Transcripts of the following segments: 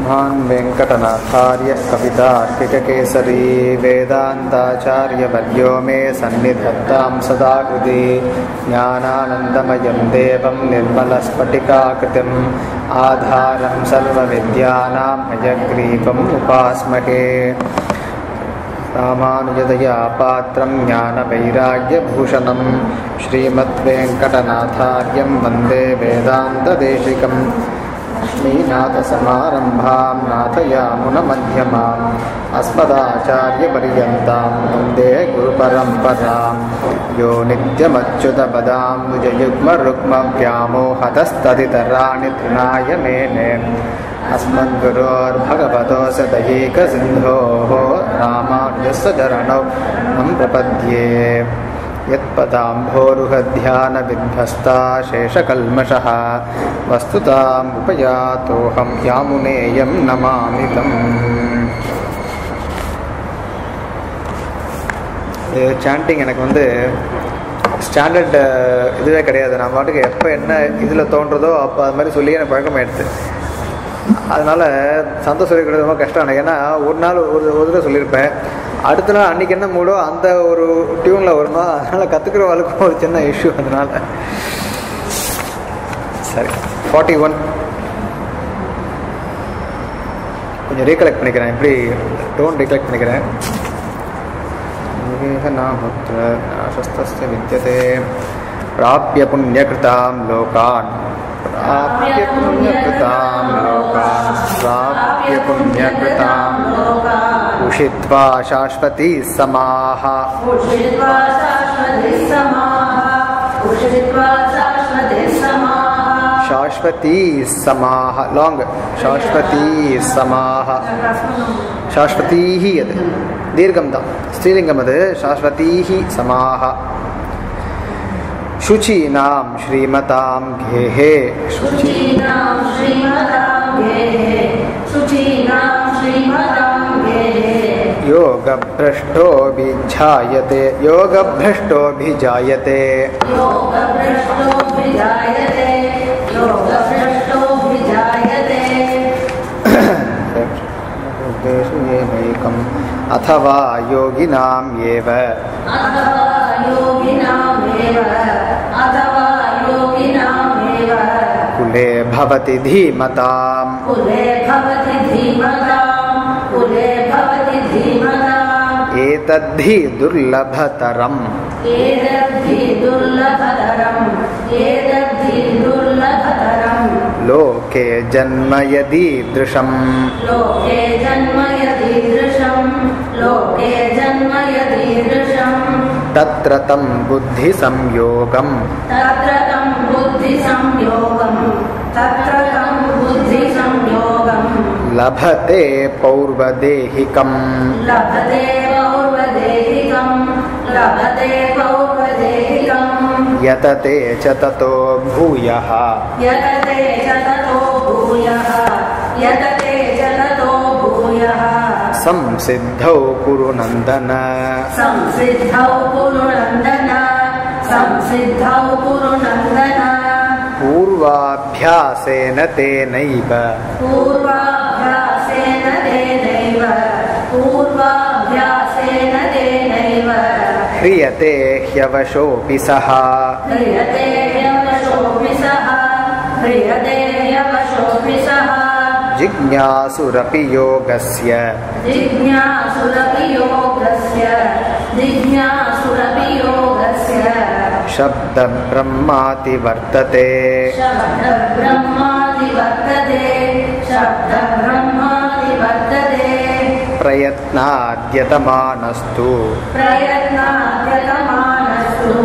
श्रीमान् वेङ्कटनाथार्य कवितार्किककेसरी वेदान्ताचार्यवर्यो मे सन्निधत्तां सदा कृति ज्ञानानन्दमयं देवं निर्मलस्फटिकाकृतिम् आधारं सर्वविद्यानां हयग्रीवम् उपास्महे रामानुजदया पात्रं ज्ञानवैराग्यभूषणं श्रीमद्वेङ्कटनाथार्यं वन्दे वेदान्तदेशिकम् श्रीनाथसमारम्भां नाथयामुनमध्यमाम् अस्मदाचार्यपर्यन्तां वन्दे गुरुपरम्परां यो नित्यमच्युतपदाम्बुजयुग्मरुग्मव्यामोहतस्तदितराणि तृणाय मेने अस्मद्गुरोर्भगवतोऽस दयैकसिन्धोः रामानुजस्य चरणौ नं प्रपद्ये यत्पदाम्भोरुहध्यानविध्वस्ता शेषकल्मषः वस्तुताम् उपयातोऽहं यामुनेयं नमामि तम् சாண்டிங் எனக்கு வந்து ஸ்டாண்டர்ட் இதுவே கிடையாது நான் பாட்டுக்கு எப்போ என்ன இதில் தோன்றதோ அப்போ அது மாதிரி சொல்லி எனக்கு பழக்கமாயிடுது அதனால் சந்தோஷம் சொல்லிக்கிறது ரொம்ப கஷ்டம் எனக்கு ஏன்னா ஒரு நாள் ஒரு ஒரு தடவை சொல்லியிருப்பேன் அடுத்த நாள் அன்றைக்கி என்ன மூடோ அந்த ஒரு டியூனில் வருமா அதனால் கற்றுக்கிறவங்களுக்கும் ஒரு சின்ன இஷ்யூ அதனால் சரி ஃபார்ட்டி ஒன் கொஞ்சம் ரீகலெக்ட் பண்ணிக்கிறேன் எப்படி டோன் ரீகலெக்ட் பண்ணிக்கிறேன் नामुत्र नाशस्तस्य विद्यते प्राप्य पुण्यकृतां लोकान् प्राप्य पुण्यकृतां लोकान् प्राप्य पुण्यकृतां उषित्वा शाश्वती समाः उषित्वा शाश्वते समाः उषित्वा शाश्वते समाः शाश्वती समाः लाङ्ग् शाश्वती समाः शाश्वतीः यद् दीर्घं दा स्त्रीलिङ्गम् अद् शाश्वतीः समाः शुचीनां श्रीमतां गेहे शुचि शुचीनां श्रीमतां गेहे शुचीनां श्रीमतां गेहे योगभ्रष्टोऽभिजायते योगभ्रष्टोऽभिजायते योगभ्रष्टोऽभिजायते योगभ्रष्टोऽभिजायते तेषु येनैकम् अथवा योगिनाम् एव अथवा योगिनामेव अथवा योगिनामेव कुले भवति धीमताम् कुले भवति धीमताम् कुले भवति धीमताम् एतद्धि दुर्लभतरम् एतद्धि दुर्लभतरम् एतद्धि दुर्लभतरम् लोके जन्म यदीदृशम् लोके जन्म यदीदृशम् लोके जन्म यदीदृशम् तत्र तं बुद्धिसंयोगम् तत्र तं बुद्धिसंयोगम् तत्र तं बुद्धिसंयोगम् लभते पौर्वदेहिकम् लभते पौर्वदेहिकम् लभते पौर्वदेहिकम् यतते च ततो भूयः यतते च ततो भूयः यतते च ततो भूयः संसिद्धौ कुरु नन्दन संसिद्धौ कुरु नन्दन संसिद्धौ कुरु नन्दन पूर्वाभ्यासेन तेनैव पूर्वाभ्यासेन तेनैव पूर्वाभ्यासेन तेनैव ह्रियते ह्यवशोऽपि सः ह्रियते ह्यवशोऽपि सः ह्रियते ह्यवशोऽपि सः जिज्ञासुरपि योगस्य जिज्ञासुरपि योगस्य जिज्ञासुरपि योगस्य शब्दब्रह्माति वर्तते शब्दब्रह्मादिवर्तते शब्दब्रह्मादिवर्तते प्रयत्नाद्यतमानस्तु प्रयत्नाद्यतमानस्तु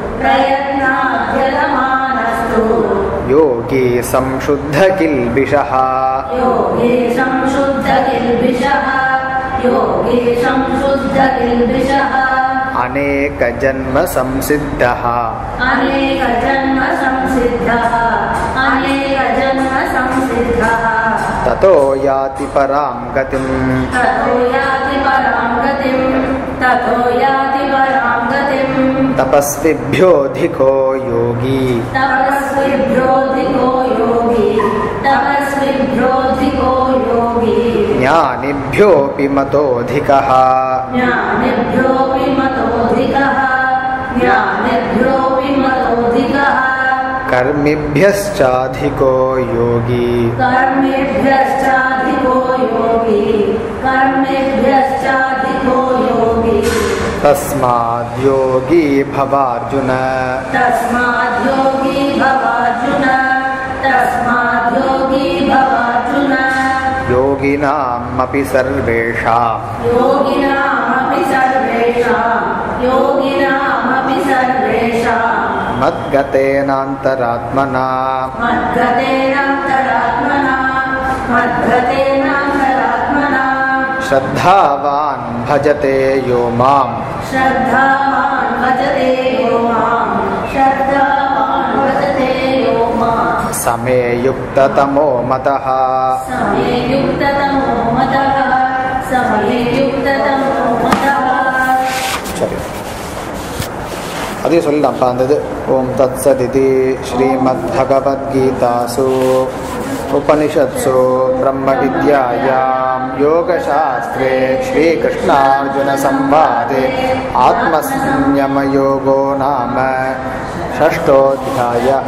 प्रयत्नाद्यतमानस्तु योगी संशुद्ध किल्बिषः योगी संशुद्ध किल्बिषः योगी संशुद्ध किल्बिषः अनेकजन्म संसिद्धः अनेकजन्म संसिद्धः अनेकजन्म संसिद्धः ततो याति परां गतिम् ततो याति परां गतिम् ततो याति परां गतिम् तपस्विभ्योऽधिको योगी तपस्विभ्योऽधिको योगी तपस्विभ्योऽधिको योगी ज्ञानिभ्योऽपि मतोऽधिकः ज्ञानिभ्योऽपि मतोऽधिकः ज्ञानिभ्योऽपि मतोऽधिकः कर्मिभ्यश्चाधिको योगी कर्मेभ्यश्चाधिको योगी कर्मेभ्यश्चाधिको योगी तस्माद्योगी भवार्जुन तस्माद्योगी भवार्जुन तस्माद्योगी भवार्जुन योगिनामपि सर्वेषाम् योगिनामपि सर्वेषां योगिनामपि सर्वेषां मद्गतेनान्तरात्मना मद्गतेनान्तरात्मना मद्गतेनान्तरात्मना श्रद्धावान् भजते यो माम् श्रद्धावान् भजते यो मां श्रद्धावान् भजते यो मां समे युक्ततमो मतः समे युक्ततमो मतः समे युक्ततमो मतः சரி அதையும் சொல்லலாம்ப்பா அந்த இது ஓம் தத் சதிதி ஸ்ரீமத் பகவத்கீதாசு உபனிஷத்சு பிரம்ம வித்யாயாம் யோகசாஸ்திரே ஸ்ரீகிருஷ்ணார்ஜுன சம்வாதே ஆத்மசம்யமயோகோ நாம ஷஷ்டோத்தியாய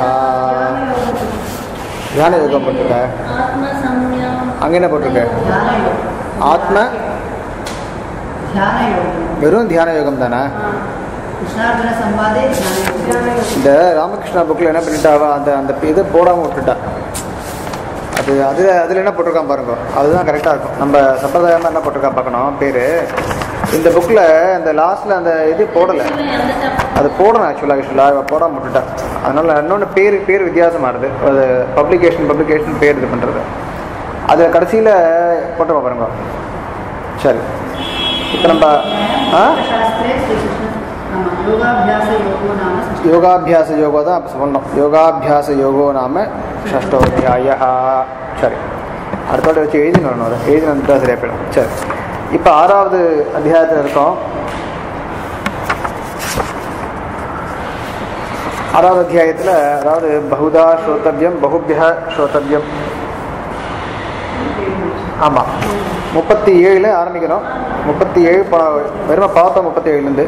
தியான யோகம் போட்டிருக்க ஆத்மசம்யம் அங்கே என்ன போட்டிருக்க ஆத்ம ಧ್ಯಾನ ಯೋಗ வெறும் தியான யோகம் தானே ಕೃಷ್ಣಾರ್ಜುನ ಸಂವಾದೆ ಧ್ಯಾನ ಯೋಗ இந்த ராமகிருஷ்ணா புக்கில் என்ன பண்ணிட்டாவா அந்த அந்த இதை போடாமல் விட்டுட்டா அது அதில் அதில் என்ன போட்டிருக்கான் பாருங்க அதுதான் கரெக்டாக இருக்கும் நம்ம சம்பிரதாயமாக என்ன போட்டிருக்கான் பார்க்கணும் பேர் இந்த புக்கில் இந்த லாஸ்ட்டில் அந்த இது போடலை அது போடணும் ஆக்சுவலாக ஆக்சுவலாக இவ போடாமல் விட்டுட்டா அதனால் இன்னொன்று பேர் பேர் வித்தியாசமாக இருது அது பப்ளிகேஷன் பப்ளிகேஷன் பேர் இது பண்ணுறது அது கடைசியில் போட்டுருவோம் பாருங்க சரி இப்போ நம்ம ஆ ಶಾಸ್ತ್ರೇ ಶ್ರೀಕೃಷ್ಣ ನಮ್ಮ ಯೋಗಾಭ್ಯಾಸ ಯೋಗೋ ನಾಮ ಷಷ್ಠ. யோகாபியாச யோகோ தான் அப்போ சொன்னோம் யோகாபியாச யோகோ நாம ஷஷ்டோத்தியாய சரி அடுத்தோட வச்சு எழுதினு வரணும் அதை எழுதினு வந்துட்டா சரியா போயிடும் சரி இப்போ ஆறாவது அத்தியாயத்தில் இருக்கோம் ஆறாவது அத்தியாயத்தில் அதாவது பகுதா ஸ்ரோத்தவ்யம் பகுபியா ஸ்ரோத்தவ்யம் ஆமாம் முப்பத்தி ஏழில் ஆரம்பிக்கிறோம் முப்பத்தி ஏழு பா வெறும் பார்த்தோம் முப்பத்தி ஏழுலேருந்து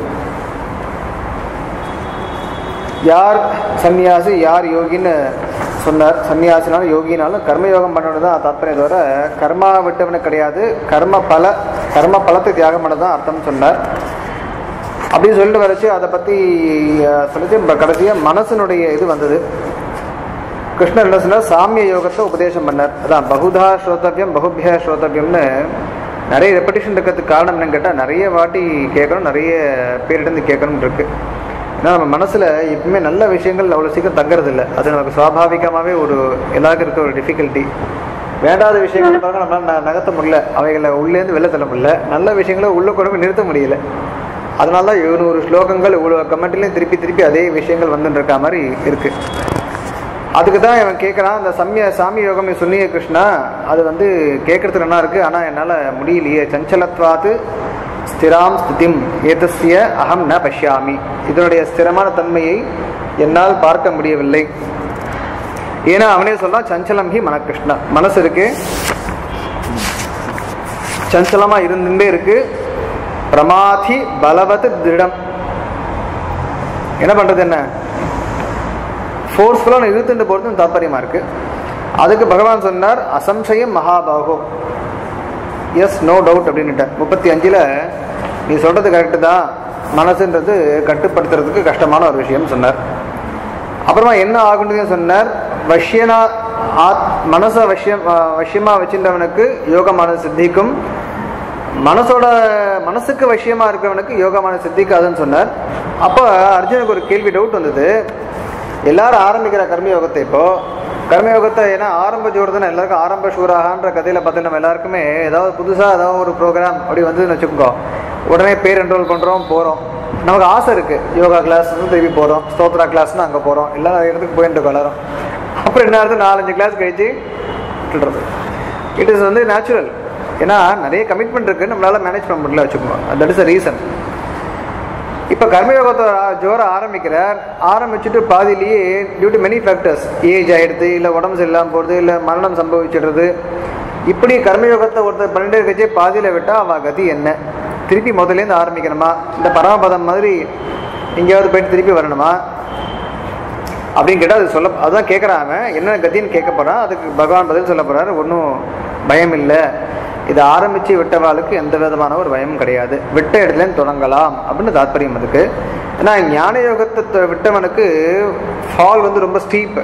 யார் சன்னியாசி யார் யோகின்னு சொன்னார் சன்னியாசினாலும் யோகினாலும் கர்மயோகம் பண்ணணும் தான் தாத்பரியம் தவிர கர்மா விட்டவனுக்கு கிடையாது கர்ம பல கர்ம பலத்தை தியாகம் பண்ண தான் அர்த்தம் சொன்னார் அப்படின்னு சொல்லிட்டு வரைச்சு அதை பற்றி சொல்லிட்டு கடைசியாக மனசனுடைய இது வந்தது கிருஷ்ணர் என்ன சொன்னார் சாமிய யோகத்தை உபதேசம் பண்ணார் அதான் பகுதா ஸ்ரோதவியம் பகுபியா ஸ்ரோதவியம்னு நிறைய ரெப்படிஷன் இருக்கிறதுக்கு காரணம் என்னன்னு கேட்டால் நிறைய வாட்டி கேட்கணும் நிறைய பேரிடந்து கேட்கணும் இருக்கு ஏன்னா நம்ம மனசில் எப்பவுமே நல்ல விஷயங்கள் அவ்வளோ சீக்கிரம் தங்குறது இல்லை அது நமக்கு சுவாபாவிகமாகவே ஒரு எல்லாருக்கும் இருக்க ஒரு டிஃபிகல்ட்டி வேண்டாத விஷயங்கள் பாருங்க நம்மளால ந- நகர்த்த முடியல அவைகளை உள்ளேருந்து வெளில தள்ள முடியல நல்ல விஷயங்களை உள்ள கொண்டு போய் நிறுத்த முடியல அதனால தான் எழுநூறு ஸ்லோகங்கள் இவ்வளோ கமெண்ட்லேயும் திருப்பி திருப்பி அதே விஷயங்கள் வந்துட்டு இருக்க மாதிரி இருக்கு அதுக்கு தான் இவன் கேட்குறான் அந்த சம்ய சாமி யோகம் நீ சொன்னியே கிருஷ்ணா அது வந்து கேட்கறதுக்கு நல்லா இருக்கு ஆனால் என்னால் முடியலையே சஞ்சலத்வாத்து ஸ்திராம் ஸ்திதிம் ஏதஸ்ய அகம் ந பஷ்யாமி இதனுடைய ஸ்திரமான தன்மையை என்னால் பார்க்க முடியவில்லை ஏன்னா அவனே சொல்றான் சஞ்சலம் ஹி மனகிருஷ்ணா மனசு இருக்கு சஞ்சலமா இருந்துட்டே இருக்கு பிரமாதி பலவத் திருடம் என்ன பண்றது என்ன ஃபோர்ஸ்ஃபுல்லாக இழுத்துட்டு போகிறது தாத்பரியமாக இருக்குது அதுக்கு பகவான் சொன்னார் அசம்சயம் மகாபாகோ எஸ் நோ டவுட் அப்படின்னுட்டார் முப்பத்தி அஞ்சில் நீ சொல்கிறது கரெக்டு தான் மனசுன்றது கட்டுப்படுத்துறதுக்கு கஷ்டமான ஒரு விஷயம் சொன்னார் அப்புறமா என்ன ஆகுன்றதையும் சொன்னார் வஷ்யனா ஆத் மனசை வஷ்யம் வஷ்யமாக வச்சிருந்தவனுக்கு யோகமான சித்திக்கும் மனசோட மனசுக்கு வசியமா இருக்கிறவனுக்கு யோகமான சித்திக்காதுன்னு சொன்னார் அப்போ அர்ஜுனுக்கு ஒரு கேள்வி டவுட் வந்தது எல்லாரும் ஆரம்பிக்கிற கர்மயோகத்தை இப்போ கர்மயோகத்தை ஏன்னா ஆரம்ப ஜோடு தானே எல்லாருக்கும் ஆரம்ப சூராகான்ற கதையில் பார்த்து நம்ம எல்லாருக்குமே ஏதாவது புதுசாக ஏதாவது ஒரு ப்ரோக்ராம் அப்படி வந்ததுன்னு வச்சுக்கோ உடனே பேர் என்ரோல் பண்ணுறோம் போகிறோம் நமக்கு ஆசை இருக்குது யோகா கிளாஸ் வந்து திருப்பி போகிறோம் ஸ்தோத்ரா கிளாஸ்னு அங்கே போகிறோம் எல்லா இடத்துக்கு போயிட்டு இருக்கோம் எல்லாரும் அப்புறம் என்ன ஆகுது நாலஞ்சு கிளாஸ் கழிச்சு விட்டுறது இட் இஸ் வந்து நேச்சுரல் ஏன்னா நிறைய கமிட்மெண்ட் இருக்கு நம்மளால மேனேஜ் பண்ண முடியல வச்சுக்கோங்க தட் இஸ் அ ரீசன் இப்போ கர்மயோகத்தை ஆ- ஜோர ஆரம்பிக்கிறார் ஆரம்பிச்சுட்டு பாதியிலேயே due to many factors age ஆயிடுது இல்லை உடம்பு சரியில்லாமல் போகிறது இல்லை மரணம் சம்பவிச்சிடுறது இப்படி கர்மயோகத்தை ஒருத்தர் பண்ணிட்டே இருக்கச்சே பாதியில் விட்டால் அவள் கதி என்ன திருப்பி முதல்லேருந்து ஆரம்பிக்கணுமா இந்த பரமபதம் மாதிரி எங்கேயாவது போயிட்டு திருப்பி வரணுமா அப்படின்னு கேட்டால் அது சொல்ல அதுதான் கேட்குறான் அவன் என்ன கத்தின்னு கேட்க போகிறான் அதுக்கு பகவான் பதில் சொல்ல போகிறாரு ஒன்றும் பயம் இல்லை இதை ஆரம்பித்து விட்டவாளுக்கு எந்த விதமான ஒரு பயமும் கிடையாது விட்ட இடத்துலேருந்து தொடங்கலாம் அப்படின்னு தாத்பரியம் அதுக்கு ஏன்னா ஞான யோகத்தை த- விட்டவனுக்கு ஃபால் வந்து ரொம்ப ஸ்டீப்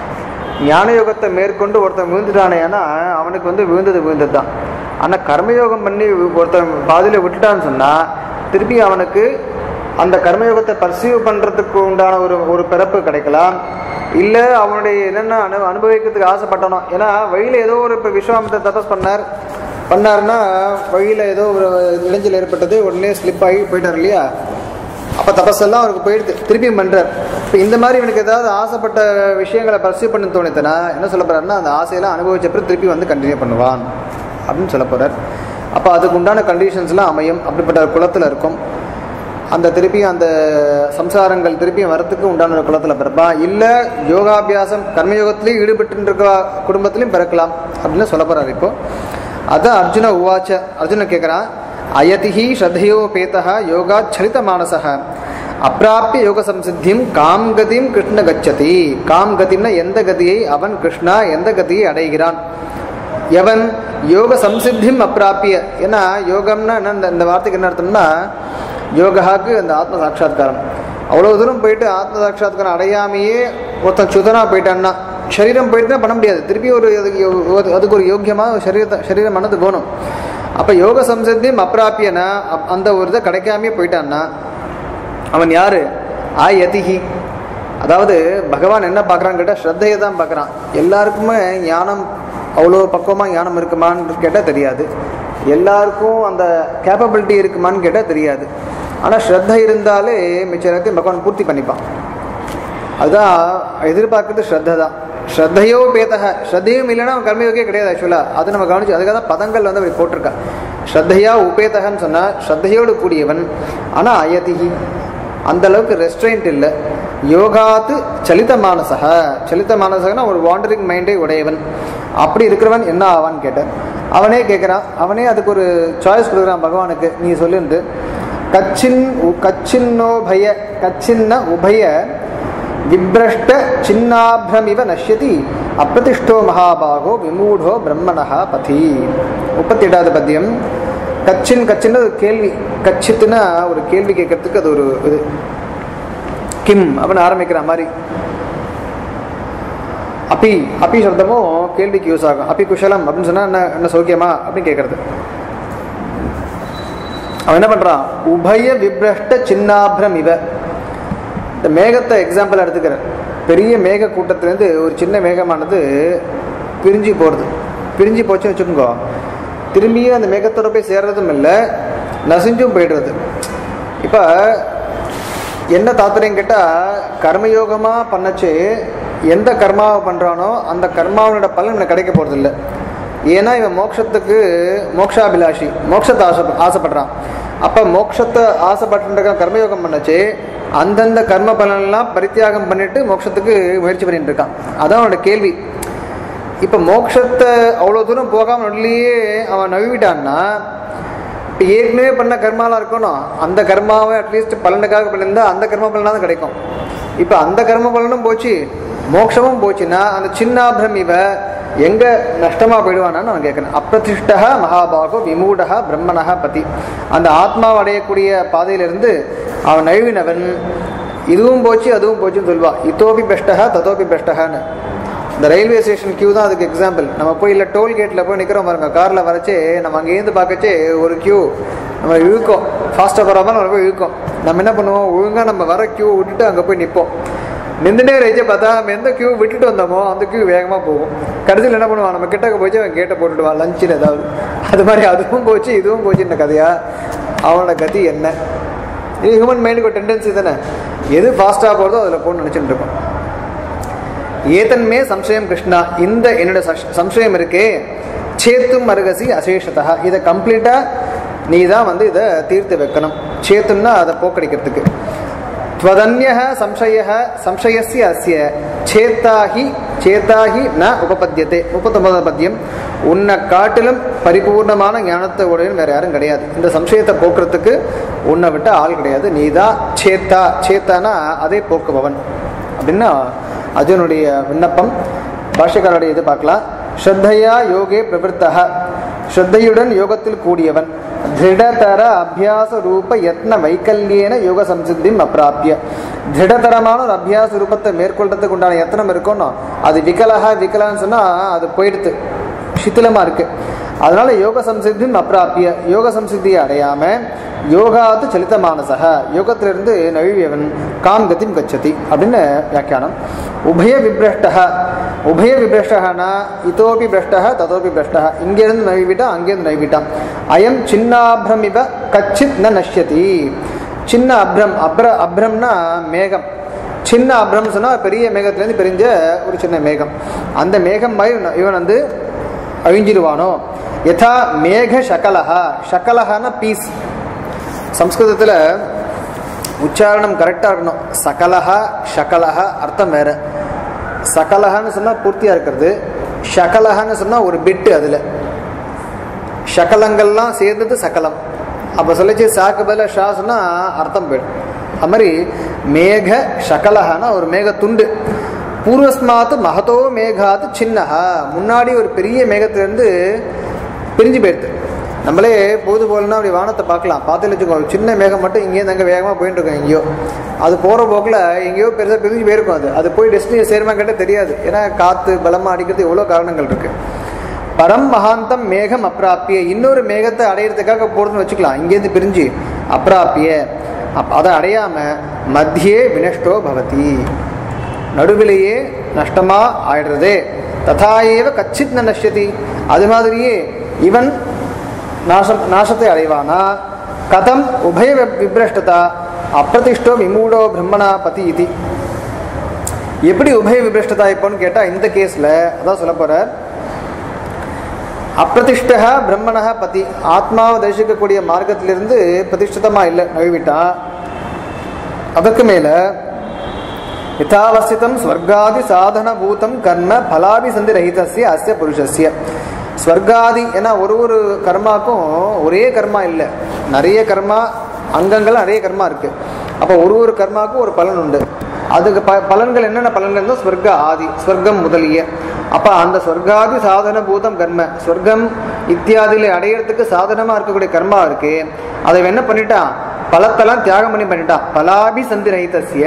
ஞான யோகத்தை மேற்கொண்டு ஒருத்தன் விழுந்துட்டானேன்னா அவனுக்கு வந்து விழுந்தது விழுந்தது தான் ஆனால் கர்மயோகம் பண்ணி ஒருத்தன் பாதியில் விட்டுட்டான்னு சொன்னால் திருப்பி அவனுக்கு அந்த கர்மயோகத்தை பர்சீவ் பண்ணுறதுக்கு உண்டான ஒரு ஒரு பிறப்பு கிடைக்கலாம் இல்லை அவனுடைய என்னென்ன அனு அனுபவிக்கிறதுக்கு ஆசைப்பட்டனோ ஏன்னா வழியில் ஏதோ ஒரு இப்போ விஸ்வாமித்த தபஸ் பண்ணார் பண்ணாருன்னா வழியில் ஏதோ ஒரு இடைஞ்சல் ஏற்பட்டது உடனே ஸ்லிப் ஆகி போயிட்டார் இல்லையா அப்போ தபஸெல்லாம் அவருக்கு போயிடுது திருப்பியும் பண்ணுறார் இப்போ இந்த மாதிரி இவனுக்கு ஏதாவது ஆசைப்பட்ட விஷயங்களை பர்சீவ் பண்ண தோணித்தனா என்ன சொல்ல போறாருன்னா அந்த ஆசையெல்லாம் அனுபவிச்ச பிறகு திருப்பி வந்து கண்டினியூ பண்ணுவான் அப்படின்னு சொல்ல போறார் அப்போ அதுக்கு உண்டான கண்டிஷன்ஸ்லாம் அமையும் அப்படிப்பட்ட ஒரு குளத்தில் இருக்கும் அந்த திருப்பியும் அந்த சம்சாரங்கள் திருப்பியும் வரத்துக்கு உண்டான ஒரு குளத்தில் பிறப்பான் இல்லை யோகாபியாசம் கர்மயோகத்திலையும் ஈடுபட்டு இருக்க குடும்பத்திலையும் பிறக்கலாம் அப்படின்னு சொல்ல போறாரு இப்போ அதான் அர்ஜுன உவாச்ச அர்ஜுன கேட்குறான் அயதிஹி ஸ்ரத்தையோபேதா யோகாச்சலித மானசக அப்பிராப்பிய யோக சம்சித்தியும் காம் கதியும் கிருஷ்ண கச்சதி காம் கதிம்னா எந்த கதியை அவன் கிருஷ்ணா எந்த கதியை அடைகிறான் எவன் யோக சம்சித்தியும் அப்பிராப்பிய ஏன்னா யோகம்னா என்ன இந்த- இந்த வார்த்தைக்கு என்ன அர்த்தம்னா யோகாக்கு அந்த ஆத்ம சாட்சா்காரம் அவ்வளோ தூரம் போயிட்டு ஆத்ம சாட்சா்காரம் அடையாமையே ஒருத்தன் சுதனா போயிட்டான்னா சரீரம் போயிட்டுனா பண்ண முடியாது திருப்பி ஒரு அதுக்கு யோ- அதுக்கு ஒரு யோக்கியமாக சரீரத்தை சரீரமானது போகணும் அப்போ யோக சம்சித்தியும் அப்பிராப்பியனா அப்- அந்த ஒரு இதை கிடைக்காமையே போயிட்டான்னா அவன் யாரு ஆயதிஹி அதாவது பகவான் என்ன பார்க்குறான்னு கேட்டால் ஸ்ரத்தையை தான் பார்க்குறான் எல்லாருக்குமே ஞானம் அவ்வளோ பக்குவமாக ஞானம் இருக்குமான்னு கேட்டால் தெரியாது எல்லாருக்கும் அந்த கேப்பபிலிட்டி இருக்குமான்னு கேட்டால் தெரியாது ஆனால் ஸ்ரத்தை இருந்தாலே மிச்ச எல்லாத்தையும் பகவான் பூர்த்தி பண்ணிப்பான் அதுதான் எதிர்பார்க்கறது ஸ்ரத்தை தான் ஸ்ரத்தையோ பேதக ஸ்ரத்தையும் இல்லைன்னா அவன் கர்மயோகியே கிடையாது ஆக்சுவலாக அது நம்ம கவனிச்சு அதுக்காக தான் பதங்கள் வந்து அப்படி போட்டிருக்கா ஸ்ரத்தையா உபேதகன்னு சொன்னால் ஸ்ரத்தையோடு கூடியவன் ஆனால் அயதிகி அந்த அளவுக்கு ரெஸ்ட்ரெயின்ட் இல்லை யோகாத்து சலித மானசக சலித மானசகனா ஒரு வாண்டரிங் மைண்டே உடையவன் அப்படி இருக்கிறவன் என்ன ஆவான்னு கேட்டார் அவனே கேட்குறான் அவனே அதுக்கு ஒரு சாய்ஸ் கொடுக்குறான் பகவானுக்கு நீ சொல்லுண்டு கச்சின் உ- கச்சின்னோபய கச்சின்ன உபய விப்ரஷ்ட சின்னாபிரமிவ நஷ்யதி அப்பிரதிஷ்டோ மகாபாகோ விமூடோ பிரம்மணஹா பதி முப்பத்தி எட்டாவது பத்தியம் கச்சின் கச்சின்னு ஒரு கேள்வி கச்சித்துனா ஒரு கேள்வி கேட்கறதுக்கு அது ஒரு இது கிம் அப்படின்னு ஆரம்பிக்கிற மாதிரி அப்பி அப்பி சப்தமும் கேள்விக்கு யூஸ் ஆகும் அப்பி குஷலம் அப்படின்னு சொன்னா என்ன என்ன சௌக்கியமா அப்படின்னு கேட்கறது அவன் என்ன பண்றான் உபய விப்ரஷ்ட சின்னாபிரம் இவ இந்த மேகத்தை எக்ஸாம்பிள் எடுத்துக்கிறேன் பெரிய மேக கூட்டத்திலேருந்து ஒரு சின்ன மேகமானது பிரிஞ்சு போகிறது பிரிஞ்சு போச்சுன்னு வச்சுக்கோங்க திரும்பியும் அந்த மேகத்தோட போய் சேர்றதும் இல்லை நசிஞ்சும் போயிடுறது இப்போ என்ன தாத்பரியம் கேட்டால் கர்மயோகமாக பண்ணச்சு எந்த கர்மாவை பண்ணுறானோ அந்த கர்மாவோட பலன் எனக்கு கிடைக்க போகிறது இல்லை ஏன்னா இவன் மோட்சத்துக்கு மோக்ஷாபிலாஷி மோட்சத்தை ஆசை ஆசைப்படுறான் அப்போ மோட்சத்தை ஆசைப்பட்டு கர்மயோகம் பண்ணச்சு அந்தந்த கர்ம பலனெல்லாம் பரித்தியாகம் பண்ணிட்டு மோட்சத்துக்கு முயற்சி பண்ணிட்டு இருக்கான் அதான் அவனோட கேள்வி இப்போ மோட்சத்தை அவ்வளோ தூரம் போகாமல் உள்ளேயே அவன் நழுவிட்டான்னா இப்போ ஏற்கனவே பண்ண கர்மாலாம் இருக்கணும் அந்த கர்மாவை அட்லீஸ்ட் பலனுக்காக பண்ணியிருந்தா அந்த கர்ம பலனாக கிடைக்கும் இப்போ அந்த கர்ம பலனும் போச்சு மோட்சமும் போச்சுன்னா அந்த சின்னாபிரம் இவ எங்க நஷ்டமா போயிடுவானான்னு அவன் கேட்கறேன் அப்பிரதிஷ்டா மகாபாகோ விமூடா பிரம்மணா பதி அந்த ஆத்மாவை அடையக்கூடிய பாதையிலிருந்து அவன் நழுவினவன் இதுவும் போச்சு அதுவும் போச்சுன்னு சொல்வா இதோபி பெஸ்டா ததோபி பெஸ்டகான்னு இந்த ரயில்வே ஸ்டேஷன் கியூ தான் அதுக்கு எக்ஸாம்பிள் நம்ம போய் இல்லை டோல் கேட்டில் போய் நிற்கிறோம் பாருங்க காரில் வரச்சே நம்ம அங்கேருந்து பார்க்கச்சே ஒரு கியூ நம்ம இழுக்கும் ஃபாஸ்ட்டாக போகிற நம்ம போய் இழுக்கும் நம்ம என்ன பண்ணுவோம் ஒழுங்காக நம்ம வர கியூ விட்டுட்டு அங்கே போய் நிற்போம் நின்றுனே ரேஜை பார்த்தா நம்ம எந்த கியூ விட்டுட்டு வந்தோமோ அந்த கியூ வேகமாக போகும் கடைசியில் என்ன பண்ணுவான் நம்ம கிட்டக்க போச்சு அவன் கேட்டை போட்டுடுவான் லஞ்சில் ஏதாவது அது மாதிரி அதுவும் போச்சு இதுவும் போச்சுன்ற கதையா அவனோட கதி என்ன இது ஹியூமன் மைண்டுக்கு ஒரு டெண்டன்சி தானே எது ஃபாஸ்ட்டாக போகிறதோ அதில் போகணும்னு நினச்சிட்டு இருக்கோம் ஏதன்மே சம்சயம் கிருஷ்ணா இந்த என்னோட சஷ்- சம்சயம் இருக்கே சேத்தும் அருகசி அசேஷதா இதை கம்ப்ளீட்டா நீ தான் வந்து இதை தீர்த்து வைக்கணும் சேத்தும்னா அதை போக்கடிக்கிறதுக்கு त्वदन्यः संशयः संशयस्य अस्य சேத்தாகி சேத்தாகி ந உபபத்தியத்தை முப்பத்தொன்பதாம் பத்தியம் உன்னை காட்டிலும் பரிபூர்ணமான ஞானத்தை உடையவன் வேற யாரும் கிடையாது இந்த சம்சயத்தை போக்குறதுக்கு உன்னை விட்ட ஆள் கிடையாது நீதான் சேத்தா சேத்தானா அதே போக்குபவன் அப்படின்னா அர்ஜுனுடைய விண்ணப்பம் பாஷ்யக்காரருடைய இது பார்க்கலாம் ஸ்ரத்தையா யோகே பிரவருத்தக ஸ்ரத்தையுடன் யோகத்தில் கூடியவன் திருடதர அபியாச ரூப யத்ன வைக்கல்யேன யோக சம்சித்திம் அப்பிராப்பிய திருடதரமான ஒரு அபியாச ரூபத்தை மேற்கொள்றதுக்கு உண்டான யத்தனம் இருக்கணும் அது விகலஹ விகலான்னு சொன்னா அது போயிடுது சித்திலமா இருக்கு அதனால யோக சம்சித்தியும் அப்பிராப்பிய யோக சம்சித்தியை அடையாம யோகாத்து சலித மானசக யோகத்திலிருந்து நழுவியவன் காம் கதிம் கச்சதி அப்படின்னு வியாக்கியானம் உபய விப்ரஷ்டக உபய விப்ரஷ்டகனா இதோபி பிரஷ்டக ததோபி பிரஷ்டக இங்கிருந்து நழுவிட்டான் அங்கேருந்து நழுவிட்டான் அயம் சின்னாபிரம் இவ கச்சித் ந நஷ்யதி சின்ன அப்ரம் அப்ர அப்ரம்னா மேகம் சின்ன அப்ரம் சொன்னால் பெரிய மேகத்திலேருந்து பிரிஞ்ச ஒரு சின்ன மேகம் அந்த மேகம் மாதிரி இவன் இவன் வந்து அழிஞ்சிருவானோ யதா மேக சகலஹா சகலஹான பீஸ் சம்ஸ்கிருதத்தில் உச்சாரணம் கரெக்டாக இருக்கணும் சகலஹா ஷகலஹா அர்த்தம் வேற சகலஹான்னு சொன்னால் பூர்த்தியாக இருக்கிறது ஷகலஹான்னு சொன்னால் ஒரு பிட்டு அதில் ஷகலங்கள்லாம் சேர்ந்தது சகலம் அப்போ சொல்லிச்சு சாக்கு பதில் ஷா சொன்னால் அர்த்தம் போயிடும் அது மாதிரி மேக ஷகலஹானா ஒரு மேக துண்டு பூர்வஸ்மாத்து மகதோ மேகாத்து சின்னஹா முன்னாடி ஒரு பெரிய மேகத்திலேருந்து பிரிஞ்சு போயிடுது நம்மளே போது போலன்னா அப்படி வானத்தை பார்க்கலாம் பார்த்து வச்சுக்கோ ஒரு சின்ன மேகம் மட்டும் இங்கேருந்து அங்கே வேகமாக போயிட்டு இருக்கோம் எங்கேயோ அது போகிற போக்கில் எங்கேயோ பெருசாக பிரிஞ்சு போயிருக்கும் அது அது போய் டெஸ்டினியை சேருமா கேட்டால் தெரியாது ஏன்னா காற்று பலமாக அடிக்கிறது எவ்வளோ காரணங்கள் இருக்குது பரம் மகாந்தம் மேகம் அப்பிராப்பிய இன்னொரு மேகத்தை அடையிறதுக்காக போகிறதுன்னு வச்சுக்கலாம் இங்கேருந்து பிரிஞ்சு அப்பிராப்பிய அப் அதை அடையாமல் மத்தியே வினஷ்டோ பவதி நடுவிலேயே நஷ்டமா ஆயிடுறதே ததாயேவ கச்சித் ந நஷ்யதி அது மாதிரியே இவன் நாசம் நாசத்தை அடைவானா கதம் உபய விப்- விப்ரஷ்டதா அப்பிரதிஷ்டோ விமூடோ பிரம்மணா பதி இது எப்படி உபய விபிரஷ்டதா இப்போன்னு கேட்டால் இந்த கேஸில் அதான் சொல்ல போகிறார் அப்பிரதிஷ்டா பிரம்மணா பதி ஆத்மாவை தரிசிக்கக்கூடிய மார்க்கத்திலிருந்து பிரதிஷ்டிதமாக இல்லை நழுவிட்டான் அதற்கு மேலே யதாவஸ்திதம் ஸ்வர்காதி சாதனபூதம் கர்ம பலாபிசந்தி ரஹிதஸ்ய அஸ்ய புருஷஸ்ய ஸ்வர்காதி ஏன்னா ஒரு ஒரு கர்மாக்கும் ஒரே கர்மா இல்லை நிறைய கர்மா அங்கங்கள் நிறைய கர்மா இருக்கு அப்போ ஒரு ஒரு கர்மாவுக்கும் ஒரு பலன் உண்டு அதுக்கு ப பலன்கள் என்னென்ன பலன்கள் தான் ஸ்வர்க ஆதி ஸ்வர்க்கம் முதலிய அப்போ அந்த ஸ்வர்காதி சாதன பூதம் கர்ம ஸ்வர்க்கம் இத்தியாதியில அடையிறதுக்கு சாதனமாக இருக்கக்கூடிய கர்மா இருக்கு அதை இவன் என்ன பண்ணிட்டான் பலத்தெல்லாம் தியாகம் பண்ணி பண்ணிட்டான் பலாபி சந்தி ரஹிதஸ்ய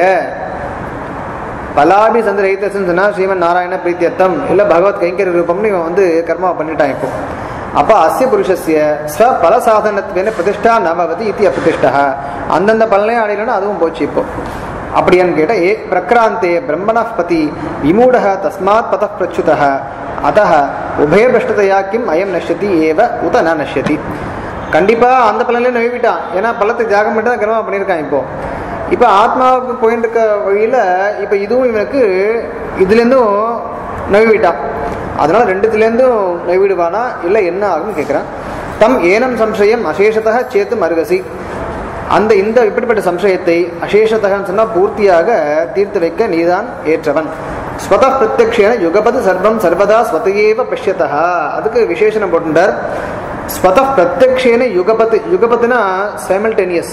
பலாபி சந்திர ரஹிதஸ்ன்னு சொன்னா ஸ்ரீமன் நாராயண பிரீத்தியர்த்தம் இல்லை பகவத் கைங்கர ரூபம்னு இவன் வந்து கர்மா பண்ணிட்டான் இப்போ அப்போ அஸ்ய புருஷஸ்ய ஸ்வ பல சாதனத்துவேன பிரதிஷ்டா நவவதி இத்தி அப்பிரதிஷ்டா அந்தந்த பலனையும் அடையலன்னா அதுவும் போச்சு இப்போ அப்படியான்னு கேட்டால் ஏ பிரக்ராந்தே பிரம்மண பதி விமூட தஸ்மாத் பத பிரச்சுத அத்த உபயபிரஷ்டதையா கிம் அயம் நஷ்யதி ஏவ உத ந நஷ்யதி கண்டிப்பாக அந்த பலன்லேயே நழுவிட்டான் ஏன்னா பள்ளத்தை தியாகம் பண்ணி தான் கர்மா பண்ணியிருக்கான் இப்போ இப்போ ஆத்மாவுக்கு போயிட்டு இருக்க வழியில் இப்போ இதுவும் இவனுக்கு இதுலேருந்தும் நழுவிட்டான் அதனால ரெண்டுத்துலேருந்தும் நழுவிடுவானா இல்லை என்ன ஆகும்னு கேட்குறான் தம் ஏனம் சம்சயம் அசேஷத்தக சேத்து மருகசி அந்த இந்த இப்படிப்பட்ட சம்சயத்தை அசேஷத்தகன்னு சொன்னால் பூர்த்தியாக தீர்த்து வைக்க நீதான் ஏற்றவன் ஸ்வத பிரத்யக்ஷேன யுகபது சர்வம் சர்வதா ஸ்வதையேவ பஷ்யத்தா அதுக்கு விசேஷனம் போட்டுட்டார் ஸ்வத பிரத்யக்ஷேன யுகபத் யுகபத்னா சைமல்டேனியஸ்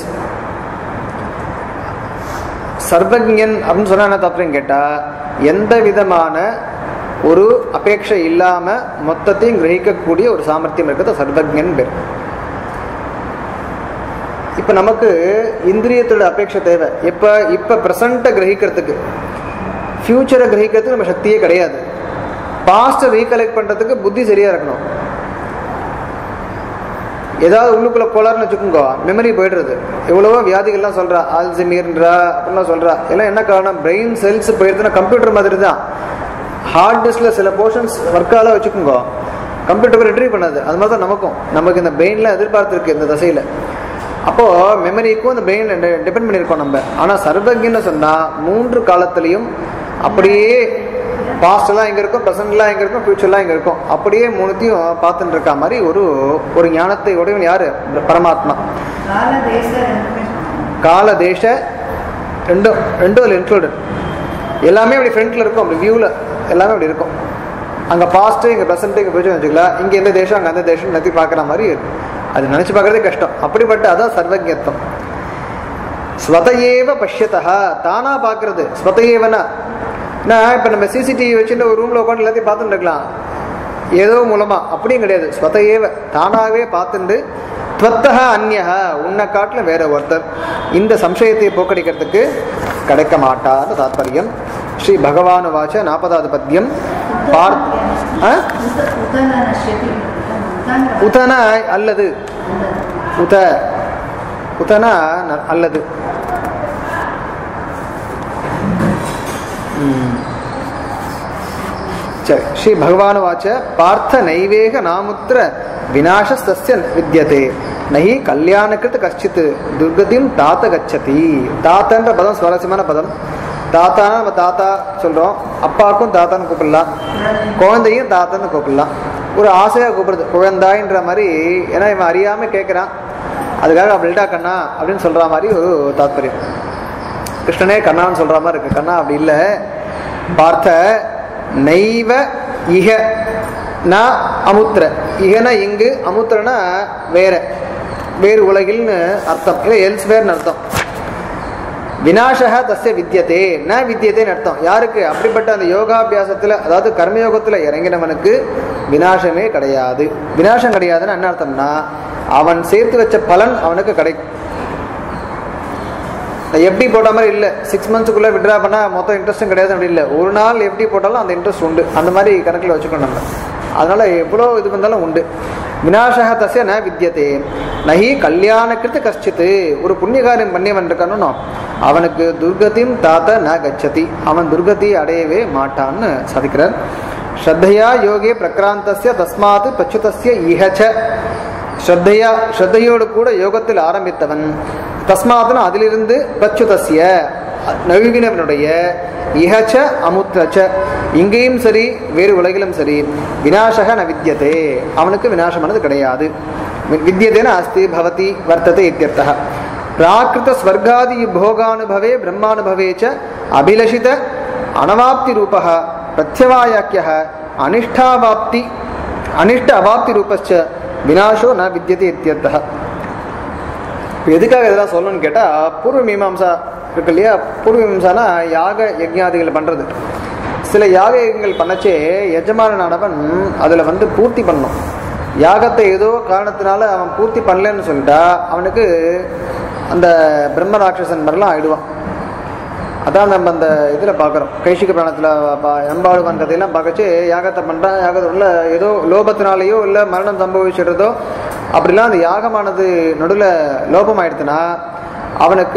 சர்வஜன் அப்படின்னு சொன்னா என்ன தப்புன்னு கேட்டால் எந்த விதமான ஒரு அபேட்சை இல்லாமல் மொத்தத்தையும் கிரகிக்கக்கூடிய ஒரு சாமர்த்தியம் இருக்கிறது சர்வஜன் பேர் இப்போ நமக்கு இந்திரியத்தோட அபேட்சை தேவை இப்போ இப்போ ப்ரெசண்ட்டை கிரகிக்கிறதுக்கு ஃப்யூச்சரை கிரகிக்கிறதுக்கு நம்ம சக்தியே கிடையாது பாஸ்ட்டை ரீகலெக்ட் பண்ணுறதுக்கு புத்தி சரியாக இருக்கணும் ஏதாவது உள்ளுக்குள்ள கோளாறுன்னு வச்சுக்கோங்க மெமரி போயிடுறது எவ்வளவோ வியாதிகள்லாம் சொல்றா ஆல்சிமீர்ன்றா அப்படிலாம் சொல்றா எல்லாம் என்ன காரணம் பிரெயின் செல்ஸ் போயிடுதுன்னா கம்ப்யூட்டர் மாதிரி தான் ஹார்ட் டிஸ்க்ல சில போர்ஷன்ஸ் ஒர்க்கால வச்சுக்கோங்க கம்ப்யூட்டர் ரிட்ரீவ் பண்ணாது அது மாதிரி தான் நமக்கும் நமக்கு இந்த பிரெயின்ல எதிர்பார்த்துருக்கு இந்த தசையில அப்போ மெமரிக்கும் இந்த பிரெயின் டிபெண்ட் பண்ணியிருக்கோம் நம்ம ஆனால் சர்வஜன்னு சொன்னா மூன்று காலத்திலையும் அப்படியே பாஸ்ட்லாம் எங்கே இருக்கும் ப்ரெசன்ட்லாம் எங்கே இருக்கும் ஃபியூச்சர்லாம் எங்கே இருக்கும் அப்படியே மூணுத்தையும் பார்த்துட்டு இருக்க மாதிரி ஒரு ஒரு ஞானத்தை உடையவன் யாரு பரமாத்மா கால தேச ரெண்டுமே சொன்னாங்க. கால தேச ரெண்டும் ரெண்டும் அதில் இன்க்ளூடட் எல்லாமே அப்படி ஃப்ரண்ட்டில் இருக்கும் அப்படி வியூவில் எல்லாமே அப்படி இருக்கும் அங்கே பாஸ்ட்டு இங்கே ப்ரெசென்ட்டு இங்கே ஃபியூச்சர் வச்சுக்கலாம் இங்கே எந்த தேசம் அங்கே அந்த தேசம் எல்லாத்தையும் பார்க்குற மாதிரி இருக்கும். அது நினச்சி பார்க்குறதே கஷ்டம் அப்படிப்பட்ட அதான் சர்வஜத்வம் ஸ்வதையேவ பஷ்யத்தா தானா பார்க்கறது ஸ்வதையேவனா நான் இப்போ நம்ம சிசிடிவி வச்சுட்டு ஒரு ரூமில் உட்காந்து எல்லாத்தையும் பார்த்துட்டு இருக்கலாம் ஏதோ மூலமா அப்படியும் கிடையாது ஸ்வதையேவ தானாகவே பார்த்துண்டு துவத்தக அந்நியா உன்னை காட்டில் வேற ஒருத்தர் இந்த சம்சயத்தை போக்கடிக்கிறதுக்கு கிடைக்க மாட்டார்னு தாத்பரியம் ஸ்ரீ பகவான் வாச்ச நாற்பதாவது பத்தியம் பார்த் ஆ? उत उत न नश्यति उतान् உதன அல்லது உத உதன ந- அல்லது ம். சரி ஸ்ரீ பகவான் வாச்ச பார்த்த நைவேக நாமுத்திர விநாசஸ்தஸ்ய வித்யதே நஹி கல்யாணக்கிருத் கஷ்டித் துர்கதிம் தாத்த கச்சதி தாத்தன்ற பதம் சுவாரஸ்யமான பதம் தாத்தானா நம்ம தாத்தா சொல்றோம் அப்பாவுக்கும் தாத்தான்னு கூப்பிடலாம் குழந்தையும் தாத்தான்னு கூப்பிடலாம் ஒரு ஆசையாக கூப்பிடுறது குழந்தாயின்ற மாதிரி ஏன்னா இவன் அறியாம கேட்குறான் அதுக்காக அப்படில்டா கண்ணா அப்படின்னு சொல்ற மாதிரி ஒரு தாத்பரியம் கிருஷ்ணனே கண்ணான்னு சொல்ற மாதிரி இருக்கு கண்ணா அப்படி இல்லை பார்த்த நைவ இக ந அமுத்திர இகனா இங்கு அமுத்திரனா வேற வேறு உலகில்னு அர்த்தம் இல்லை எல்ஸ் வேர்னு அர்த்தம் வினாசக தஸ்ய வித்தியதே ந வித்தியதேன்னு அர்த்தம் யாருக்கு அப்படிப்பட்ட அந்த யோகாபியாசத்தில் அதாவது கர்மயோகத்தில் இறங்கினவனுக்கு வினாசமே கிடையாது வினாசம் கிடையாதுன்னு என்ன அர்த்தம்னா அவன் சேர்த்து வச்ச பலன் அவனுக்கு கிடைக்கும் எஃப்டி போட்ட மாதிரி இல்லை சிக்ஸ் மந்த்ஸுக்குள்ளே விட்ரா பண்ணால் மொத்தம் இன்ட்ரெஸ்ட்டும் கிடையாது அப்படி இல்லை ஒரு நாள் எஃப்டி போட்டாலும் அந்த இன்ட்ரெஸ்ட் உண்டு அந்த மாதிரி கணக்கில் வச்சுக்கணும் நம்ம அதனால் எவ்வளோ இது வந்தாலும் உண்டு வினாசக தஸ்ய ந வித்தியதே நஹி கல்யாணக்கிருத்து கஷ்டித்து ஒரு புண்ணியகாரியம் பண்ணியவன் இருக்கானோ அவனுக்கு துர்கதியும் தாத்த ந கச்சதி அவன் துர்கதி அடையவே மாட்டான்னு சாதிக்கிறார் ஸ்ரத்தையா யோகே பிரக்ராந்தஸ்ய தஸ்மாத் பச்சுதஸ்ய இஹச்ச ஸ்ரத்தையா ஸ்ரத்தையோடு கூட யோகத்தில் ஆரம்பித்தவன் தஸ்மாத்னு அதிலிருந்து பிரச்சுதஸ்ய நழுவினவனுடைய இஹச்ச அமுத்ரச்ச இங்கேயும் சரி வேறு உலகிலும் சரி விநாசக ந வித்தியதே அவனுக்கு விநாசமானது கிடையாது வித்தியதேன அஸ்தி பவதி வர்த்ததே இத்தியர்த்தः பிராகிருத ஸ்வர்காதி போகானுபவே பிரம்மானுபவே ச அபிலஷித அனவாப்தி ரூபः பிரத்யவாயாக்கியः அனிஷ்டாவாப்தி அனிஷ்ட அவாப்தி ரூபஸ்ச வினாசோ ந வித்தியதே இத்தியர்த்தः இப்போ எதுக்காக இதெல்லாம் சொல்லணும்னு கேட்டால் பூர்வ மீமாம்சா இருக்கு இல்லையா பூர்வ மீமாம்சானா யாக யஜ்ஞாதிகள் பண்ணுறது சில யாக யஜ்ஞங்கள் பண்ணச்சே எஜமானனானவன் அதில் வந்து பூர்த்தி பண்ணும் யாகத்தை ஏதோ காரணத்தினால அவன் பூர்த்தி பண்ணலன்னு சொல்லிட்டா அவனுக்கு அந்த பிரம்ம ராட்சசன் மாதிரிலாம் ஆயிடுவான் அதான் நம்ம அந்த இதில் பார்க்குறோம் கைஷிக பிராணத்தில் எம்பாடுவான் கதையெல்லாம் பார்க்கச்சு யாகத்தை பண்ணுறான் யாகத்தை உள்ள ஏதோ லோபத்தினாலேயோ இல்லை மரணம் சம்பவிச்சிடுறதோ அப்படிலாம் அந்த யாகமானது நடுவில் லோபம் ஆயிடுச்சுன்னா அவனுக்கு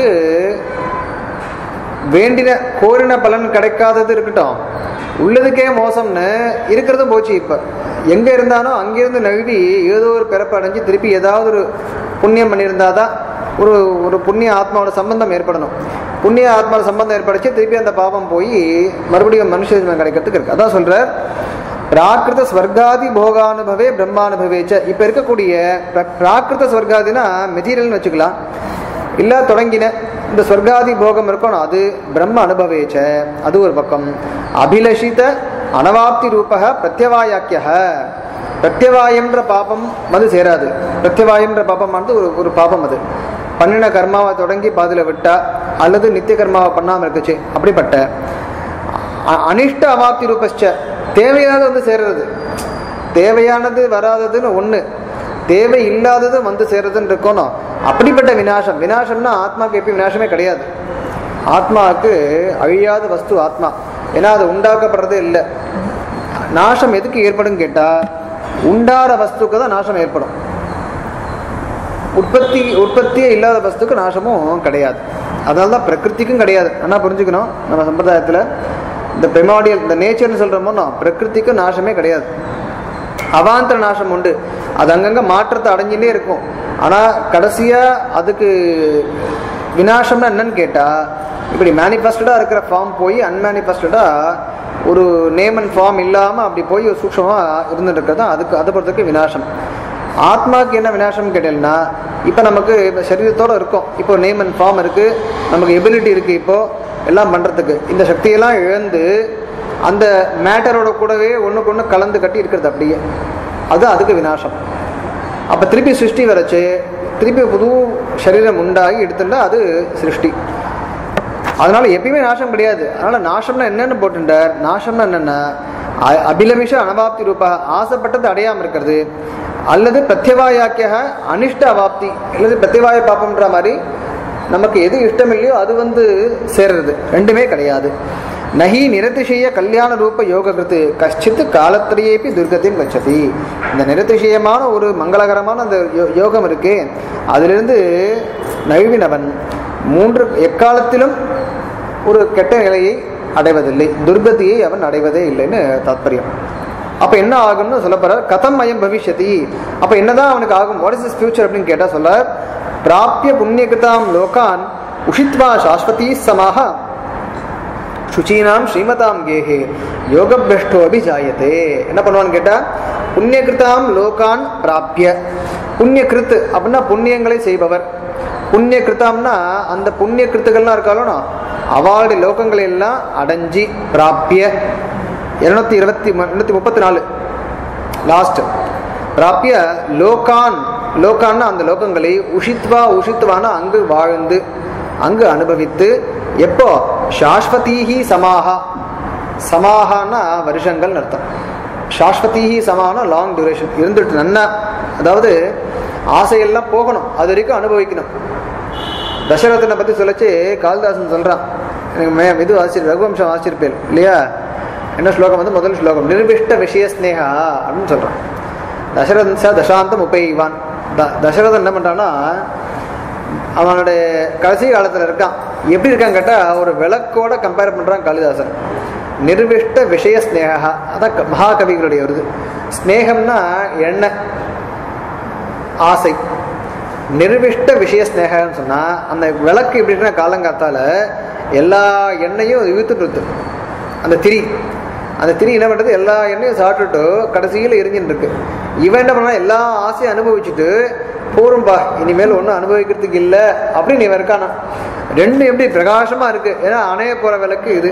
வேண்டின கோரின பலன் கிடைக்காதது இருக்கட்டும் உள்ளதுக்கே மோசம்னு இருக்கிறதும் போச்சு இப்போ எங்கே இருந்தானோ அங்கேருந்து நழுவி ஏதோ ஒரு பிறப்பு அடைஞ்சு திருப்பி ஏதாவது ஒரு புண்ணியம் பண்ணியிருந்தாதான் ஒரு ஒரு புண்ணிய ஆத்மாவோட சம்பந்தம் ஏற்படணும் புண்ணிய ஆத்மாவோட சம்பந்தம் ஏற்படுச்சு திருப்பி அந்த பாவம் போய் மறுபடியும் மனுஷ ஜென்மம் கிடைக்கிறதுக்கு இருக்கு அதான் சொல்றார் பிராகிருத ஸ்வர்காதி போகானுபவே பிரம்மானுபவேச்ச இப்போ இருக்கக்கூடிய பிர- பிராகிருத ஸ்வர்காதினா மெட்டீரியல்னு வச்சுக்கலாம் இல்ல தொடங்கின இந்த ஸ்வர்காதி போகம் இருக்கணும் அது பிரம்ம அனுபவேச்ச அது ஒரு பக்கம் அபிலஷித அனவாப்தி ரூபக பிரத்யவாயாக்கிய பிரத்யவாயம்ன்ற பாபம் வந்து சேராது பிரத்யவாயம்ன்ற பாபமானது ஒரு ஒரு பாபம் அது பண்ணின கர்மாவை தொடங்கி பாதியில விட்டா அல்லது நித்திய கர்மாவை பண்ணாம இருக்குச்சு அப்படிப்பட்ட அ- அனிஷ்ட அவாப்தி ரூபஸ்ச தேவையானது வந்து சேர்றது தேவையானது வராததுன்னு ஒண்ணு தேவை இல்லாதது வந்து சேர்றதுன்னு இருக்கணும் அப்படிப்பட்ட விநாசம் விநாசம்னா ஆத்மாவுக்கு எப்பயும் விநாசமே கிடையாது ஆத்மாவுக்கு அழியாத வஸ்து ஆத்மா ஏன்னா அது உண்டாக்கப்படுறதே இல்லை நாசம் எதுக்கு ஏற்படும் கேட்டா உண்டார வஸ்துக்கு தான் நாசம் ஏற்படும் உற்பத்தி உற்பத்தியே இல்லாத வஸ்துக்கு நாசமும் கிடையாது அதனால தான் பிரகிருதிக்கும் கிடையாது ஆனால் புரிஞ்சுக்கணும் நம்ம சம்பிரதாயத்தில் இந்த பிரிமாடியல் இந்த நேச்சர்னு சொல்கிறோமோ பிரகிருதிக்கும் நாசமே கிடையாது அவாந்தர நாசம் உண்டு அது அங்கங்கே மாற்றத்தை அடைஞ்சுட்டே இருக்கும் ஆனால் கடைசியாக அதுக்கு விநாசம்னா என்னன்னு கேட்டால் இப்படி மேனிஃபெஸ்டடாக இருக்கிற ஃபார்ம் போய் அன்மேனிஃபெஸ்டடாக ஒரு நேம் அண்ட் ஃபார்ம் இல்லாமல் அப்படி போய் ஒரு சூக்ஷமாக இருந்துட்டு இருக்கிறது தான் அதுக்கு அதை பொறுத்தவரைக்கும் விநாசம் ஆத்மாவுக்கு என்ன விநாசம் கேட்டீங்கன்னா இப்போ நமக்கு இந்த சரீரத்தோடு இருக்கும் இப்போ நேம் அண்ட் ஃபார்ம் இருக்குது நமக்கு எபிலிட்டி இருக்குது இப்போது எல்லாம் பண்ணுறதுக்கு இந்த சக்தியெல்லாம் இழந்து அந்த மேட்டரோட கூடவே ஒன்றுக்கு ஒன்று கலந்து கட்டி இருக்கிறது அப்படியே அது அதுக்கு விநாசம் அப்போ திருப்பி சிருஷ்டி வரைச்சு திருப்பி புது சரீரம் உண்டாகி எடுத்துட்டா அது சிருஷ்டி அதனால எப்பயுமே நாசம் கிடையாது அதனால நாசம்னா என்னன்னு போட்டுட்டார் நாசம்னா என்னன்னா அ- அபிலமிஷ அனவாப்தி ரூபா ஆசைப்பட்டது அடையாம இருக்கிறது அல்லது பிரத்யவாயாக்கிய அனிஷ்ட அவாப்தி அல்லது பிரத்யவாய பாப்பம்ன்ற மாதிரி நமக்கு எது இஷ்டம் இல்லையோ அது வந்து சேர்றது ரெண்டுமே கிடையாது நகி நிரதிசய கல்யாண ரூப யோக கிருத்து கஷ்டித் காலத்திலேயேப்பி துர்கத்தையும் கச்சதி இந்த நிரதிசயமான ஒரு மங்களகரமான அந்த யோ- யோகம் இருக்கே அதிலிருந்து நழுவினவன் மூன்று எக்காலத்திலும் ஒரு கெட்ட நிலையை அடைவதில்லை துர்கதியை அவன் அடைவதே இல்லைன்னு தாத்பரியம் அப்ப என்ன ஆகும்னு சொல்ல போறார் கதம் மயம் பவிஷ்யதி அப்ப என்னதான் அவனுக்கு ஆகும் வாட் இஸ் இஸ் ஃபியூச்சர் அப்படின்னு கேட்டா சொல்ல பிராப்பிய புண்ணியகிருதாம் லோகான் உஷித்வா சாஸ்வதி சமாக சுச்சீனாம் ஸ்ரீமதாம் கேஹே யோகபிரஷ்டோ அபிஜாயத்தே என்ன பண்ணுவான்னு கேட்டா புண்ணியகிருதாம் லோகான் பிராப்பிய புண்ணிய கிருத்து அப்படின்னா புண்ணியங்களை செய்பவர் புண்ணிய கிருத்தாம்னா அந்த புண்ணிய கிருத்துகள்லாம் இருக்காலும் அவளுடைய லோகங்களை எல்லாம் அடைஞ்சி பிராப்பிய இருநூத்தி இருபத்தி இருநூத்தி முப்பத்தி நாலு லாஸ்ட் பிராப்பிய லோகான் லோகான்னா அந்த லோகங்களை உஷித்வா உஷித்வான அங்கு வாழ்ந்து அங்கு அனுபவித்து எப்போ சாஸ்வதீஹி சமாஹா சமாஹான்னா வருஷங்கள் அர்த்தம் சாஸ்வதீஹி சமானா லாங் டியூரேஷன் இருந்துட்டு நன்னா அதாவது ஆசையெல்லாம் போகணும் அது வரைக்கும் அனுபவிக்கணும் தசரதனை பற்றி சொல்லச்சு காளிதாசன் சொல்கிறான் எனக்கு மே இது ஆசிரியர் ரகுவம்சம் ஆசிரியப்பேன் இல்லையா என்ன ஸ்லோகம் வந்து முதல் ஸ்லோகம் நிர்விஷ்ட விஷய ஸ்னேகா அப்படின்னு சொல்கிறான் தசரதன் ச தசாந்தம் உபயிவான் த தசரதன் என்ன பண்ணுறான்னா அவனுடைய கடைசி காலத்தில் இருக்கான் எப்படி இருக்கான்னு கேட்டால் ஒரு விளக்கோட கம்பேர் பண்ணுறான் காளிதாசன் நிர்விஷ்ட விஷய ஸ்னேகா அதான் க- மகாகவிகளுடைய ஒரு இது ஸ்னேகம்னா எண்ணெய் ஆசை நிர்விஷ்ட விஷய ஸ்னேகம்னு சொன்னால் அந்த விளக்கு எப்படி இருக்குன்னா காலங்காத்தால எல்லா எண்ணெயும் இழுத்துட்டு அந்த திரி அந்த திரி என்ன பண்ணுறது எல்லா எண்ணெயும் சாப்பிட்டுட்டு கடைசியில் எரிஞ்சுட்டு இருக்கு இவன் என்ன பண்ணா எல்லா ஆசையும் அனுபவிச்சுட்டு போரும்பா இனிமேல் ஒன்றும் அனுபவிக்கிறதுக்கு இல்லை அப்படின்னு இவன் இருக்கானா ரெண்டு எப்படி பிரகாசமாக இருக்கு ஏன்னா அணைய போகிற விளக்கு இது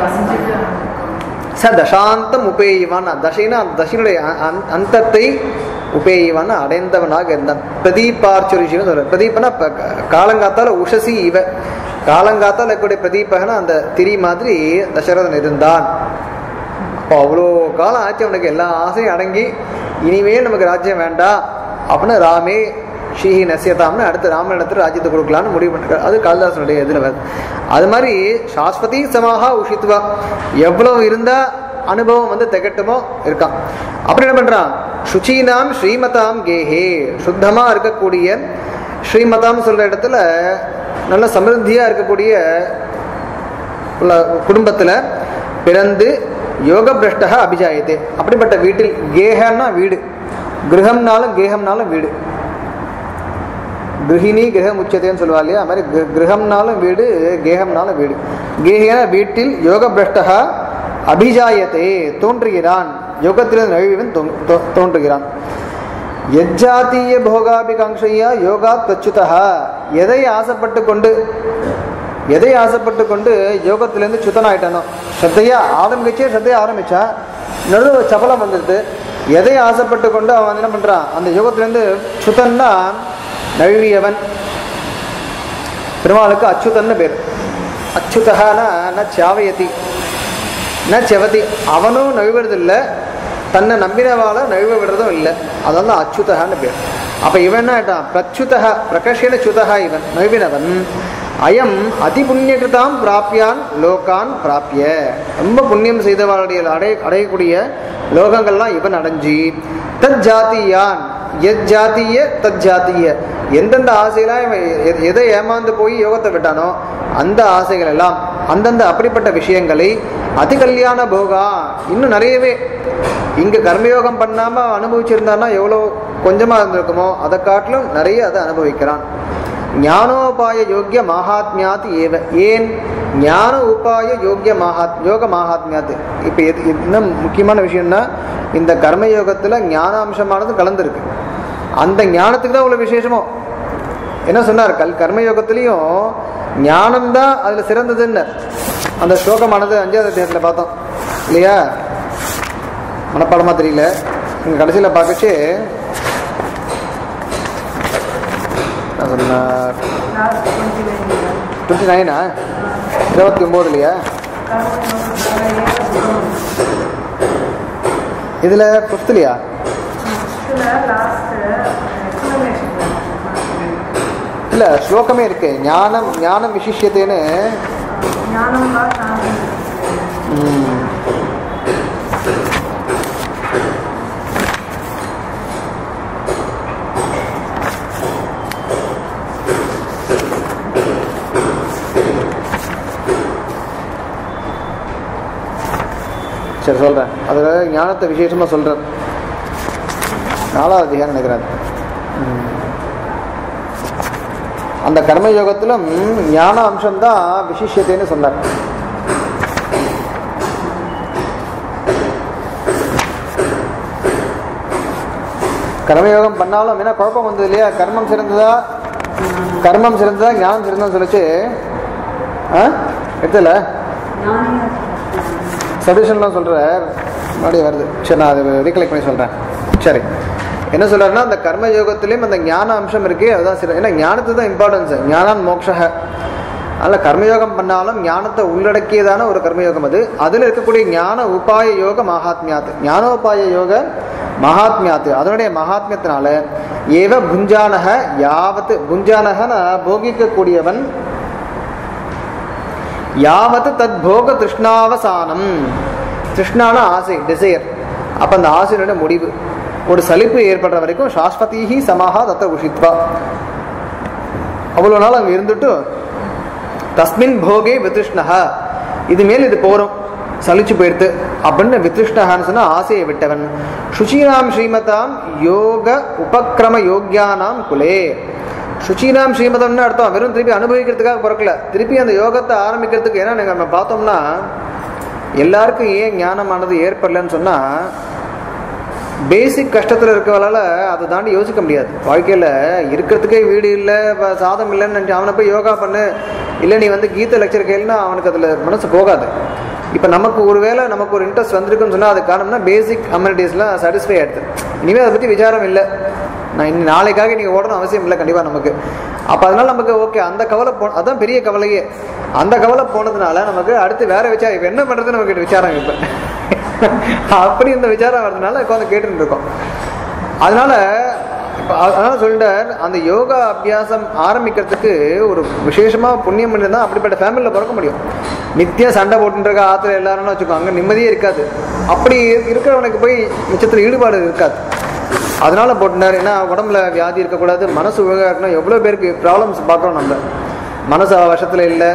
ச தசாந்தம் உபேயிவான் தசைனா அந்த தசையினுடைய அ- அந்- அந்தத்தை உபேயிவான் அடைந்தவனாக இருந்தான் பிரதீபார்ச்சுரிஷின்னு சொல்ற பிரதீபனா ப- காலங்காத்தால உஷசி இவ காலங்காத்தால இருக்கக்கூடிய பிரதீபகனா அந்த திரி மாதிரி தசரதன் இருந்தான் அப்போ அவ்வளோ காலம் ஆச்சு அவனுக்கு எல்லா ஆசையும் அடங்கி இனிமே நமக்கு ராஜ்யம் வேண்டாம் அப்படின்னு ராமே ஷீஹி நசியதாம்னு அடுத்து ராமனிடத்துல ராஜ்யத்தை கொடுக்கலான்னு முடிவு பண்ணிருக்காரு அது காளிதாசனுடைய இதில் வருது அது மாதிரி சாஸ்வதி சமாகா உஷித்வா எவ்வளவு இருந்தா அனுபவம் வந்து திகட்டுமோ இருக்கான் அப்புறம் என்ன பண்றான் சுச்சீனாம் ஸ்ரீமதாம் கேஹே சுத்தமா இருக்கக்கூடிய ஸ்ரீமதாம் சொல்ற இடத்துல நல்ல சமிருத்தியா இருக்கக்கூடிய உள்ள குடும்பத்தில் பிறந்து யோக பிரஷ்டக அபிஜாயத்தே அப்படிப்பட்ட வீட்டில் கேகன்னா வீடு கிரகம்னாலும் கேகம்னாலும் வீடு கிருஹிணி கிரகம் உச்சத்தைன்னு சொல்லுவா இல்லையா அது மாதிரி கிர- கிரகம்னாலும் வீடு கேகம்னாலும் வீடு கேகன வீட்டில் யோக பிரஷ்டக அபிஜாயத்தே தோன்றுகிறான் யோகத்திலிருந்து நழுவிவன் தோ- தோ- தோன்றுகிறான் எஜ்ஜாத்தீய போகாபிகாங்கையா யோகா தச்சுதா எதை ஆசைப்பட்டு கொண்டு எதை ஆசைப்பட்டு கொண்டு யோகத்திலேருந்து சுத்தனாயிட்டானோ ஸ்ரத்தையா ஆரம்பிச்சே ஸ்ரத்தையா ஆரம்பிச்சா நடுவு சபலம் வந்துடுது எதை ஆசைப்பட்டு கொண்டு அவன் வந்து என்ன பண்றான் அந்த யோகத்திலேருந்து சுத்தன்னா நழுவியவன் பெருமாளுக்கு அச்சுதன்னு பேர் அச்சுதகானா ந சாவயதி ந செவதி அவனும் நழுவுறதில்லை தன்னை நம்பினவால நழுவ விடுறதும் இல்லை அதெல்லாம் அச்சுதகான்னு பேர் அப்ப இவன் என்ன ஆயிட்டான் பிரச்சுதக பிரகர்ஷன சுதகா இவன் நழுவினவன் அயம் அதி புண்ணியகிருதாம் பிராப்பியான் லோகான் பிராப்பிய ரொம்ப புண்ணியம் செய்தவளுடைய அடைய அடையக்கூடிய லோகங்கள்லாம் இவன் அடைஞ்சி தத் ஜாத்தியான் எத் ஜாத்திய தத் ஜாத்திய எந்தெந்த ஆசையெல்லாம் இவன் எ- எதை ஏமாந்து போய் யோகத்தை விட்டானோ அந்த ஆசைகள் எல்லாம் அந்தந்த அப்படிப்பட்ட விஷயங்களை அதி கல்யாண போகா இன்னும் நிறையவே இங்க கர்மயோகம் பண்ணாம அனுபவிச்சிருந்தான்னா எவ்வளோ கொஞ்சமா இருந்திருக்குமோ அதை காட்டிலும் நிறைய அதை அனுபவிக்கிறான் ஞானோபாய யோக்கிய மகாத்மியாத் ஏவ ஏன் ஞான உபாய யோக்கிய மகாத் யோக மகாத்மியாத் இப்போ எது இது என்ன முக்கியமான விஷயம்னா இந்த கர்மயோகத்தில் ஞானாம்சமானது கலந்துருக்கு அந்த ஞானத்துக்கு தான் இவ்வளோ விசேஷமோ என்ன சொன்னார் கல் கர்மயோகத்திலையும் ஞானம் தான் அதில் சிறந்ததுன்னு அந்த ஸ்லோகமானது அஞ்சாவது அத்தியாயத்தில் பார்த்தோம் இல்லையா மனப்பாடமாக தெரியல இங்கே கடைசியில் பார்க்கச்சு நான் சொன்ன லாஸ்ட் டுவெண்ட்டி நைன் டுவெண்ட்டி நைனா இருபத்தி ஒம்போதுலையா இதில் ஃபிஃப்த்லையா லாஸ்ட் எக்ஸ்பிளனேஷன் இல்லை ஸ்லோகமே இருக்கு ஞானம் ஞானம் விசிஷ்யத்தேன்னு ஞானம் வா சாந்தி ம், சரி சொல்கிறேன் அதில் ஞானத்தை விசேஷமாக சொல்கிறேன் நாலாவது அதிகாரம் நினைக்கிறேன் ம். அந்த கர்மயோகத்திலும் ஞான அம்சம்தான் விசிஷ்யத்தைன்னு சொன்னார் கர்மயோகம் பண்ணாலும் என்ன குழப்பம் வந்தது இல்லையா கர்மம் சிறந்ததா கர்மம் சிறந்ததா ஞானம் சிறந்ததுன்னு சொல்லிச்சு ஆ எடுத்துல சபிஷன்லாம் சொல்கிறார் மறுபடியும் வருது சரி நான் அதை ரீகலெக்ட் பண்ணி சொல்கிறேன் சரி என்ன சொல்றாருன்னா அந்த கர்ம யோகத்திலையும் அந்த ஞான அம்சம் இருக்கு அதுதான் சிற ஏன்னா ஞானத்துக்கு தான் இம்பார்ட்டன்ஸ் ஞானம் மோக்ஷக அதனால் கர்மயோகம் பண்ணாலும் ஞானத்தை உள்ளடக்கியதான ஒரு கர்மயோகம் அது அதில் இருக்கக்கூடிய ஞான உபாய யோக மகாத்மியாத் ஞானோபாய யோக மகாத்மியாத் அதனுடைய மகாத்மியத்தினால ஏவ புஞ்சானக யாவத்து புஞ்சானகன போகிக்கக்கூடியவன் யாவத்து தத் போக திருஷ்ணாவசானம் திருஷ்ணான ஆசை டிசையர் அப்போ அந்த ஆசையினுடைய முடிவு ஒரு சலிப்பு ஏற்படுற வரைக்கும் சாஸ்வதீஹி சமாஹா தத்த உஷித்வா அவ்வளோ நாள் அங்கே இருந்துட்டு தஸ்மின் போகே வித்ருஷ்ணஹா இது மேல் இது போகிறோம் சலிச்சு போயிடுத்து அப்படின்னு வித்ருஷ்ணஹான்னு சொன்னா ஆசையை விட்டவன் சுச்சீனாம் ஸ்ரீமதாம் யோக உபக்கிரம யோக்யானாம் குலே சுச்சீனாம் ஸ்ரீமதம்னு அர்த்தம் வெறும் திருப்பி அனுபவிக்கிறதுக்காக பிறக்கல திருப்பி அந்த யோகத்தை ஆரம்பிக்கிறதுக்கு ஏன்னா நம்ம பார்த்தோம்னா எல்லாருக்கும் ஏன் ஞானமானது ஏற்படலன்னு சொன்னா பேசிக் கஷ்டத்தில் இருக்கவளால அதை தாண்டி யோசிக்க முடியாது வாழ்க்கையில் இருக்கிறதுக்கே வீடு இல்லை வ- சாதம் இல்லைன்னு நினச்சி அவனை போய் யோகா பண்ணு இல்லை நீ வந்து கீத லெக்சர் கேளுன்னா அவனுக்கு அதில் மனசு போகாது இப்போ நமக்கு ஒரு வேளை நமக்கு ஒரு இன்ட்ரெஸ்ட் வந்திருக்குன்னு சொன்னால் அது காரணம்னா பேசிக் அம்யூனிட்டிஸ்லாம் சாட்டிஸ்ஃபை ஆயிடுது இனிமேல் அதை பற்றி விசாரம் இல்லை நான் இன்னி நாளைக்காக நீங்கள் ஓடணும் அவசியம் இல்லை கண்டிப்பாக நமக்கு அப்போ அதனால நமக்கு ஓகே அந்த கவலை போ அதான் பெரிய கவலையே அந்த கவலை போனதுனால நமக்கு அடுத்து வேற விசாரம் இப்போ என்ன பண்ணுறது நமக்கு விசாரம் இப்போ அப்படி இந்த விசாரம் வர்றதுனால உட்காந்து கேட்டுட்டு இருக்கோம் அதனால இப்ப அ- அதனால சொல்லிட்டார் அந்த யோகா அபியாசம் ஆரம்பிக்கிறதுக்கு ஒரு விசேஷமா புண்ணியம் பண்ணி தான் அப்படிப்பட்ட ஃபேமிலியில் பிறக்க முடியும் நித்தியம் சண்டை போட்டுட்டு இருக்க ஆத்துல எல்லாரும்னு வச்சுக்கோங்க நிம்மதியே இருக்காது அப்படி இருக்கிறவனுக்கு போய் மிச்சத்தில் ஈடுபாடு இருக்காது அதனால போட்டுனார் ஏன்னா உடம்புல வியாதி இருக்கக்கூடாது மனசு ஒழுங்கா இருக்கணும் எவ்வளோ பேருக்கு ப்ராப்ளம்ஸ் பார்க்குறோம் நம்ம மனசு வசத்தில் இல்லை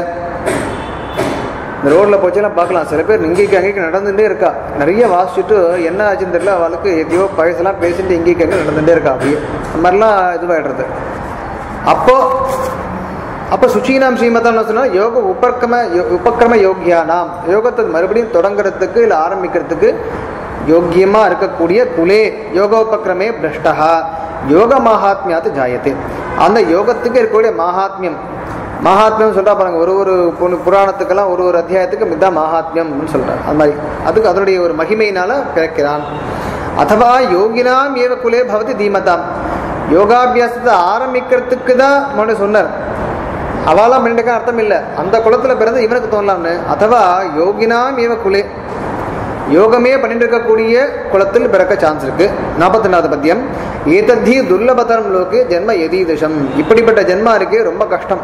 இந்த ரோட்ல போச்செல்லாம் பார்க்கலாம் சில பேர் இங்கேக்கு அங்கேக்கு நடந்துட்டே இருக்கா நிறைய வாசிச்சுட்டு என்ன ஆச்சுன்னு தெரியல அவளுக்கு எதையோ பழசெல்லாம் பேசிட்டு இங்கேக்கு அங்கே நடந்துட்டே இருக்கா அப்படியே அந்த மாதிரிலாம் இதுவாயிடுறது அப்போ அப்போ சுச்சீனாம் ஸ்ரீமதம்னு சொன்னா யோக உபக்கிரம யோ- உபக்கிரம யோகியானாம் யோகத்தை மறுபடியும் தொடங்குறதுக்கு இல்லை ஆரம்பிக்கிறதுக்கு யோக்கியமா இருக்கக்கூடிய குலே யோகோபக்கிரமே பிரஷ்டா யோக மகாத்மியாத்து ஜாயத்து அந்த யோகத்துக்கு இருக்கக்கூடிய மகாத்மியம் மகாத்மியம் சொல்றா பாருங்க ஒரு ஒரு புன- புராணத்துக்கெல்லாம் ஒரு ஒரு அத்தியாயத்துக்கு இதுதான் மகாத்மியம்னு சொல்றாரு அது மாதிரி அதுக்கு அதனுடைய ஒரு மகிமையினால பிறக்கிறான் அதுவா யோகினாம் ஏவ குலே பவதி தீமதாம் யோகாபியாசத்தை ஆரம்பிக்கிறதுக்கு தான் முன்னாடி சொன்னார் அவாலாம் பண்ணிட்டு அர்த்தம் இல்லை அந்த குலத்துல பிறந்து இவனுக்கு தோணலாம்னு அதுவா யோகினாம் ஏவ குலே யோகமே பண்ணிட்டு இருக்கக்கூடிய குலத்தில் பிறக்க சான்ஸ் இருக்கு நாற்பத்தி ரெண்டாவது பத்தியம் ஏதத்தி துர்லபதரம் லோக்கு ஜென்ம எதீதிஷம் இப்படிப்பட்ட ஜென்மா இருக்கு ரொம்ப கஷ்டம்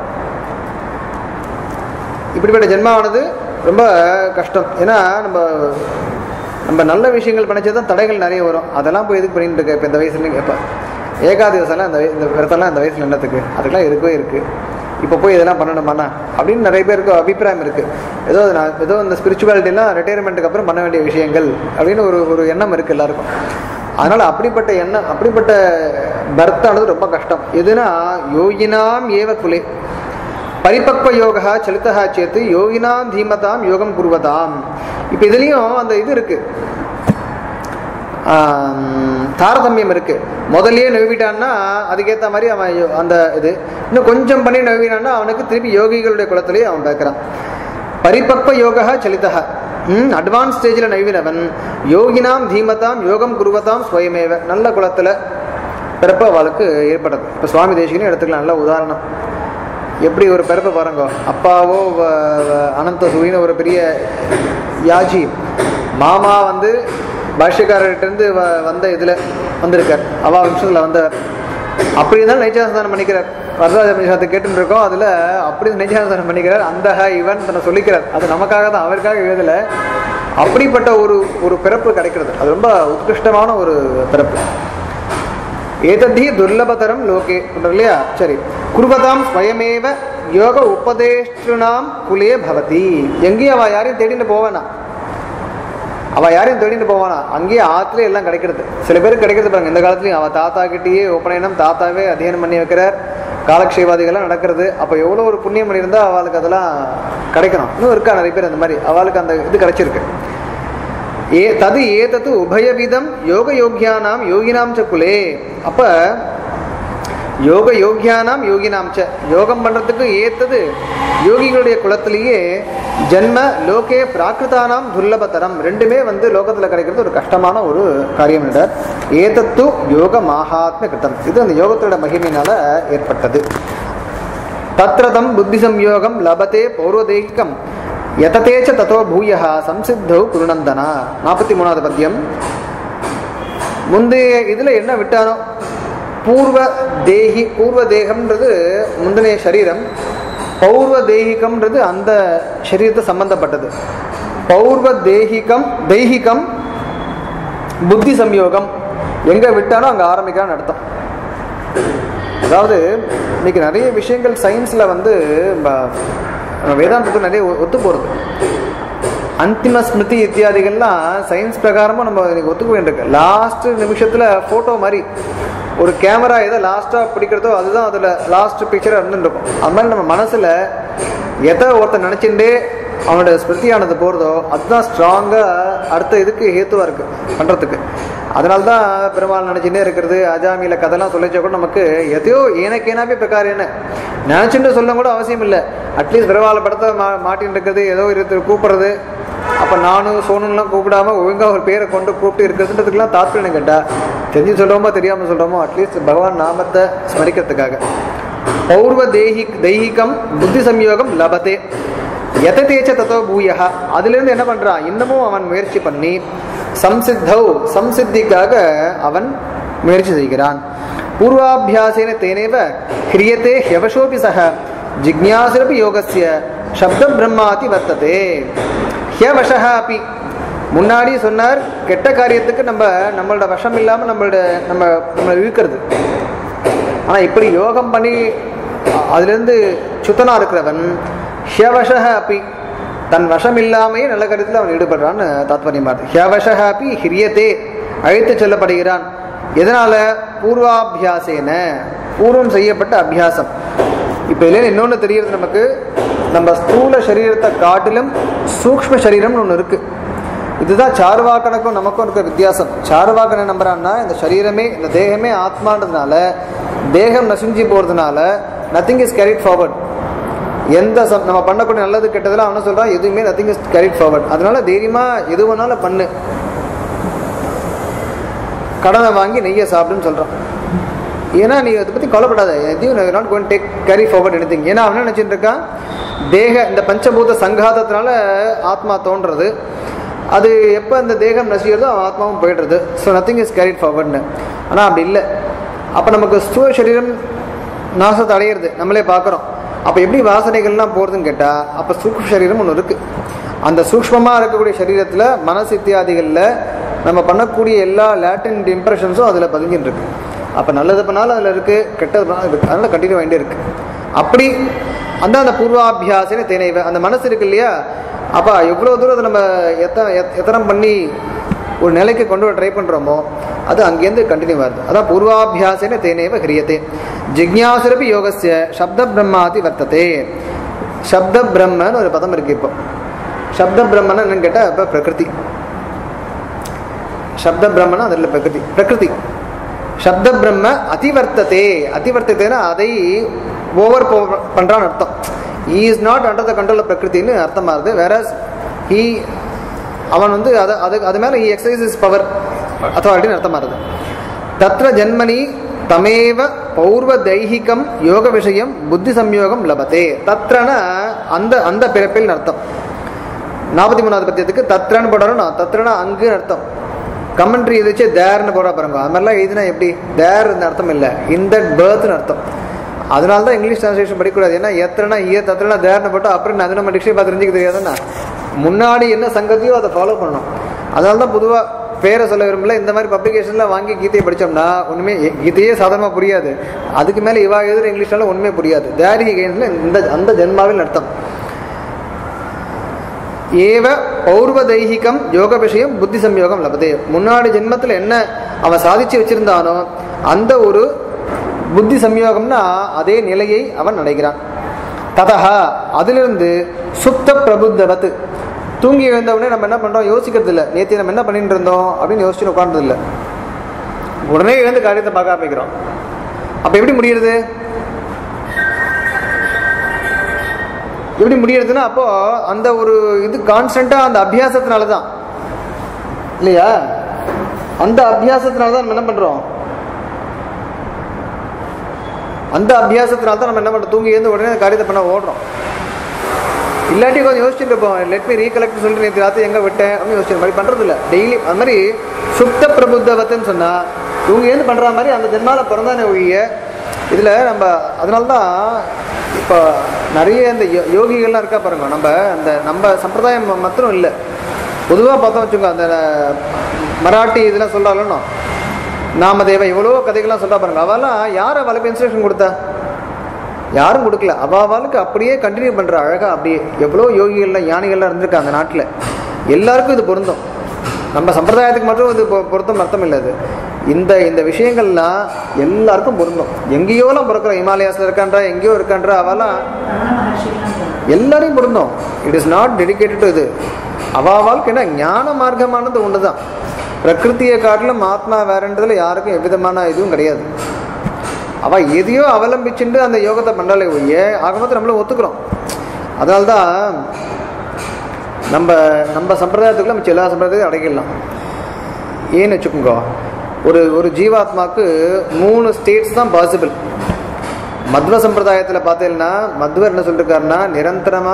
இப்படிப்பட்ட ஜென்மாவானது ரொம்ப கஷ்டம் ஏன்னா நம்ம நம்ம நல்ல விஷயங்கள் பண்ணிச்சா தான் தடைகள் நிறைய வரும் அதெல்லாம் போய் எதுக்கு பண்ணிட்டு இருக்க இப்போ இந்த வயசுல கேட்பேன் ஏகாதிவசம்லாம் இந்த வய- இந்த விரதம்லாம் இந்த வயசுல என்னத்துக்கு அதுக்கெல்லாம் இருக்கவே இருக்கு இப்போ போய் இதெல்லாம் பண்ணணுமாண்ணா அப்படின்னு நிறைய பேருக்கு அபிப்பிராயம் இருக்கு ஏதோ அது நான் ஏதோ இந்த ஸ்பிரிச்சுவாலிட்டிலாம் ரிட்டையர்மெண்ட்டுக்கு அப்புறம் பண்ண வேண்டிய விஷயங்கள் அப்படின்னு ஒரு ஒரு எண்ணம் இருக்கு எல்லாருக்கும் அதனால அப்படிப்பட்ட எண்ணம் அப்படிப்பட்ட பர்த்தானது ரொம்ப கஷ்டம் எதுனா யோகினாம் ஏவ குலே பரிபக்வ யோகா சலிதா சேத்து யோகினாம் தீமதாம் யோகம் குருவதாம் இப்போ இதுலேயும் அந்த இது இருக்கு ஆம், தாரதமியம் இருக்கு முதல்லயே நழுவிட்டான்னா அதுக்கேற்ற மாதிரி அவன் யோ- அந்த இது இன்னும் கொஞ்சம் பண்ணி நழுவினான்னா அவனுக்கு திருப்பி யோகிகளுடைய குலத்திலேயே அவன் பேக்கிறான் பரிபக்வ யோகா சலிதா ம் அட்வான்ஸ் ஸ்டேஜில் நழுவினவன் யோகினாம் தீமதாம் யோகம் குருவதாம் ஸ்வயமேவ நல்ல குலத்தில் பிறப்பு அவளுக்கு ஏற்படுது இப்போ சுவாமி தேசிகனே எடுத்துக்கலாம் நல்ல உதாரணம் எப்படி ஒரு பிறப்பு பாருங்க அப்பாவோ வ- வ- அனந்த சூரியன் ஒரு பெரிய யாஜி மாமா வந்து பாஷ்யக்காரர்கிட்டருந்து வ வந்த இதில் வந்திருக்கார் அவா வம்சத்தில் வந்தவர் அப்படி இருந்தாலும் நைச்சாசனம் பண்ணிக்கிறார் வரதாஜ பஞ்சாயத்தை கேட்டுட்டு இருக்கோம் அதில் அப்படி நைச்சாசனம் பண்ணிக்கிறார் அந்த இவன் தன்னை சொல்லிக்கிறார் அது நமக்காக தான் அவருக்காக எழுதலை அப்படிப்பட்ட ஒரு ஒரு பிறப்பு கிடைக்கிறது அது ரொம்ப உத்கிருஷ்டமான ஒரு பிறப்பு ஏதத்தி துர்லபதரம் லோகே சொல்றோம் இல்லையா சரி குருவதாம் ஸ்வயமேவ யோக உபதேஷ்டுனாம் குலே பவதி எங்கேயும் அவ யாரையும் தேடிட்டு போவானா அவ யாரையும் தேடிட்டு போவானா அங்கேயே ஆத்துல எல்லாம் கிடைக்கிறது சில பேருக்கு கிடைக்கிறது பாருங்க இந்த காலத்துலயும் அவ தாத்தா கிட்டேயே உபநயனம் தாத்தாவே அத்தியனம் பண்ணி வைக்கிறார் காலக்ஷேவாதிகள்லாம் நடக்கிறது அப்போ எவ்வளோ ஒரு புண்ணியம் பண்ணியிருந்தா அவளுக்கு அதெல்லாம் கிடைக்கணும் இன்னும் இருக்கா நிறைய பேர் அந்த மாதிரி அவளுக்கு அந்த இது கிடைச்சிருக்கு ஏ தது ஏதத்து உபயவிதம் யோக யோகியானாம் யோகினாம் ச குலே அப்ப யோக யோகியானாம் யோகினாம் ச யோகம் பண்றதுக்கு ஏத்தது யோகிகளுடைய குலத்திலேயே ஜென்ம லோகே பிராகிருதானாம் துர்லபதரம் ரெண்டுமே வந்து லோகத்துல கிடைக்கிறது ஒரு கஷ்டமான ஒரு காரியம் என்றார் ஏதத்து யோக மாகாத்ம கிருத்தம் இது அந்த யோகத்தோட மகிமையினால ஏற்பட்டது தத்ரதம் புத்தி சம்யோகம் லபத்தே பௌர்வதேகிகம் யததே ச ததோ பூய சம்சித்தௌ குருநந்தனா நாற்பத்தி மூணாவது பத்தியம் முந்தைய இதில் என்ன விட்டானோ பூர்வ தேகி பூர்வ தேகம்ன்றது முந்தைய சரீரம் பௌர்வ தேகிகம்ன்றது அந்த சரீரத்தை சம்பந்தப்பட்டது பௌர்வ தேகிகம் தெய்கிகம் புத்தி சம்யோகம் எங்க விட்டானோ அங்க ஆரம்பிக்கிறான்னு அர்த்தம் அதாவது இன்னைக்கு நிறைய விஷயங்கள் சயின்ஸ்ல வந்து ப- வேதாந்தத்துக்கு நிறைய ஒ- ஒத்து போறது அந்திம ஸ்மிருதி இத்தியாதிகள்லாம் சயின்ஸ் பிரகாரமும் நம்ம இன்னைக்கு ஒத்துக்க வேண்டியிருக்கு லாஸ்ட் நிமிஷத்துல போட்டோ மாதிரி ஒரு கேமரா எதை லாஸ்டா பிடிக்கிறதோ அதுதான் அதுல லாஸ்ட் பிக்சரா இருந்துருக்கும் அது மாதிரி நம்ம மனசுல எதை ஒருத்தர் நினைச்சுட்டே அவனோட ஸ்மிருதியானது போறதோ அதுதான் ஸ்ட்ராங்கா அடுத்த இதுக்கு ஹேத்துவா இருக்கு பண்றதுக்கு அதனால தான் பெருமாள் நினைச்சுட்டே இருக்கிறது அஜாமியில கதைலாம் சொல்லிச்சா கூட நமக்கு எதையோ ஏனக்கேனாவே பிரகாரம் என்ன நினைச்சுட்டு சொல்ல கூட அவசியம் இல்லை அட்லீஸ்ட் பெருமாள் படத்தை மா மாட்டின்னு இருக்கிறது ஏதோ இருக்கு கூப்பிடுறது அப்ப நானும் சோனுலாம் கூப்பிடாம ஒழுங்கா ஒரு பேரை கொண்டு கூப்பிட்டு இருக்கிறதுன்றதுக்கெல்லாம் தாத்பரியம் கேட்டா தெரிஞ்சு சொல்றோமோ தெரியாம சொல்றோமோ அட்லீஸ்ட் பகவான் நாமத்தை ஸ்மரிக்கிறதுக்காக பௌர்வ தேகி தெய்கிகம் புத்தி சம்யோகம் லபத்தே எததேச்ச தத்தோ பூயா அதிலிருந்து என்ன பண்றான் இன்னமும் அவன் முயற்சி பண்ணி சம்சித்தௌ சம்சித்திக்காக அவன் முயற்சி செய்கிறான் பூர்வாபியாசேன தேனேவ கிரியத்தே ஹெவசோபி சக ஜிக்ஞாசிரபி யோகஸ்ய சப்த பிரம்மாதி வர்த்ததே ஹியவசக அப்பி முன்னாடி சொன்னார் கெட்ட காரியத்துக்கு நம்ம நம்மளோட வசம் இல்லாம நம்மளோட நம்ம நம்மளை இழுக்கிறது ஆனா இப்படி யோகம் பண்ணி அ- அதிலிருந்து சுத்தனா இருக்கிறவன் ஹியவசக அப்பி தன் வசம் இல்லாமையே நல்ல காரியத்தில் அவன் ஈடுபடுறான்னு தாத்பரியமா இருக்கு ஹியவசக அப்பி ஹிரியத்தே அழைத்து செல்லப்படுகிறான் எதனால பூர்வாபியாசேன பூர்வம் செய்யப்பட்ட அபியாசம் இப்போ இதுல இன்னொன்று தெரியுது நமக்கு நம்ம ஸ்தூல சரீரத்தை காட்டிலும் சூக்ஷ்ம சரீரம்னு ஒன்று இருக்கு இதுதான் சார்வாக்கனுக்கும் நமக்கும் இருக்க வித்தியாசம் சார்வாக்கனை நம்புறான்னா இந்த சரீரமே இந்த தேகமே ஆத்மான்றதுனால தேகம் நசுஞ்சி போறதுனால நத்திங் இஸ் கேரிட் ஃபார்வர்ட் எந்த சம்- நம்ம பண்ணக்கூடிய நல்லது கெட்டதெல்லாம் அவன சொல்றான் எதுவுமே நத்திங் இஸ் கேரிட் ஃபார்வர்ட் அதனால தைரியமா எது வேணாலும் பண்ணு கடனை வாங்கி நெய்யை சாப்பிடுன்னு சொல்றான் ஏன்னா நீ அதை பத்தி கவலைப்படாத எதையும் not going take carry forward anything ஏன்னா அவன் என்ன நினைச்சிட்டு இருக்கான் தேக இந்த பஞ்சபூத சங்காதத்தினால ஆத்மா தோன்றது அது எப்போ அந்த தேகம் நசிக்கிறதோ அவன் ஆத்மாவும் போயிடுறது ஸோ நத்திங் இஸ் கேரிட் ஃபார்வர்ட்னு ஆனால் அப்படி இல்லை அப்போ நமக்கு ஸ்தூல சரீரம் நாசத்தை அடையிறது நம்மளே பார்க்குறோம் அப்போ எப்படி வாசனைகள்லாம் போகிறதுன்னு கேட்டால் அப்போ சூக்ஷ்ம சரீரம் ஒன்று இருக்குது அந்த சூக்ஷ்மமாக இருக்கக்கூடிய சரீரத்தில் மனசு இத்தியாதிகளில் நம்ம பண்ணக்கூடிய எல்லா லேட்டின் இம்ப்ரெஷன்ஸும் அதில் பதிஞ்சுட்டு இருக்கு அப்போ நல்லது பண்ணாலும் அதில் இருக்குது கெட்டது பண்ணாலும் இருக்கு அதனால் கண்டினியூ வேண்டி இருக்கு அப்படி அந்த அந்த பூர்வாபியாசனே தேனைவ அந்த மனசு இருக்கு இல்லையா அப்போ எவ்வளோ தூரம் அதை நம்ம எத்தனை எத்- எத்தனம் பண்ணி ஒரு நிலைக்கு கொண்டு வர ட்ரை பண்ணுறோமோ அது அங்கேருந்து கண்டினியூ வருது அதான் பூர்வாபியாசேன தேனேவ கிரியத்தே ஜிக்ஞாசுரபி யோகஸ்ய சப்த பிரம்மாதி வர்த்ததே சப்த பிரம்மன்னு ஒரு பதம் இருக்கு இப்போ சப்த பிரம்மன்னு என்னன்னு கேட்டால் இப்போ பிரகிருதி சப்த பிரம்மனா அதில் பிரகிருதி பிரகிருதி சப்த பிரம்ம அதிவர்த்ததே அதிவர்த்ததேனா அதை ஓவர் பண்றான்னு அர்த்தம் he is not under the control பிரகிருத்தின்னு அர்த்தமாகுது வேற ஹீ அவன் வந்து அது அது அது மேலே ஹி எக்ஸசைஸ் பவர் அத்தாரிட்டின்னு அர்த்தமாகுது தத்ர ஜன்மனி தமேவ பௌர்வ தைஹிகம் யோக விஷயம் புத்தி சம்யோகம் லபதே தத்ரன அந்த அந்த பிறப்பில் அர்த்தம் நாற்பத்தி மூணாவது பத்தியத்துக்கு தத்ரன்னு போடுறோம் தத்ரனா அங்குன்னு அர்த்தம் கமெண்ட்ரி எதிர்த்து தேர்னு போட பாருங்க அது மாதிரிலாம் எழுதினா எப்படி தேர் அர்த்தம் இல்லை இந்த பேர்த்னு அர்த்தம் அதனால தான் இங்கிலீஷ் டிரான்ஸ்லேஷன் படிக்கக்கூடாது ஏன்னா எத்தனை இயர் தத்திரனா தேர்னு போட்டு அப்புறம் நான் அது நம்ம டிக்ஷனரி பார்த்து தெரிஞ்சுக்க தெரியாதுன்னா முன்னாடி என்ன சங்கதியோ அதை ஃபாலோ பண்ணணும் அதனால தான் பொதுவாக பேரை சொல்ல விரும்பல இந்த மாதிரி பப்ளிகேஷன்லாம் வாங்கி கீதையை படித்தோம்னா ஒன்றுமே கீதையே சாதாரணமாக புரியாது அதுக்கு மேலே இவா எழுதுற இங்கிலீஷ்னால ஒன்றுமே புரியாது தேரி கெயின்ஸில் இந்த அந்த ஜென்மாவில் அர்த்தம் ஏவ பௌர்வ தைஹிகம் யோக விஷயம் புத்தி சம்யோகம் லபதே முன்னாடி ஜென்மத்தில் என்ன அவன் சாதிச்சு வச்சிருந்தானோ அந்த ஒரு புத்தி சம்யோகம்னா அதே நிலையை அவன் அடைகிறான் ததா அதிலிருந்து சுப்த பிரபுத்தவத்து தூங்கி எழுந்தவுடனே நம்ம என்ன பண்றோம் யோசிக்கிறது இல்லை நேற்று நம்ம என்ன பண்ணிட்டு இருந்தோம் அப்படின்னு யோசிச்சு உட்கார்ந்தது இல்லை உடனே எழுந்து காரியத்தை பார்க்க ஆரம்பிக்கிறோம் அப்ப எப்படி முடியுறது எப்படி முடியறதுன்னா அப்போ அந்த ஒரு இது கான்ஸ்டண்டா அந்த அபியாசத்தினால தான் இல்லையா அந்த அபியாசத்தினால தான் நம்ம என்ன பண்றோம் அந்த அபியாசத்தினால தான் நம்ம என்ன பண்றோம் தூங்கி எழுந்து உடனே அந்த காரியத்தை பண்ண ஓடுறோம் இல்லாட்டி கொஞ்சம் யோசிச்சுட்டு இருப்போம் லெட் மீ ரீகலெக்ட் சொல்லிட்டு நேற்று ராத்திரி எங்க விட்டேன் அப்படின்னு யோசிச்சு மாதிரி பண்றது இல்லை டெய்லி அது மாதிரி சுப்த பிரபுத்தவத்துன்னு சொன்னா இவங்க ஏந்து பண்ற மாதிரி அந்த ஜென்மால பிறந்தானே ஒழிய இதுல நம்ம அதனால தான் இப்போ நிறைய இந்த யோ- யோகிகள்லாம் இருக்கா பாருங்க நம்ம அந்த நம்ம சம்பிரதாயம் மாத்திரம் இல்லை பொதுவாக பார்த்தோம் வச்சுக்கோங்க அந்த மராட்டி இதெல்லாம் சொல்றாலும் நாமதேவ எவ்வளோ கதைகள்லாம் சொல்றா பாருங்க அவெல்லாம் யார் அவளுக்கு இன்ஸ்ட்ரக்ஷன் கொடுத்தா யாரும் கொடுக்கல அவாவாளுக்கு அப்படியே கண்டினியூ பண்ற அழகா அப்படியே எவ்வளோ யோகிகள்லாம் ஞானிகள்லாம் இருந்திருக்காங்க அந்த நாட்டில் எல்லாருக்கும் இது பொருந்தும் நம்ம சம்பிரதாயத்துக்கு மட்டும் இது பொ- பொருத்தம் அர்த்தம் இல்லை அது இந்த இந்த விஷயங்கள்லாம் எல்லாருக்கும் பொருந்தும் எங்கேயோலாம் பிறக்கிறோம் ஹிமாலயாஸ்ல இருக்கான்றா எங்கேயோ இருக்கான்றா அவெல்லாம் ரமண மகர்ஷிலாம் சொல்றாங்க. எல்லாரையும் பொருந்தும் it is not dedicated to இது அவா வாழ்க்கை என்ன ஞான மார்க்கமானது ஒன்று தான் பிரகிருத்தியை காட்டிலும் ஆத்மா வேறன்றதுல யாருக்கும் எவ்விதமான இதுவும் கிடையாது அவ எதையோ அவலம்பிச்சுட்டு அந்த யோகத்தை பண்ணாலே ஒழிய ஆக மொத்தம் நம்மளும் ஒத்துக்கிறோம் அதனால தான் நம்ம நம்ம சம்பிரதாயத்துக்குள்ள மிச்சம் எல்லா சம்பிரதாயத்தையும் அடைக்கலாம் ஏன்னு வச்சுக்கோங்க ஒரு ஒரு ஜீவாத்மாக்கு மூணு ஸ்டேட்ஸ் தான் பாசிபிள் மத்வ சம்பிரதாயத்தில் பார்த்தீங்கன்னா மத்வர் என்ன சொல்லிருக்காருன்னா நிரந்தரமா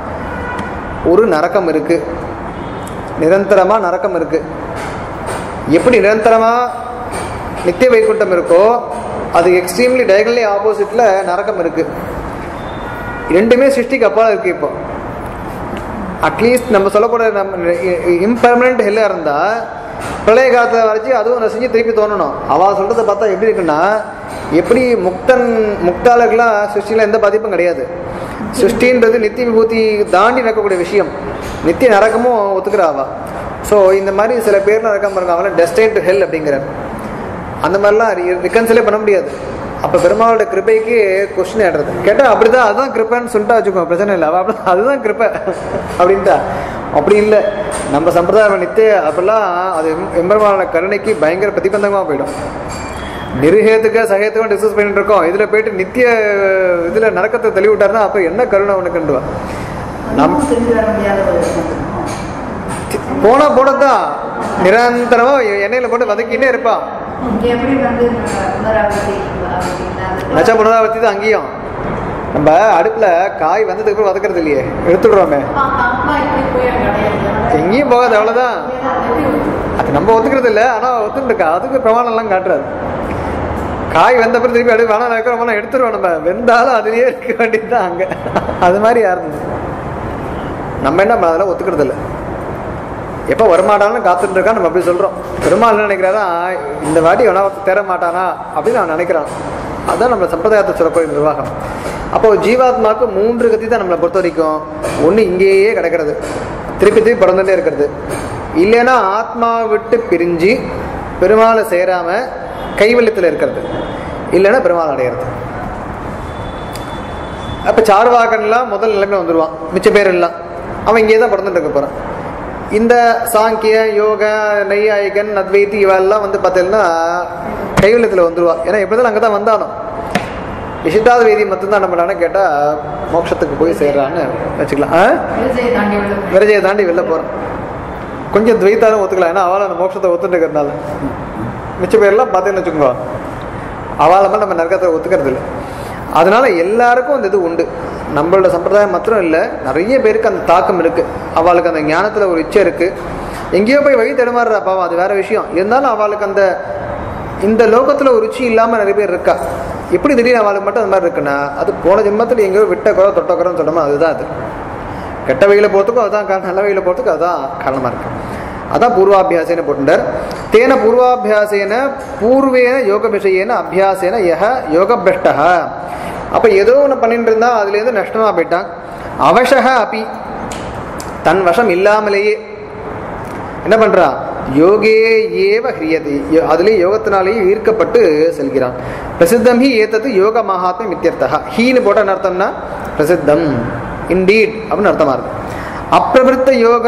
ஒரு நரக்கம் இருக்கு நிரந்தரமா நரக்கம் இருக்கு எப்படி நிரந்தரமா நித்திய வைகுண்டம் இருக்கோ அது எக்ஸ்ட்ரீம்லி டயகனலி ஆப்போசிட்ல நரக்கம் இருக்கு ரெண்டுமே சிருஷ்டிக்கு அப்பால் இருக்கு இப்போ அட்லீஸ்ட் நம்ம சொல்லக்கூடிய நம்ம இம்பர்மனன்ட் ஹெல்லாக இருந்தால் பிரளய காலத்தை வரைச்சி அதுவும் நசிஞ்சு திருப்பி தோணணும் அவள் சொல்கிறத பார்த்தா எப்படி இருக்குன்னா எப்படி முக்தன் முக்தாளர்களாம் சிருஷ்டியில் எந்த பாதிப்பும் கிடையாது சிருஷ்டின்றது நித்திய விபூதி தாண்டி நடக்கக்கூடிய விஷயம் நித்திய நரக்கமும் ஒத்துக்கிறா அவ ஸோ இந்த மாதிரி சில பேர்லாம் இருக்காம இருக்காங்க அவங்களாம் டெஸ்டைன் டு ஹெல் அப்படிங்கிறார் அந்த மாதிரிலாம் ரிகன்சிலே பண்ண முடியாது அப்போ பெருமாளோட கிருபைக்கு கொஸ்டின் ஆடுறது கேட்டால் அப்படிதான் அதுதான் கிருப்பைன்னு சொல்லிட்டா வச்சுக்கோங்க பிரச்சனை இல்லை அவ அப்படி அதுதான் கிருப்பை அப்படின்ட்டா அப்படி இல்லை நம்ம சம்பிரதாயம் நித்திய அப்படிலாம் அது எம்- எம்பெருமானோட கருணைக்கு பயங்கர பிரதிபந்தமாக போயிடும் நிருகேத்துக்கு சகேத்துக்கும் டிஸ்கஸ் பண்ணிட்டு இருக்கோம் இதில் போயிட்டு நித்திய இதில் நரக்கத்தை தள்ளி விட்டாருன்னா அப்போ என்ன கருணை உனக்குண்டுவா நம் ஒண்ணும் செஞ்சு வர முடியாத ஒரு விஷயம். போனா போனதான் நிரந்தரமா எண்ணெயில போட்டு வதக்கிட்டே இருப்பான் இங்க எப்படி வந்து நம்ம புனராவர்த்தி அப்படின்னா நச்சா புனராவர்த்தி தான் அங்கேயும் நம்ம அடுப்புல காய் வந்ததுக்கு அப்புறம் வதக்கிறது இல்லையே எடுத்துடுறோமே எங்கேயும் போகாது அவ்வளவுதான் அது நம்ம ஒத்துக்கிறது இல்லை ஆனா ஒத்துக்கிட்டு அதுக்கு பிரமாணம் எல்லாம் காட்டுறாரு காய் வந்த பிறகு திருப்பி அடுப்பு வேணாம் வைக்கிறோம் வேணாம் எடுத்துருவோம் நம்ம வெந்தாலும் அதுலயே இருக்க வேண்டியதுதான் அங்க அது மாதிரி யாரும் நம்ம என்ன அதெல்லாம் ஒத்துக்கிறது இல்லை எப்போ வரமாட்டான்னு காத்துட்டு இருக்கா நம்ம அப்படி சொல்றோம் பெருமாள் என்ன நினைக்கிறாரா இந்த வாட்டி வேணா ஒருத்தன் தேர மாட்டானா அப்படின்னு அவன் நினைக்கிறான் அதான் நம்ம சம்பிரதாயத்தை சொல்லக்கூடிய நிர்வாகம் அப்போ ஜீவாத்மாவுக்கு மூன்று கத்தி தான் நம்மளை பொறுத்த வரைக்கும் ஒன்று இங்கேயே கிடக்கிறது திருப்பி திருப்பி பிறந்துட்டே இருக்கிறது இல்லைன்னா ஆத்மா விட்டு பிரிஞ்சு பெருமாளை சேராம கைவெள்ளத்தில் இருக்கிறது இல்லைன்னா பெருமாள் அடையிறது அப்போ சார்வாகன்லாம் முதல் நிலைமை வந்துடுவான் மிச்ச பேர் எல்லாம் அவன் இங்கே தான் பிறந்துட்டு இருக்க போகிறான் இந்த சாங்கிய யோக நெய்யாயிகன் அத்வைத்தி இவெல்லாம் வந்து பார்த்தீங்கன்னா கைவல்யத்தில் வந்துருவா ஏன்னா எப்படி தான் அங்கே தான் வந்தானோ விசித்தாத வேதி மட்டும்தான் என்ன பண்ணான்னு கேட்டால் மோட்சத்துக்கு போய் சேர்றான்னு வச்சுக்கலாம் ஆ விஜயை தாண்டி உள்ள விரஜையை தாண்டி வெளில போகிறான் கொஞ்சம் துவைத்தாலும் ஒத்துக்கலாம் ஏன்னா அவளை அந்த மோட்சத்தை ஒத்துட்டு இருக்கிறதுனால மிச்ச பேர்லாம் பார்த்தீங்கன்னு வச்சுக்கோங்க அவளை மாதிரி நம்ம நரகத்தை ஒத்துக்கிறது இல்லை அதனால எல்லாருக்கும் அந்த இது உண்டு நம்மளோட சம்பிரதாயம் மாத்திரம் இல்லை நிறைய பேருக்கு அந்த தாக்கம் இருக்கு அவளுக்கு அந்த ஞானத்தில் ஒரு இச்சை இருக்கு எங்கேயோ போய் வழி தடுமாறுறா பாவம் அது வேற விஷயம் இருந்தாலும் அவளுக்கு அந்த இந்த லோகத்தில் ஒரு ருச்சி இல்லாமல் நிறைய பேர் இருக்கா எப்படி திடீர்னு அவளுக்கு மட்டும் அந்த மாதிரி இருக்குன்னா அது போன ஜென்மத்தில் எங்கேயோ விட்ட குறை தொட்ட குறைன்னு சொன்னோமோ அதுதான் அது கெட்ட வகையில் போகிறதுக்கும் அதுதான் காரணம் நல்ல வகையில் போகிறதுக்கும் அதுதான் காரணமாக இருக்கு அதான் பூர்வாபியாசேன போட்டுட்டார் தேன பூர்வாபியாசேன பூர்வேன யோக விஷயேன அபியாசேன யஹ யோகபிரஷ்டா அப்போ ஏதோ ஒன்று பண்ணிட்டு இருந்தா அதுலேருந்து நஷ்டமாக போயிட்டான் அவசக அப்பி தன் வசம் இல்லாமலேயே என்ன பண்றான் யோகே ஏவ ஹிரியதி யோ- அதுலயே யோகத்தினாலேயே ஈர்க்கப்பட்டு செல்கிறான் பிரசித்தம் ஹி ஏத்தது யோக மகாத்மியம் இத்தியர்த்தா ஹீன்னு போட்ட என்ன அர்த்தம்னா பிரசித்தம் இண்டீட் அப்படின்னு அர்த்தமா இருக்கு அப்பிரவிருத்த யோக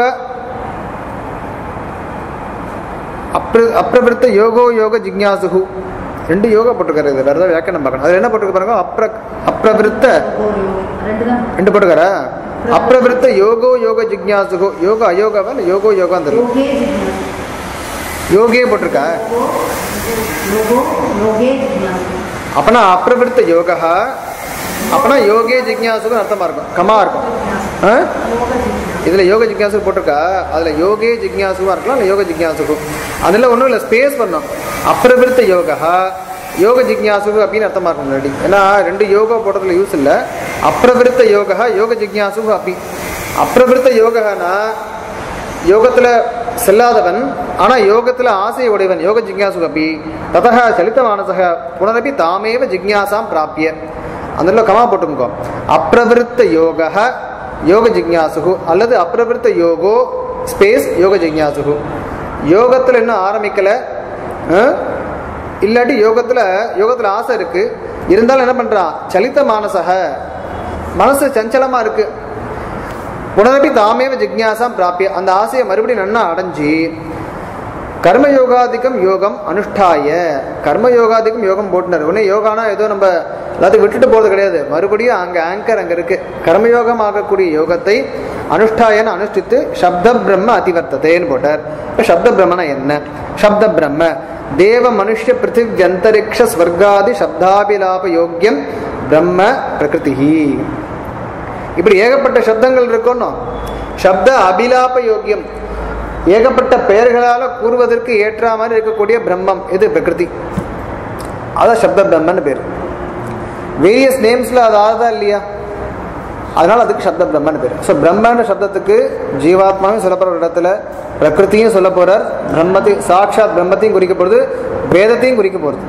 அப்ர அப்பிரவிருத்த யோகோ யோக ஜிக்ஞாசுகு ரெண்டு யோகா போட்டிருக்காரு இது வேற ஏதாவது வியாக்கியானம் பார்க்கணும் அதுல என்ன போட்டிருக்கு பாருங்க அப்ர அப்பிரவிருத்த ரெண்டு தான் ரெண்டு போட்டுக்காரா அப்பிரவிருத்த யோகோ யோக ஜிக்ஞாசுகு யோக அயோகாவா இல்லை யோகோ யோகா தெரியும் யோகே ஜிக்ஞாசு யோகே போட்டிருக்கா யோகோ யோகே ஜிக்ஞாசு அப்பனா அப்பிரவிருத்த யோகா அப்பனா யோகே ஜிக்ஞாசுக்கு அர்த்தமா இருக்கும் கமா இருக்கும் ஆ? யோக ஜிக்ஞாசு இதுல யோக ஜிக்ஞாசு போட்டிருக்கா அதுல யோகே ஜிக்ஞாசுவா இருக்கலாம் இல்லை யோக ஜிக்ஞாசுக்கும் அதுல ஒன்றும் இல்லை ஸ்பேஸ் பண்ணோம் அப்பிரவிருத்த யோகா யோக ஜிக்ஞாசுகு அப்படின்னு அர்த்தமா இருக்கும் முன்னாடி ஏன்னா ரெண்டு யோகா போட்டதுல யூஸ் இல்லை அப்பிரவிருத்த யோகா யோக ஜிக்ஞாசுகு அப்படி அப்பிரவிருத்த யோகானா யோகத்துல செல்லாதவன் ஆனா யோகத்துல ஆசை உடையவன் யோக ஜிக்ஞாசு அப்படி ததக சலித்த மானசக புனரப்பி தாமேவ ஜிக்ஞாசாம் பிராப்பிய అందులో కమా పట్టుకో అప్రవృత్త యోగ యోగ జిజ్ఞాసు அல்லது அப்பிரவருத்த யோகோ ஸ்பேஸ் யோக ஜிக்ஞாசு யோகத்தில் இன்னும் ஆரம்பிக்கல ஆ? இல்லாட்டி யோகத்தில் யோகத்தில் ஆசை இருக்கு இருந்தாலும் என்ன பண்றான் சலித்த மானசக மனசு சஞ்சலமா இருக்கு புனரப்பி தாமேவ ஜிக்ஞாசாம் பிராப்பிய அந்த ஆசையை மறுபடியும் நன்னா அடைஞ்சு கர்மயோகாதிக்கம் யோகம் அனுஷ்டாய கர்மயோகாதிக்கம் யோகம் போட்டுனார் உடனே யோகானா ஏதோ நம்ம எல்லாத்தையும் விட்டுட்டு போறது கிடையாது மறுபடியும் அங்க ஆங்கர் அங்க இருக்கு கர்மயோகம் ஆகக்கூடிய யோகத்தை அனுஷ்டாயன அனுஷ்டித்து சப்த பிரம்ம அதிவர்த்ததேன்னு போட்டார் இப்ப சப்த பிரம்மனா என்ன சப்த பிரம்ம தேவ மனுஷ்ய பிருத்திவி அந்தரிக்ஷ ஸ்வர்காதி சப்தாபிலாப யோக்கியம் பிரம்ம பிரகிருதி இப்படி ஏகப்பட்ட சப்தங்கள் இருக்கணும் சப்த அபிலாப யோக்கியம் ஏகப்பட்ட பெயர்களால கூறுவதற்கு ஏற்ற மாதிரி இருக்கக்கூடிய பிரம்மம் இது பிரகிருதி அதான் சப்த பிரம்மன்னு பேர் வேரியஸ் நேம்ஸ்ல அது ஆகுதா இல்லையா அதனால அதுக்கு சப்த பிரம்மன்னு பேர் ஸோ பிரம்மன்ற சப்தத்துக்கு ஜீவாத்மாவும் சொல்ல போற ஒரு இடத்துல பிரகிருத்தியும் சொல்ல போறார் பிரம்மத்தையும் சாட்சாத் பிரம்மத்தையும் குறிக்க போறது வேதத்தையும் குறிக்க போறது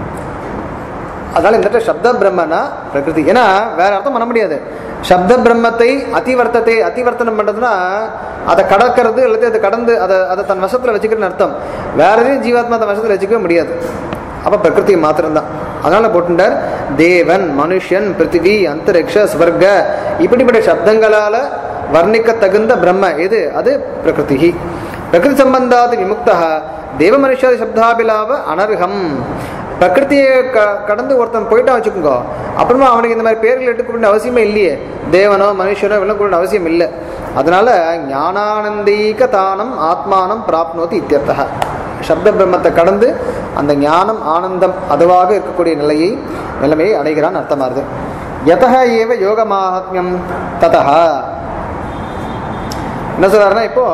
அதனால இந்த இடத்துல சப்த பிரம்மனா பிரகிருதி ஏன்னா வேற அர்த்தம் பண்ண முடியாது சப்த பிரம்மத்தை அதிவர்த்தத்தை அதிவர்த்தனம் பண்றதுன்னா அதை கடக்கிறது அல்லது அதை கடந்து அதை அதை தன் வசத்துல வச்சுக்கிறன்னு அர்த்தம் வேற எதையும் ஜீவாத்மா தன் வசத்துல வச்சுக்கவே முடியாது அப்ப பிரகிருதி மாத்திரம்தான் அதனால போட்டுட்டார் தேவன் மனுஷன் பிருத்திவி அந்தரிக்ஷ ஸ்வர்க இப்படிப்பட்ட சப்தங்களால வர்ணிக்க தகுந்த பிரம்ம எது அது பிரகிருதி பிரகிருதி சம்பந்தாது விமுக்தா தேவ மனுஷ சப்தாபிலாவ அனர்ஹம் பிரகிருத்தியை க கடந்து ஒருத்தன் போயிட்டான் வச்சுக்கோங்க அப்புறமா அவனுக்கு இந்த மாதிரி பேர்கள் எடுக்கக்கூடிய அவசியமே இல்லையே தேவனோ மனுஷனோ இவெல்லாம் கூட அவசியம் இல்லை அதனால ஞானானந்தீக தானம் ஆத்மானம் பிராப்னோதி இத்தியர்த்தக சப்த பிரம்மத்தை கடந்து அந்த ஞானம் ஆனந்தம் அதுவாக இருக்கக்கூடிய நிலையை நிலைமையை அடைகிறான் அர்த்தமாகுது யதக ஏவ யோக மாஹாத்மியம் ததஹ என்ன சொல்றாருன்னா இப்போ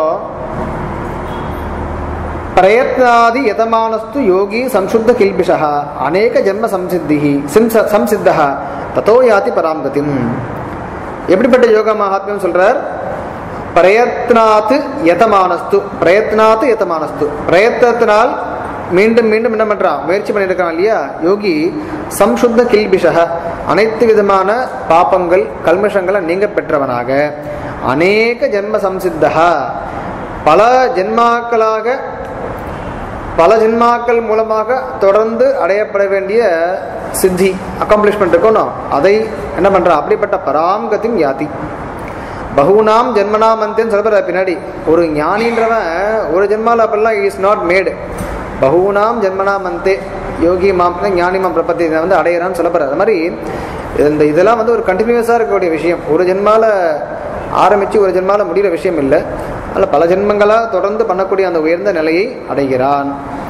பிரயத்னாதி யதமானஸ்து யோகி சம்சுத்த கில்பிஷः அநேக ஜென்ம சம்சித்திஹி சிம்ச சம்சித்தः ததோ யாதி பராம் கதிம் எப்படிப்பட்ட யோக மகாத்மியம் சொல்றார் பிரயத்னாத்து யதமானஸ்து பிரயத்னாத்து யதமானஸ்து பிரயத்தனத்தினால் மீண்டும் மீண்டும் என்ன பண்றான் முயற்சி பண்ணிட்டு இருக்கான் இல்லையா யோகி சம்சுத்த கில்பிஷக அனைத்து விதமான பாப்பங்கள் கல்மஷங்களை நீங்க பெற்றவனாக அநேக ஜென்ம சம்சித்தா பல ஜென்மாக்களாக பல ஜென்மாக்கள் மூலமாக தொடர்ந்து அடையப்பட வேண்டிய சித்தி அக்காம்ப்ளிஷ்மெண்ட் இருக்கணும் அதை என்ன பண்றான் அப்படிப்பட்ட பராங்கத்தின் யாதி பகுனாம் ஜென்மனாம் அந்தேன்னு சொல்லப்படுற பின்னாடி ஒரு ஞானின்றவன் ஒரு ஜென்மால அப்படிலாம் இஸ் நாட் மேடு பகுனாம் ஜென்மனாம் அந்தே யோகி மாம் ஞானி மாம் பிரபத்தி இதை வந்து அடையிறான்னு சொல்லப்படுற அது மாதிரி இந்த இதெல்லாம் வந்து ஒரு கண்டினியூஸாக இருக்கக்கூடிய விஷயம் ஒரு ஜென்மால ஆரம்பித்து ஒரு ஜென்மால முடிகிற விஷயம் இல்லை அதில் பல ஜென்மங்களாக தொடர்ந்து பண்ணக்கூடிய அந்த உயர்ந்த நிலையை அடைகிறான்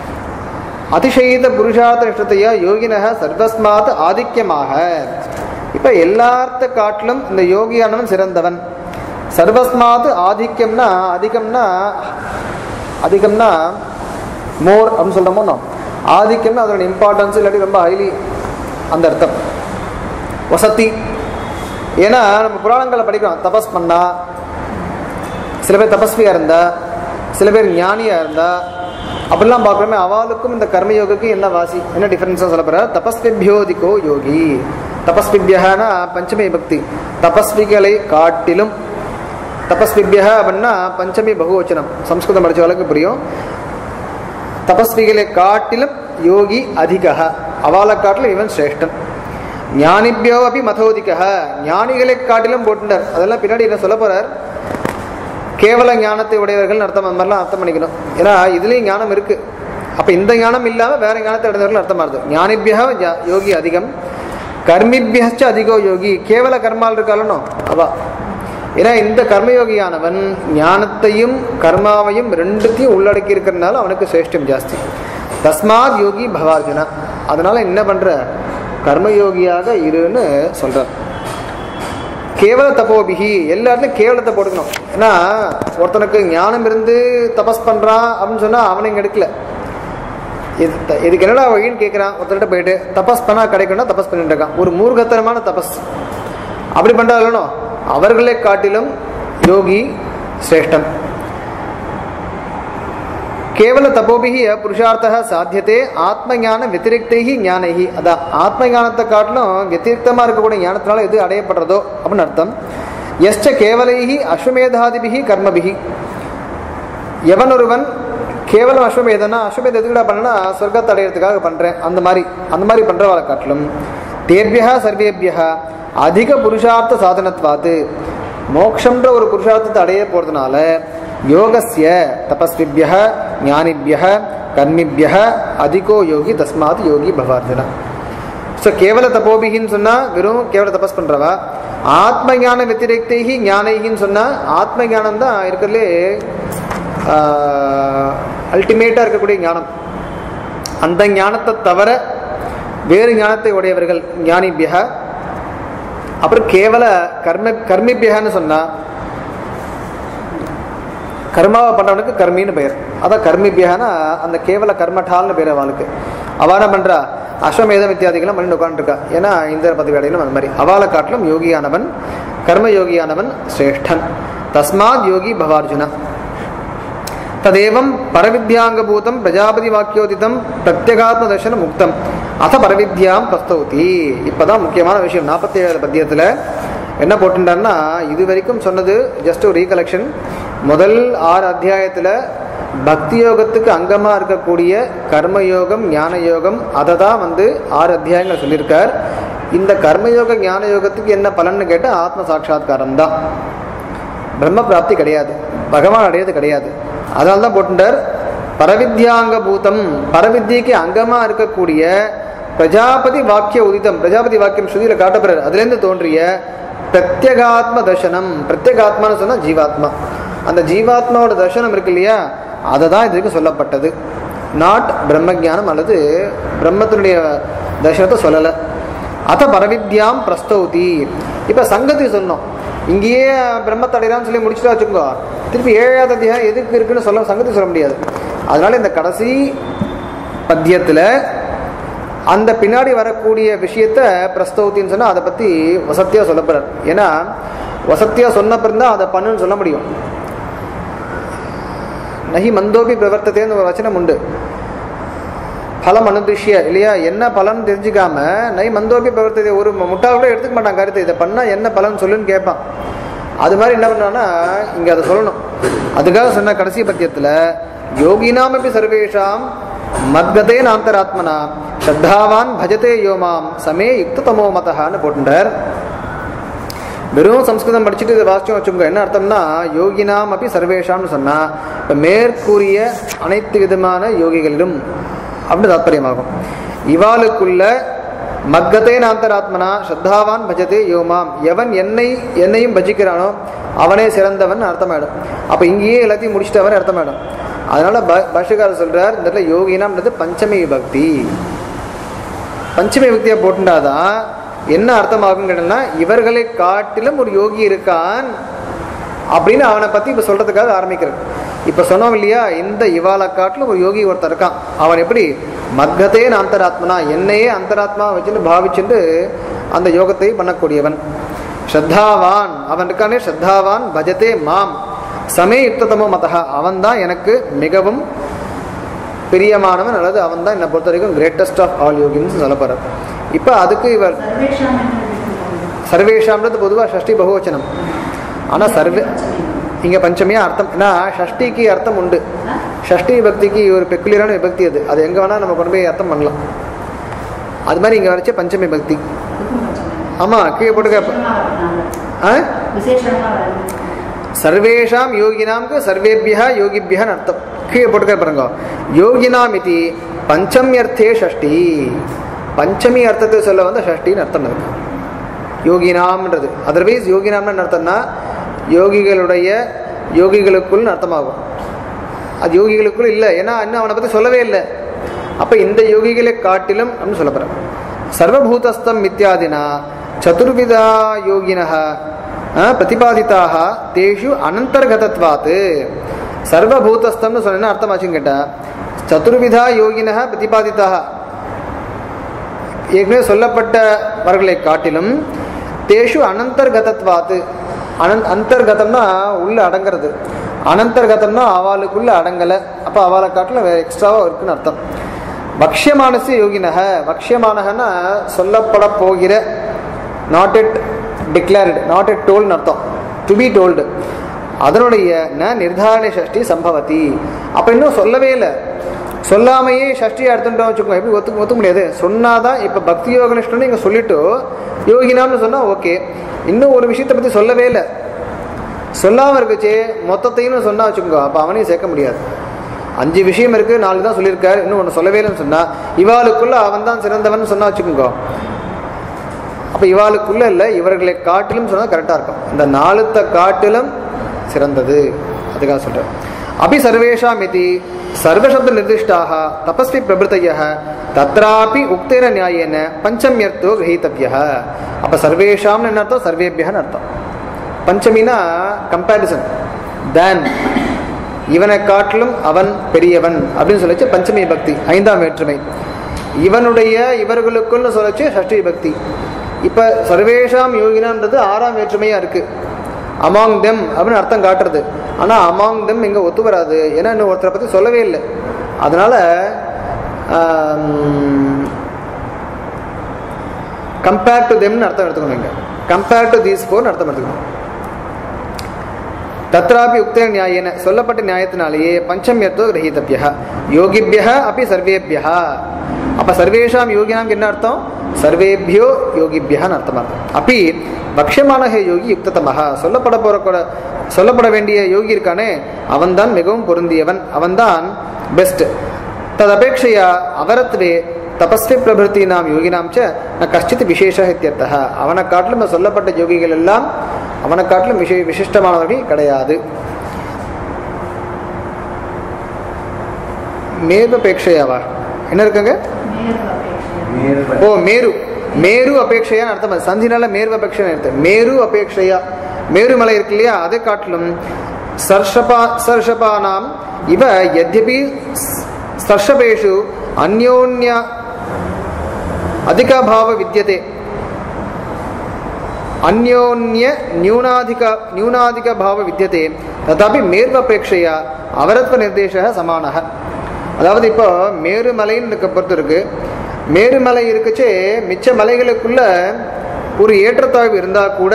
அதிசயித புருஷார்த்த நிஷ்டத்தையா யோகினக சர்வஸ்மாத் ஆதிக்கியமாக இப்ப எல்லாத்த காட்டிலும் இந்த யோகியானவன் சிறந்தவன் சர்வஸ்மாத் ஆதிக்கியம்னா அதிகம்னா அதிகம்னா மோர் அப்படின்னு சொல்றோமோ நாம் ஆதிக்கம்னா அதோட இம்பார்ட்டன்ஸ் இல்லாட்டி ரொம்ப ஹைலி அந்த அர்த்தம் வசதி ஏன்னா நம்ம புராணங்களை படிக்கிறோம் தபஸ் பண்ணா சில பேர் தபஸ்வியா இருந்தா சில பேர் ஞானியா இருந்தா அப்படிலாம் பார்க்குறோமே அவளுக்கும் இந்த கர்மயோகுக்கு என்ன வாசி என்ன டிஃபரன்ஸாக சொல்ல போறார் தபஸ்விபியோதிகோ யோகி தபஸ்விபியகனா பஞ்சமி பக்தி தபஸ்விகளை காட்டிலும் தபஸ்விபிய அப்படின்னா பஞ்சமி பகுவச்சனம் சம்ஸ்கிருதம் படிச்சவளுக்கு புரியும் தபஸ்விகளை காட்டிலும் யோகி அதிக அவளை காட்டிலும் இவன் சிரேஷ்டன் ஞானிபியோ அப்படி மதோதிக ஞானிகளை காட்டிலும் போட்டுட்டார் அதெல்லாம் பின்னாடி என்ன சொல்ல போறார் கேவல ஞானத்தை உடையவர்கள் அர்த்தம் அந்த மாதிரிலாம் அர்த்தம் பண்ணிக்கணும் ஏன்னா இதுலேயும் ஞானம் இருக்கு அப்போ இந்த ஞானம் இல்லாமல் வேற ஞானத்தை அடைந்தவர்கள் அர்த்தம் ஆகுது ஞானிபியா யோகி அதிகம் கர்மிபியச்ச அதிகோ யோகி கேவல கர்மால் இருக்காளனோ அவா ஏன்னா இந்த கர்மயோகியானவன் ஞானத்தையும் கர்மாவையும் ரெண்டுத்தையும் உள்ளடக்கி இருக்கிறதுனால அவனுக்கு சிரேஷ்டம் ஜாஸ்தி தஸ்மாத் யோகி பவார்ஜுனா அதனால என்ன பண்ற கர்மயோகியாக இருன்னு சொல்றார் கேவல தபோபிகி எல்லா இடத்துலையும் கேவலத்தை போட்டுக்கணும் ஏன்னா ஒருத்தனுக்கு ஞானம் இருந்து தபஸ் பண்றான் அப்படின்னு சொன்னா அவனை இங்க எடுக்கல இது த- இதுக்கு என்னடா வழின்னு கேட்குறான் ஒருத்தர்கிட்ட போயிட்டு தபஸ் பண்ணா கிடைக்கும்னா தபஸ் பண்ணிட்டு இருக்கான் ஒரு மூர்க்கத்தனமான தபஸ் அப்படி பண்றாங்களோ அவர்களை காட்டிலும் யோகி சிரேஷ்டம் கேவல தபோபிகி புருஷார்த்தா சாத்தியத்தே ஆத்ம ஞான வத்திரிக்தைகி ஞானைகி அதான் ஆத்ம ஞானத்தை காட்டிலும் வத்திரிக்தமா இருக்கக்கூடிய ஞானத்தினால எது அடையப்படுறதோ அப்படின்னு அர்த்தம் எஸ்ட கேவலைகி அஸ்வமேதாதிபிகி கர்மபிகி எவன் ஒருவன் கேவலம் அஸ்வமேதனா அஸ்வமேதம் எதுக்குடா பண்ணனா சொர்க்கத்தை அடையிறதுக்காக பண்றேன் அந்த மாதிரி அந்த மாதிரி பண்றவாளை காட்டிலும் தேபியா சர்வேபியா அதிக புருஷார்த்த சாதனத்வாத்து மோக்ஷம்ன்ற ஒரு புருஷார்த்தத்தை அடைய போறதுனால யோகஸ்ய தபஸ்விபிய ஞானிபிய கர்மிபிய அதிகோ யோகி தஸ்மாத் யோகி பவார்ஜனா ஸோ கேவல தபோபிகின்னு சொன்னா வெறும் கேவல தபஸ் பண்றவா ஆத்ம ஞான வத்திரிக்தைகி ஞானைகின்னு சொன்னா ஆத்ம ஞானம் தான் இருக்கிறதுலே அல்டிமேட்டா இருக்கக்கூடிய ஞானம் அந்த ஞானத்தை தவிர வேறு ஞானத்தை உடையவர்கள் ஞானிபிய அப்புறம் கேவல கர்ம கர்மிபியன்னு சொன்னா கர்மாவை பண்றவனுக்கு கர்மின்னு பெயர் அதான் கர்மிபியனா அந்த கேவல கர்மட்டால்னு பேர் அவளுக்கு அவ என்ன பண்றா அஸ்வமேதம் இத்தியாதிகளும் பண்ணிட்டு உட்காந்துருக்கா ஏன்னா இந்த பதவி அடையணும் அந்த மாதிரி அவளை காட்டிலும் யோகியானவன் கர்ம யோகியானவன் சிரேஷ்டன் தஸ்மாத் யோகி பவார்ஜுனா ததேவம் பரவித்யாங்கபூதம் பிரஜாபதி வாக்கியோதிதம் பிரத்யகாத்ம தர்ஷனம் முக்தம் அத பரவித்யாம் பிரஸ்தௌதி இப்பதான் முக்கியமான விஷயம் நாற்பத்தி ஏழு பத்தியத்தில் என்ன போட்டுட்டாருன்னா இது வரைக்கும் சொன்னது ஜஸ்ட் ஒரு ரீகலெக்ஷன் முதல் ஆறு அத்தியாயத்தில் பக்தி யோகத்துக்கு அங்கமாக இருக்கக்கூடிய கர்மயோகம் ஞான யோகம் அதை தான் வந்து ஆறு அத்தியாயங்கள் சொல்லியிருக்கார் இந்த கர்மயோக ஞான யோகத்துக்கு என்ன பலன்னு கேட்டால் ஆத்ம சாட்சா்காரம் தான் பிரம்ம பிராப்தி கிடையாது பகவான் அடையிறது கிடையாது அதனால தான் போட்டுட்டார் பரவித்யாங்க பூதம் பரவித்யக்கு அங்கமா இருக்கக்கூடிய பிரஜாபதி வாக்கிய உதிதம் பிரஜாபதி வாக்கியம் ஸ்ருதியில காட்டப்படுறார் அதுலேருந்து தோன்றிய பிரத்யகாத்ம தர்சனம் பிரத்யேகாத்மான்னு சொன்னா ஜீவாத்மா அந்த ஜீவாத்மாவோட தர்சனம் இருக்கு இல்லையா அதை தான் இதுக்கு சொல்லப்பட்டது நாட் பிரம்மஜானம் அல்லது பிரம்மத்தினுடைய தர்சனத்தை சொல்லலை அத பரவித்யாம் பிரஸ்தௌதி இப்ப சங்கதி சொன்னோம் இங்கேயே பிரம்மத்தை அடையலாம்னு சொல்லி முடிச்சுட்டா வச்சுக்கோ திருப்பி ஏழாவது அத்தியாயம் எதுக்கு இருக்குன்னு சொல்ல சங்கதி சொல்ல முடியாது அதனால இந்த கடைசி பத்தியத்துல அந்த பின்னாடி வரக்கூடிய விஷயத்த பிரஸ்தௌத்தின்னு சொன்னா அதை பத்தி வசத்தியா சொல்லப்படுறார் ஏன்னா வசத்தியா சொன்ன பிறந்தான் அதை பண்ணுன்னு சொல்ல முடியும் நகி மந்தோபி பிரவர்த்ததேன்னு ஒரு வச்சனம் உண்டு பலம் அனுதிஷ்ய இல்லையா என்ன பலன் தெரிஞ்சுக்காம நை மந்தோபி பிரவர்த்ததை ஒரு முட்டாள் கூட எடுத்துக்க மாட்டான் கருத்து இதை பண்ணா என்ன பலன் சொல்லுன்னு கேட்பான் அது மாதிரி என்ன பண்ணான்னா இங்க அதை சொல்லணும் அதுக்காக சொன்ன கடைசி பத்தியத்துல யோகினாமப்பி சர்வேஷாம் மத்கதே நாந்தராத்மனா ஸ்ரத்தாவான் பஜதே யோமாம் சமே யுக்ததமோ மதஹான்னு போட்டுட்டார் வெறும் சம்ஸ்கிருதம் படிச்சுட்டு இதை வாசிச்சோம் வச்சுக்கோங்க என்ன அர்த்தம்னா யோகினாம் அப்படி சர்வேஷாம்னு சொன்னா இப்போ மேற்கூறிய அனைத்து விதமான யோகிகளிலும் அப்படின்னு தாத்பரியமாகும் இவாளுக்குள்ள மக்கத்தே நாந்தராத்மனா ஸ்ரத்தாவான் பஜதே யோமாம் எவன் என்னை என்னையும் பஜிக்கிறானோ அவனே சிறந்தவன் அர்த்தமாயிடும் அப்போ இங்கேயே எல்லாத்தையும் முடிச்சிட்டவன் அர்த்தமாயிடும் அதனால ப பாஷகாரர் சொல்றார் இந்த இடத்துல யோகினாம்ன்றது பஞ்சமி விபக்தி பஞ்சமி விபக்தியை போட்டுட்டாதான் என்ன அர்த்தமாகும் கேட்டோம்னா இவர்களை காட்டிலும் ஒரு யோகி இருக்கான் அப்படின்னு அவனை பத்தி இப்ப சொல்றதுக்காக ஆரம்பிக்கிறது இப்ப சொன்னோம் இல்லையா இந்த இவாளை காட்டிலும் ஒரு யோகி ஒருத்தன் இருக்கான் அவன் எப்படி மக்கத்தே அந்தராத்மனா என்னையே அந்தராத்மா வச்சுன்னு பாவிச்சுட்டு அந்த யோகத்தை பண்ணக்கூடியவன் ஸ்ரத்தாவான் அவன் இருக்கானே ஸ்ரத்தாவான் பஜதே மாம் சமே யுக்ததமோ மதா அவன் தான் எனக்கு மிகவும் பிரியமானவன் அல்லது அவன் தான் என்னை பொறுத்த வரைக்கும் கிரேட்டஸ்ட் ஆஃப் ஆல் யோகின்னு சொல்ல போறார் இப்போ அதுக்கு இவர் சர்வேஷாம் என்று எடுத்துக்கொள்ளுங்கள். சர்வேஷாம்ன்றது பொதுவாக ஷஷ்டி பகுவச்சனம் ஆனால் சர்வே இங்கே பஞ்சமியா அர்த்தம் ஏன்னா ஷஷ்டிக்கு அர்த்தம் உண்டு ஷஷ்டி விபக்திக்கு ஒரு பெக்குலியரான விபக்தி அது அது எங்கே வேணால் நம்ம கொண்டு போய் அர்த்தம் பண்ணலாம் அது மாதிரி இங்கே வரைச்ச பஞ்சமி பக்தி இதுக்கும் கொஞ்சம் ஆமாம் கீழே போட்டுக்க விசேஷமா வரணும். ஆ விசேஷமா வரணும். சர்வேஷாம் யோகினாம்க்கு சர்வேபியா யோகிபியான்னு அர்த்தம் கீழே போட்டுக்க பாருங்க யோகினாம் இது பஞ்சமியர்த்தே ஷஷ்டி பஞ்சமி அர்த்தத்தை சொல்ல வந்து ஷஷ்டின்னு அர்த்தம் இருக்கு யோகினாம்ன்றது அதர்வைஸ் யோகினாம்னு என்ன அர்த்தம்னா யோகிகளுடைய யோகிகளுக்குள்னு அர்த்தமாகும் அது யோகிகளுக்குள் இல்லை ஏன்னா இன்னும் அவனை பற்றி சொல்லவே இல்லை அப்போ இந்த யோகிகளை காட்டிலும் அப்படின்னு சொல்ல போகிறேன் சர்வபூதஸ்தம் மித்யாதினா சதுர்விதா யோகினः அஹ், பிரதிபாதிதாக தேஷு அனந்தர்கதத்வாத் சர்வபூதஸ்தம்னு சொன்ன என்ன அர்த்தமாச்சுன்னு கேட்டால் சதுர்விதா யோகினः பிரதிபாதிதாக ஏற்கனவே சொல்லப்பட்டவர்களை காட்டிலும் தேஷு அனந்தர்கதத்வாத்து அனந்த் அந்தர்கதம்னா உள்ள அடங்கிறது அனந்தர்கதம்னா அவளுக்குள்ள அடங்கலை அப்போ அவளை காட்டிலும் வேற எக்ஸ்ட்ராவாக இருக்குன்னு அர்த்தம் பக்ஷ்யமானசு யோகினக பக்ஷ்யமானகன்னா சொல்லப்பட போகிற not it declared not it டோல்னு அர்த்தம் டு பி டோல்டு அதனுடைய ந நிர்தாரண ஷஷ்டி சம்பவதி அப்போ இன்னும் சொல்லவே இல்லை சொல்லாமையே ஷஷ்டி அர்த்தம்ட்டோம் வச்சுக்கோங்க எப்படி ஒத்துக்க ஒத்துக்க முடியாது சொன்னாதான் இப்போ பக்தி யோகனிஷ்டன்னு இங்கே சொல்லிட்டு யோகினாம்னு சொன்னால் ஓகே இன்னும் ஒரு விஷயத்தை பற்றி சொல்லவே இல்லை சொல்லாமல் இருக்குச்சே மொத்தத்தையும் சொன்னா வச்சுக்கோங்க அப்போ அவனையும் சேர்க்க முடியாது அஞ்சு விஷயம் இருக்கு நாலு தான் சொல்லியிருக்காரு இன்னும் ஒன்று சொல்லவே இல்லைன்னு சொன்னா இவாளுக்குள்ள அவன் தான் சிறந்தவன் சொன்னா வச்சுக்கோங்க அப்போ இவாளுக்குள்ள இல்லை இவர்களை காட்டிலும் சொன்னால் கரெக்டாக இருக்கும் இந்த நாலுத்த காட்டிலும் சிறந்தது அதுக்காக சொல்கிறேன் அபி சர்வேஷாம் இது சர்வசப்த நிர்திஷ்டாக தபஸ்வி பிரபுத்தைய தத்ராபி உக்தேன நியாயேன பஞ்சமியர்த்தோ கிரகீத்தவிய அப்போ சர்வேஷாம்னு என்ன அர்த்தம் சர்வேபியன்னு அர்த்தம் பஞ்சமினா கம்பேரிசன் தேன் இவனை காட்டிலும் அவன் பெரியவன் அப்படின்னு சொல்லிச்சு பஞ்சமி பக்தி ஐந்தாம் வேற்றுமை இவனுடைய இவர்களுக்குள்னு சொல்லிச்சு ஷஷ்டி பக்தி இப்போ சர்வேஷாம் யோகினான்றது ஆறாம் வேற்றுமையாக இருக்கு அமாங் தெம் அப்படின்னு அர்த்தம் காட்டுறது ஆனால் அமாங் தெம் இங்கே ஒத்து வராது ஏன்னா இன்னும் ஒருத்தரை பற்றி சொல்லவே இல்லை அதனால கம்பேர் டு தெம்னு அர்த்தம் எடுத்துக்கணும் இங்கே கம்பேர் டு தீஸ் ஃபோர்னு அர்த்தம் எடுத்துக்கணும் தத்ராபி உக்த நியாயேன சொல்லப்பட்ட நியாயத்தினாலேயே பஞ்சமியத்துவ கிரகீதபிய யோகிபிய அப்படி சர்வேபியா அப்ப சர்வேஷாம் யோகினாம் என்ன அர்த்தம் சர்வேபியோ யோகிபியான்னு அர்த்தம் அர்த்தம் அப்படி பக்ஷமான ஹே யோகி யுக்ததமஹ சொல்லப்பட போற கூட- சொல்லப்பட வேண்டிய யோகி இருக்கானே அவன்தான் மிகவும் பொருந்தியவன் அவன்தான் பெஸ்ட் ததபேட்சையா அவரத்வே தபஸ்வி பிரபிருத்தி நாம் யோகினாம் ச ந கஷ்டித் விசேஷ இத்தியர்த்தः அவனை காட்டிலும் சொல்லப்பட்ட யோகிகள் எல்லாம் அவனை காட்டிலும் விஷய விசிஷ்டமானவர்கள் கிடையாது மேர்வபேட்சையாவா என்ன இருக்குங்க நேர்வு அபேட்சை. ஓ மேரு மேரு அபேட்சையான்னு அர்த்தம் அது. சந்தினால மேரு அபேட்சை அர்த்தம் மேரு அபேட்சையா மேருமலை இருக்கு இல்லையா அதை காட்டிலும் சர்ஷபா சர்ஷபானாம் இவ யத்யபி சர்ஷபேஷு அந்யோன்ய அதிகாபாவ வித்தியதே அந்யோன்ய நியூனாதிக நியூனாதிக பாவ வித்தியதே ததாபி மேர்வபேட்சையா அவரத்வ நிர்தேச சமானக அதாவது இப்போ மேருமலைன்னு இருக்க பொறுத்து இருக்கு மேருமலை இருக்குச்சே மிச்ச மலைகளுக்குள்ள ஒரு ஏற்றத்தாழ்வு இருந்தா கூட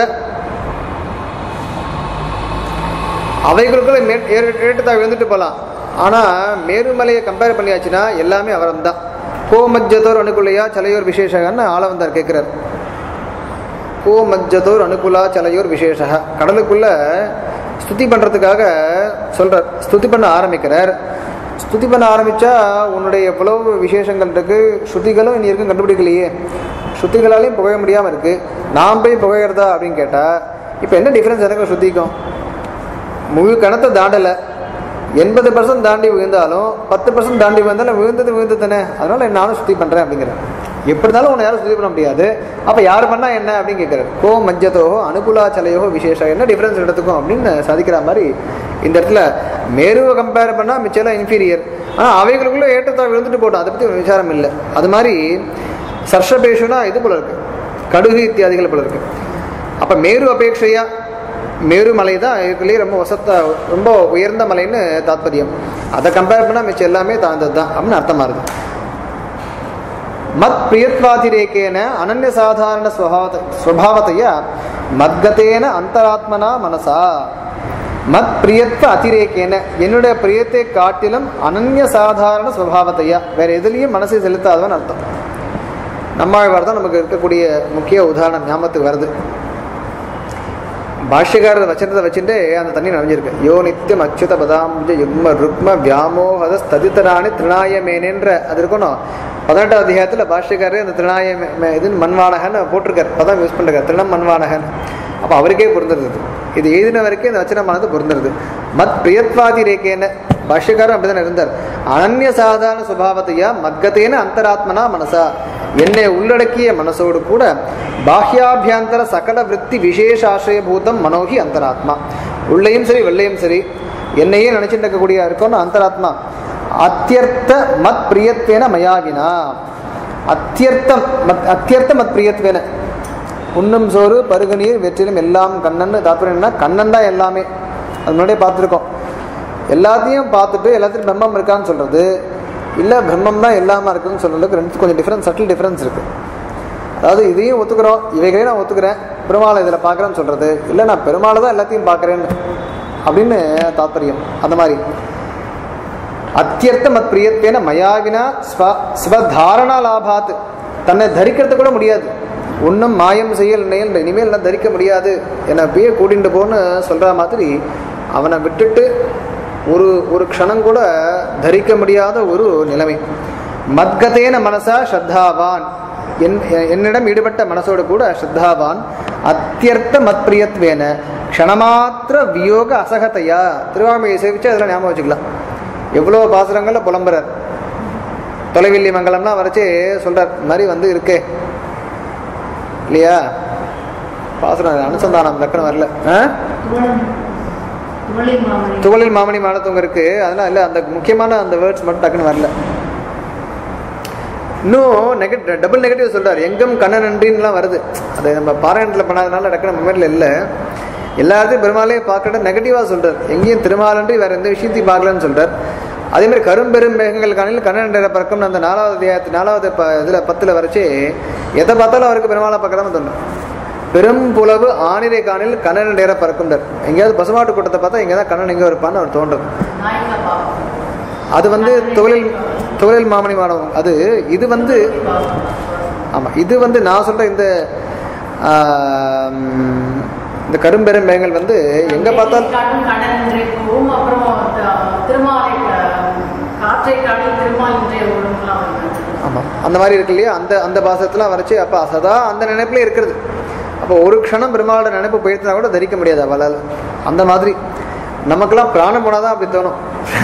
அவைகளுக்குள்ள மே ஏற- ஏற்றத்தாழ்வு இருந்துட்டு போகலாம் ஆனால் மேருமலையை கம்பேர் பண்ணியாச்சுன்னா எல்லாமே அவரம் தான் கோமஜ்ஜதோர் அணுக்குள்ளையா சலையோர் விசேஷகன்னு ஆளவந்தார் கேட்குறார் கோ மஜ்ஜதோர் அனுகுலா சலையோர் விசேஷ கடலுக்குள்ள ஸ்துதி பண்ணுறதுக்காக சொல்கிறார் ஸ்துதி பண்ண ஆரம்பிக்கிறார் ஸ்துதி பண்ண ஆரம்பித்தா உன்னுடைய எவ்வளவு விசேஷங்கள் இருக்குது ஸ்ருதிகளும் இனி இருக்கும் கண்டுபிடிக்கலையே ஸ்ருதிகளாலையும் புகைய முடியாமல் இருக்குது நான் போய் புகையிறதா அப்படின்னு கேட்டால் இப்போ என்ன டிஃப்ரென்ஸ் எனக்கு ஸ்ருதிக்கும் முழு கணத்தை தாண்டலை எண்பது பர்சன்ட் தாண்டி விழுந்தாலும் பத்து பர்சன்ட் தாண்டி விழுந்தாலும் விழுந்தது விழுந்தது தானே அதனால நானும் சுத்தி பண்ணுறேன் அப்படிங்கிறேன் எப்படி இருந்தாலும் உன்னை யாரும் சுத்தி பண்ண முடியாது அப்போ யார் பண்ணா என்ன அப்படின்னு கேட்குறாரு கோ மஞ்சத்தோகோ அனுகுலாச்சலையோ விசேஷம் என்ன டிஃப்ரென்ஸ் எடுத்துக்கும் அப்படின்னு சாதிக்கிற மாதிரி இந்த இடத்துல மேருவை கம்பேர் பண்ணால் மிச்சம் இன்ஃபீரியர் ஆனால் அவைகளுக்குள்ள ஏற்றத்தாழ் விழுந்துட்டு போட்டோம் அதை பற்றி விசாரம் இல்லை அது மாதிரி சர்ஷபேஷுனா இது போல இருக்கு கடுகு இத்தியாதிகள் போல இருக்கு அப்போ மேரு அபேட்சையா மேரு மலை தான் இதுக்குள்ளேயே ரொம்ப வசத்த ரொம்ப உயர்ந்த மலைன்னு தாத்பரியம் அதை கம்பேர் பண்ணால் மிச்சம் எல்லாமே தாழ்ந்தது தான் அப்படின்னு அர்த்தமா இருக்கு மத் பிரியத்வாதிரேக்கேன அனன்ய சாதாரண ஸ்வபாவத ஸ்வபாவத்தையா மத்கதேன அந்தராத்மனா மனசா மத் பிரியத்வ அதிரேக்கேன என்னுடைய பிரியத்தை காட்டிலும் அனன்ய சாதாரண ஸ்வபாவத்தையா வேற எதுலேயும் மனசை செலுத்தாதவன் அர்த்தம் நம்மாழ்வார் தான் நமக்கு இருக்கக்கூடிய முக்கிய உதாரணம் ஞாபகத்துக்கு வருது பாஷ்யக்காரர் வச்சனத்தை வச்சுட்டு அந்த தண்ணி நனைஞ்சிருக்கு யோ நித்தியம் அச்சுத பதாம்புஜ யுக்ம ருக்ம வியாமோகத ஸ்ததித்தராணி திருநாய மேனேன்ற அது இருக்கணும் பதினெட்டாம் அத்தியாயத்தில் பாஷ்யக்காரர் அந்த திருநாய மே- மே- இதுன்னு மண்வானகன்னு போட்டிருக்காரு பதம் யூஸ் பண்ணிருக்காரு திருணம் மண்வானகன் அப்போ அவருக்கே பொருந்துருது இது எழுதின வரைக்கும் இந்த வச்சனமானது பொருந்துருது மத் பிரியத்வாதி ரேக்கேன பாஷ்யக்காரர் அப்படிதான் இருந்தார் அனன்ய சாதாரண சுபாவத்தையா மத்கத்தேன அந்தராத்மனா மனசா என்னை உள்ளடக்கிய மனசோடு கூட பாஹ்யாபியாந்தர சகல விற்பி விசேஷ ஆசிரியபூதம் மனோகி அந்தராத்மா உள்ளேயும் சரி வெள்ளையும் சரி என்னையே நினைச்சுட்டு இருக்கக்கூடிய இருக்கணும் அந்தராத்மா அத்தியர்த்த மத் பிரியத்வேன மயாவினா அத்தியர்த்தம் மத் அத்தியர்த்த மத் பிரியத்வேன உண்ணும் சோறு பருகு நீர் வெற்றிலும் எல்லாம் கண்ணன் தாத்பரியம் என்ன கண்ணன் தான் எல்லாமே அது முன்னாடியே பார்த்துருக்கோம் எல்லாத்தையும் பார்த்துட்டு எல்லாத்தையும் பிரம்மம் இருக்கான்னு சொல்றது இல்லை பிரம்மம் தான் எல்லாமா இருக்குன்னு சொல்றதுக்கு ரெண்டு கொஞ்சம் டிஃப்ரென்ஸ் சட்டில் டிஃப்ரென்ஸ் இருக்கு அதாவது இதையும் ஒத்துக்கிறோம் இவைகளையும் நான் ஒத்துக்கிறேன் பெருமாளை இதில் பார்க்குறேன்னு சொல்றது இல்லை நான் பெருமாளை தான் எல்லாத்தையும் பார்க்குறேன்னு அப்படின்னு தாத்பரியம் அந்த மாதிரி அத்தியர்த்த மத் பிரியத்தேன மயாவினா ஸ்வ ஸ்வதாரணா லாபாத் தன்னை தரிக்கிறது கூட முடியாது ஒன்றும் மாயம் செய்யல் நினையல் இனிமேல் நான் தரிக்க முடியாது என்னை அப்படியே கூட்டிட்டு போன்னு சொல்கிற மாதிரி அவனை விட்டுட்டு ஒரு ஒரு க்ஷணம் கூட தரிக்க முடியாத ஒரு நிலைமை மத்கதேன மனசா ஸ்ரத்தாவான் என் என்னிடம் ஈடுபட்ட மனசோடு கூட ஸ்ரத்தாவான் அத்தியர்த்த மத்பிரியத்வேன க்ஷணமாத்திர வியோக அசகத்தையா திருவாமையை சேவிச்சு அதெல்லாம் ஞாபகம் வச்சுக்கலாம் எவ்வளோ பாசுரங்களில் புலம்புறார் தொலைவில்லி மங்கலம்லாம் வரைச்சு சொல்றார் இந்த மாதிரி வந்து இருக்கே இல்லையா பாசுரம் அனுசந்தானம் டக்குன்னு வரல ஆ துவளி மாமணி துகளில் மாமணி மானத்தவங்க இருக்கு அதெல்லாம் இல்லை அந்த முக்கியமான அந்த வேர்ட்ஸ் மட்டும் டக்குன்னு வரல இன்னும் நெகட்டிவ் டபுள் நெகட்டிவ் சொல்றாரு எங்கும் கண்ணன் நன்றின்லாம் வருது அதை நம்ம பாராயணத்தில் பண்ணாதனால டக்குனு மெமரியில் இல்லை எல்லாத்தையும் பெருமாளையே பார்க்கறது நெகட்டிவாக சொல்றார் எங்கேயும் திருமாலன்றி வேற எந்த விஷயத்தையும் பார்க்கலன்னு சொல்றார் அதே மாதிரி கரும்பெரும் மேகங்கள் காணில் கண்ணன் என்ற பறக்கும் அந்த நாலாவது அத்தியாயத்து நாலாவது ப இதில் பத்தில் வரைச்சு எதை பார்த்தாலும் அவருக்கு பெருமாளை பார்க்கறாம தோணும் பெரும் புலவு ஆணிரை காணில் கண்ணன் நேர பறக்கும்டர் எங்கேயாவது பசுமாட்டு கூட்டத்தை பார்த்தா எங்கே தான் கண்ணன் எங்கே இருப்பான்னு அவர் தோன்றது நாய்களை பார்ப்போம் அது வந்து தொழில் தொழில் மாமணி மாணவன் அது இது வந்து ஆமாம் இது வந்து நான் சொல்ற இந்த ஆம், இந்த கரும்பெரும் மேகங்கள் வந்து எங்கே பார்த்தாலும் காட்டும் கடல் இன்றைய போகும் அப்புறம் த- திருமாலை க- காற்றை காட்டி திருமால் இன்றைய ஒழுங்கெல்லாம் வருது ஆமாம் அந்த மாதிரி இருக்கு இல்லையா அந்த அந்த பாசத்தெலாம் வரைச்சு அப்போ சதா அந்த நினைப்பிலே இருக்கிறது அப்போ ஒரு க்ஷணம் பெருமாளோட நினைப்பு போயிடுச்சுனா கூட தரிக்க முடியாது அவளால் அந்த மாதிரி நமக்கெல்லாம் பிராணம் போனால் தான் அப்படி தோணும்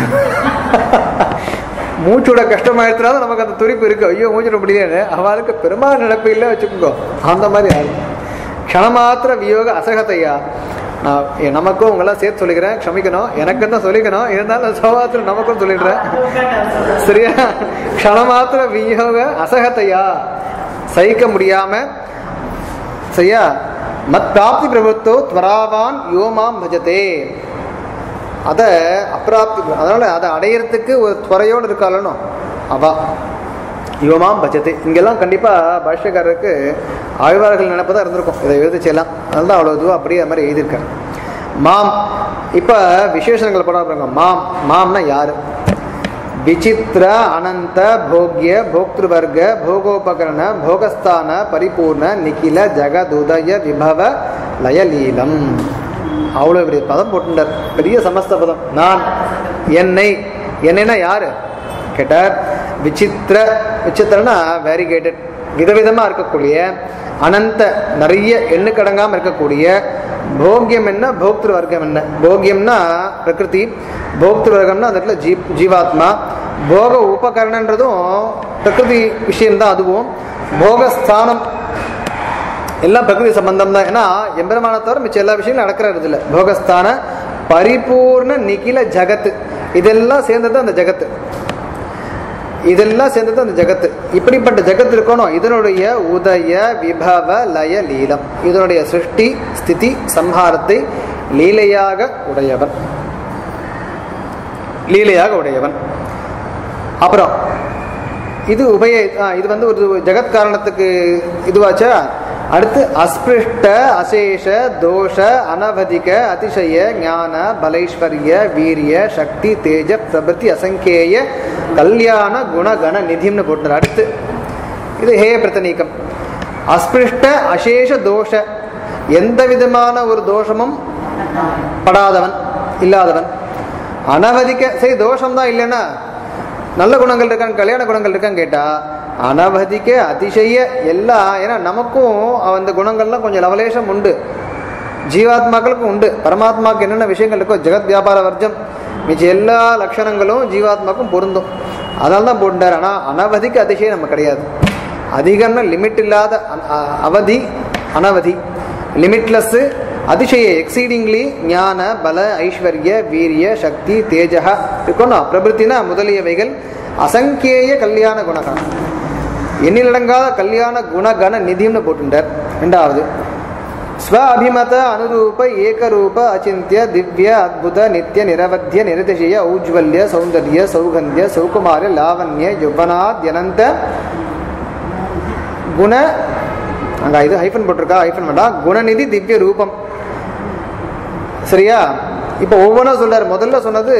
மூச்சோட கஷ்டமாயிடுச்சுனா தான் நமக்கு அந்த துடிப்பு இருக்கு ஐயோ மூச்சுட முடியல அவளுக்கு பெருமாள் நினைப்பு இல்லை வச்சுக்கோங்க அந்த மாதிரி ஆகும் க்ஷணமாத்திர வியோக அசகத்தையா நான் எ- நமக்கும் உங்களாம் சேர்த்து சொல்லிக்கிறேன் க்ஷமிக்கணும் எனக்கும் தான் சொல்லிக்கணும் இருந்தாலும் சோபாத்திரம் நமக்கும் சொல்லிடுறேன் சரியா க்ஷணமாத்திர வியோக அசகத்தையா சகிக்க முடியாம சரியா மத் பிராப்தி பிரபுத்தோ துவராவான் யோமாம் பஜதே அதை அப்பிராப்தி அதனால அதை அடையிறதுக்கு ஒரு துறையோடு இருக்காளனும் அவா யோமாம் பஜதே இங்கெல்லாம் கண்டிப்பாக பாஷ்யக்காரருக்கு ஆழ்வார்கள் நினைப்பு தான் இருந்திருக்கும் இதை எழுதிச்செல்லாம் அதனால தான் அவ்வளோ இதுவாக அப்படியே அது மாதிரி எழுதியிருக்காரு மாம் இப்போ விசேஷங்கள் படம் பாருங்க மாம் மாம்னா யாரு விசித்திர அனந்த போக்ய போக்திருவர்க போகோபகரண போகஸ்தான பரிபூர்ண நிகில ஜகதுதய விபவ லயலீலம் அவ்வளோ இப்படி பதம் போட்டுட்டார் பெரிய சமஸ்த பதம் நான் என்னை என்னைனா யாரு கேட்டார் விசித்திர விசித்திரனா வேரிகேட்டட் விதவிதமா இருக்கக்கூடிய அனந்த நிறைய எண்ணுக்கடங்காம இருக்கக்கூடிய போக்கியம் என்ன போக்திரு வர்க்கம் என்ன போக்கியம்னா பிரகிருதி போக்திரு வர்க்கம்னா அந்த இடத்துல ஜீ ஜீவாத்மா போக உபகரணன்றதும் பிரகிருதி விஷயம்தான் அதுவும் போகஸ்தானம் எல்லாம் பிரகிருதி சம்பந்தம் தான் ஏன்னா எம்பெருமான தவிர மிச்சம் எல்லா விஷயங்களும் நடக்கிறது இல்லை போகஸ்தான பரிபூர்ண நிகில ஜகத்து இதெல்லாம் சேர்ந்தது அந்த ஜகத்து இதெல்லாம் சேர்ந்தது அந்த ஜகத்து இப்படிப்பட்ட ஜகத்து இருக்கணும் இதனுடைய உதய விபவ லய லீலம் இதனுடைய சிருஷ்டி ஸ்திதி சம்ஹாரத்தை லீலையாக உடையவன் லீலையாக உடையவன் அப்புறம் இது உபய ஆ, இது வந்து ஒரு ஜெகத் காரணத்துக்கு இதுவாச்சா அடுத்து அஸ்பிருஷ்ட அசேஷ தோஷ அனவதிக அதிசய ஞான பலைஸ்வரிய வீரிய சக்தி தேஜ பிரபத்தி அசங்கேய கல்யாண குணகண நிதிம்னு போட்டுறார் அடுத்து இது ஹே பிரதனீகம் அஸ்பிருஷ்ட அசேஷ தோஷ எந்த விதமான ஒரு தோஷமும் படாதவன் இல்லாதவன் அனவதிக்க சரி தோஷம் தான் இல்லைன்னா நல்ல குணங்கள் இருக்கான்னு கல்யாண குணங்கள் இருக்கான்னு கேட்டா அனவதிக்க அதிசய எல்லா ஏன்னா நமக்கும் அந்த குணங்கள்லாம் கொஞ்சம் லவலேஷம் உண்டு ஜீவாத்மாக்களுக்கும் உண்டு பரமாத்மாவுக்கு என்னென்ன விஷயங்கள் இருக்கோ ஜெகத் வியாபார வர்ஜம் மிச்ச எல்லா லட்சணங்களும் ஜீவாத்மாக்கும் பொருந்தும் அதனால தான் போட்டார் ஆனால் அனவதிக்கு அதிசயம் நம்ம கிடையாது அதிகம்னா லிமிட் இல்லாத அ- அ- அவதி அனவதி லிமிட்லெஸ் அதிசய எக்ஸீடிங்லி ஞான பல ஐஸ்வர்ய வீரிய சக்தி தேஜக இருக்கணும் பிரபுத்தினா முதலியவைகள் அசங்கேய கல்யாண குணகணம் எண்ணிலடங்காத கல்யாண குணகண நிதியம்னு போட்டுட்டார் ரெண்டாவது ஸ்வ அபிமத அனுரூப ஏகரூப அச்சிந்திய திவ்ய அத்புத நித்திய நிரவத்திய நிரதிசய ஔஜ்வல்ய சௌந்தர்ய சௌகந்திய சௌகுமார லாவண்ய யௌவனாத்யனந்த குண அங்க இது ஹைஃபன் போட்டிருக்கா ஹைஃபன் வேண்டாம் குணநிதி திவ்ய ரூபம் சரியா இப்போ ஒவ்வொன்றா சொல்றாரு முதல்ல சொன்னது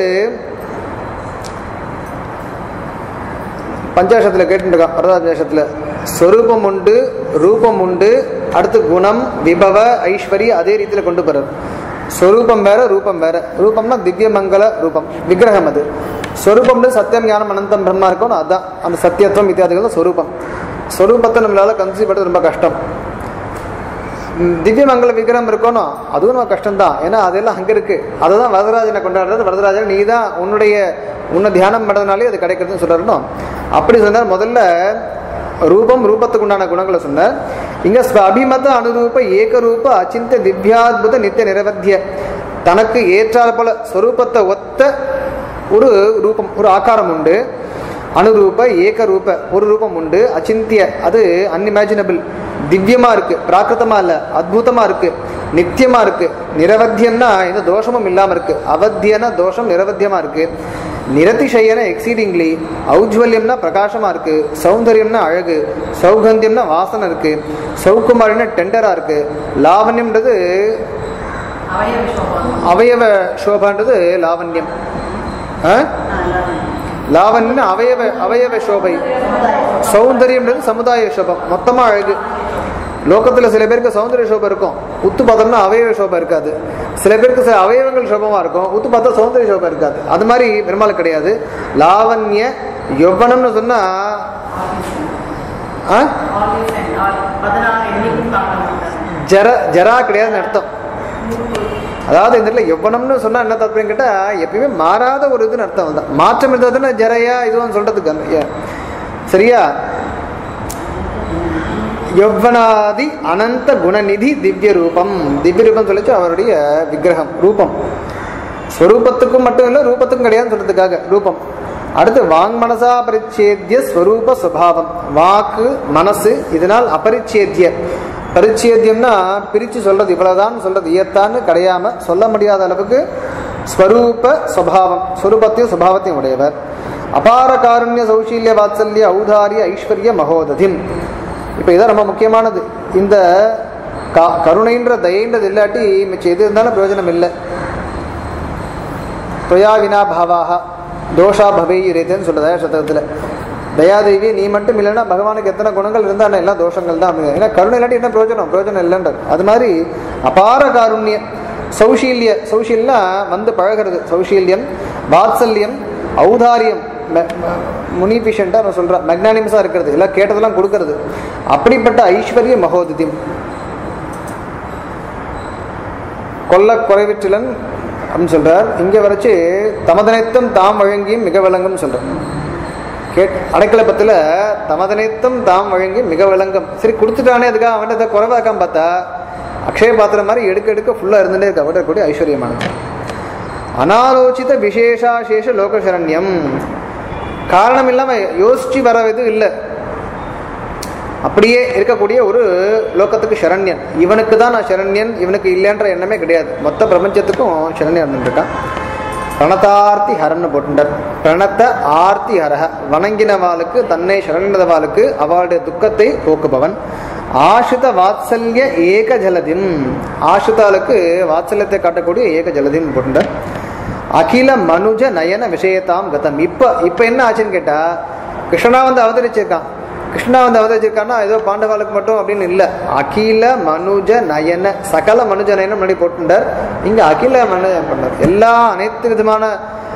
பஞ்சாஷத்தில் கேட்டுருக்கான் வரதாபஞ்சாஷத்தில் ஸ்வரூபம் உண்டு ரூபம் உண்டு அடுத்து குணம் விபவ ஐஸ்வரி அதே ரீதியில் கொண்டு போறார் ஸ்வரூபம் வேற ரூபம் வேற ரூபம்னா திவ்ய மங்கள ரூபம் விக்கிரகம் அது ஸ்வரூபம்னு சத்தியம் ஞானம் அனந்தம் பிரம்மா இருக்கணும் அதுதான் அந்த சத்தியத்துவம் இத்தியாதிகள் தான் ஸ்வரூபம் ஸ்வரூபத்தை நம்மளால கன்சீவ் பண்ணுறது ரொம்ப கஷ்டம் ம், திவ்ய மங்கள விக்கிரகம் இருக்கணும் அதுவும் நம்ம கஷ்டம்தான் ஏன்னா அதெல்லாம் அங்கே இருக்கு அதை தான் வரதராஜனை கொண்டாடுறது வரதராஜன் நீ தான் உன்னுடைய உன்னை தியானம் பண்ணுறதுனாலே அது கிடைக்கிறதுன்னு சொல்லணும் அப்படி சொன்னார் முதல்ல ரூபம் ரூபத்துக்கு உண்டான குணங்களை சொன்னார் இங்க ஸ்வ அபிமத அனுரூப ஏகரூப அச்சிந்த திவ்யாத்புத நித்திய நிரவத்திய தனக்கு ஏற்றால் போல ஸ்வரூபத்தை ஒத்த ஒரு ரூபம் ஒரு ஆகாரம் உண்டு அனுரூப ஏக ரூப ஒரு ரூபம் உண்டு அச்சிந்திய அது அன்இமேஜினபிள் திவ்யமா இருக்கு பிராகிருதமா இல்ல அத்புதமா இருக்கு நித்தியமா இருக்கு நிரவத்தியம்னா எந்த தோஷமும் இல்லாம இருக்கு அவத்தியன தோஷம் நிரவத்தியமா இருக்கு நிரதிசயன எக்ஸீடிங்லி ஔஜ்வல்யம்னா பிரகாசமா இருக்கு சௌந்தரியம்னா அழகு சௌகந்தியம்னா வாசனை இருக்கு சௌகுமாரினா டெண்டரா இருக்கு லாவண்யம்ன்றது அவய விஷயம் அவயவ சோபான்றது லாவண்யம் ஆ? லாவண்யம் அவயவ அவயவ சோபை சௌந்தரியம்ன்றது சமுதாய சோபம் மொத்தமா அழகு லோகத்துல சில பேருக்கு சௌந்தரிய சோபை இருக்கும் உத்து பார்த்தோம்னா அவயவ சோபை இருக்காது சில பேருக்கு சில அவயவங்கள் சோபமா இருக்கும் உத்து பார்த்தா சௌந்தரிய சோபை இருக்காது அது மாதிரி பெருமாள் கிடையாது லாவண்ய யௌவனம்னு சொன்னா ஆ? ஆல்வேஸ் அண்ட் ஆல் பதினாறு எண்ணிக்கும் காட்ட மாட்டாங்க ஜர ஜரா கிடையாதுன்னு அர்த்தம் அதாவது இந்த இடத்துல யௌவனம்னு சொன்னா என்ன தத்துவம் கேட்டா எப்பயுமே மாறாத ஒரு இதுன்னு அர்த்தம் தான் மாற்றம் இருந்ததுன்னா ஜரையா இதுவும் சொல்றதுக்கு அந்த- ஏ. சரியா யௌவனாதி அனந்த குணநிதி திவ்ய ரூபம் திவ்ய ரூபம் சொல்லிச்சு அவருடைய விக்கிரகம் ரூபம் ஸ்வரூபத்துக்கும் மட்டும் இல்லை ரூபத்துக்கும் கிடையாதுன்னு சொல்றதுக்காக ரூபம் அடுத்து வாங் மனசா பரிச்சேத்திய ஸ்வரூப சுவாவம் வாக்கு மனசு இதனால் அபரிச்சேத்திய பரிச்சேத்தியம்னா பிரிச்சு சொல்றது இவ்வளவுதான் சொல்றது இயத்தான்னு கிடையாம சொல்ல முடியாத அளவுக்கு ஸ்வரூப சுவாவம் ஸ்வரூபத்தையும் சுபாவத்தையும் உடையவர் அபார காருண்ய சௌஷீல்ய வாத்சல்ய ஔதாரிய ஐஸ்வர்ய மகோததிம் இப்போ இதான் ரொம்ப முக்கியமானது இந்த க- கருணைன்ற தயைன்றது இல்லாட்டி மிச்சம் எது இருந்தாலும் பிரயோஜனம் இல்லை தொயா வினா பாவாக தோஷா பவேயுரேத்தேன்னு சொல்லுதா சதகத்தில் தயாதேவி நீ மட்டும் இல்லைன்னா பகவானுக்கு எத்தனை குணங்கள் இருந்தா என்ன எல்லாம் தோஷங்கள் தான் அப்படிங்க ஏன்னா கருணை இல்லாட்டி என்ன பிரயோஜனம் பிரயோஜனம் இல்லைன்றது அது மாதிரி அபார காருண்யம் சௌஷீல்ய சௌஷீல்னா வந்து பழகிறது சௌஷீல்யம் வாத்சல்யம் ஔதாரியம் முனிபிஷன்ட்டாக நான் சொல்கிறேன் மெக்னானிமஸாக இருக்கிறது எல்லாம் கேட்டதெல்லாம் கொடுக்கறது அப்படிப்பட்ட ஐஸ்வர்ய மகோதியம் கொல்ல குறைவிற்றிலன் அப்படின்னு சொல்றார் இங்க வரைச்சு தமதனைத்தம் தாம் வழங்கியும் மிக விளங்கும் சொல்றார் கேட் அடைக்கலப்பத்தில் தமதனைத்தம் தாம் வழங்கி மிக விளங்கும் சரி கொடுத்துட்டானே அதுக்காக அவன்கிட்ட குறைவாக்காம பார்த்தா அக்ஷய பாத்திரம் மாதிரி எடுக்க எடுக்க ஃபுல்லாக இருந்துட்டே இருக்கு அவர்கிட்ட கூடிய ஐஸ்வர்யமானது அனாலோசித விசேஷாசேஷ லோகசரண்யம் காரணம் இல்லாமல் யோசிச்சு வர இது இல்லை அப்படியே இருக்கக்கூடிய ஒரு லோகத்துக்கு சரண்யன் இவனுக்கு தான் நான் சரண்யன் இவனுக்கு இல்லைன்ற எண்ணமே கிடையாது மொத்த பிரபஞ்சத்துக்கும் சரண்யன் இருந்துருக்கான் பிரணதார்த்தி ஹரன்னு போட்டுட்டார் பிரணத்த ஆர்த்தி ஹரஹ வணங்கினவாளுக்கு தன்னை சரணினவாளுக்கு அவளுடைய துக்கத்தை போக்குபவன் ஆஷித வாத்சல்ய ஏக ஜலதிம் ஆஷிதாளுக்கு வாத்சல்யத்தை காட்டக்கூடிய ஏக ஜலதிம் போட்டுட்டார் அகில மனுஜ நயன விஷயத்தாம் கதம் இப்போ இப்போ என்ன ஆச்சுன்னு கேட்டா கிருஷ்ணா வந்து அவதரிச்சிருக்கான் கிருஷ்ணா வந்து அவதரிச்சிருக்கான்னா ஏதோ பாண்டவாளுக்கு மட்டும் அப்படின்னு இல்லை அகில மனுஜ நயன சகல மனுஜ நயனம் முன்னாடி போட்டுட்டார் இங்க அகில மனுஜ பண்ணார் எல்லா அனைத்து விதமான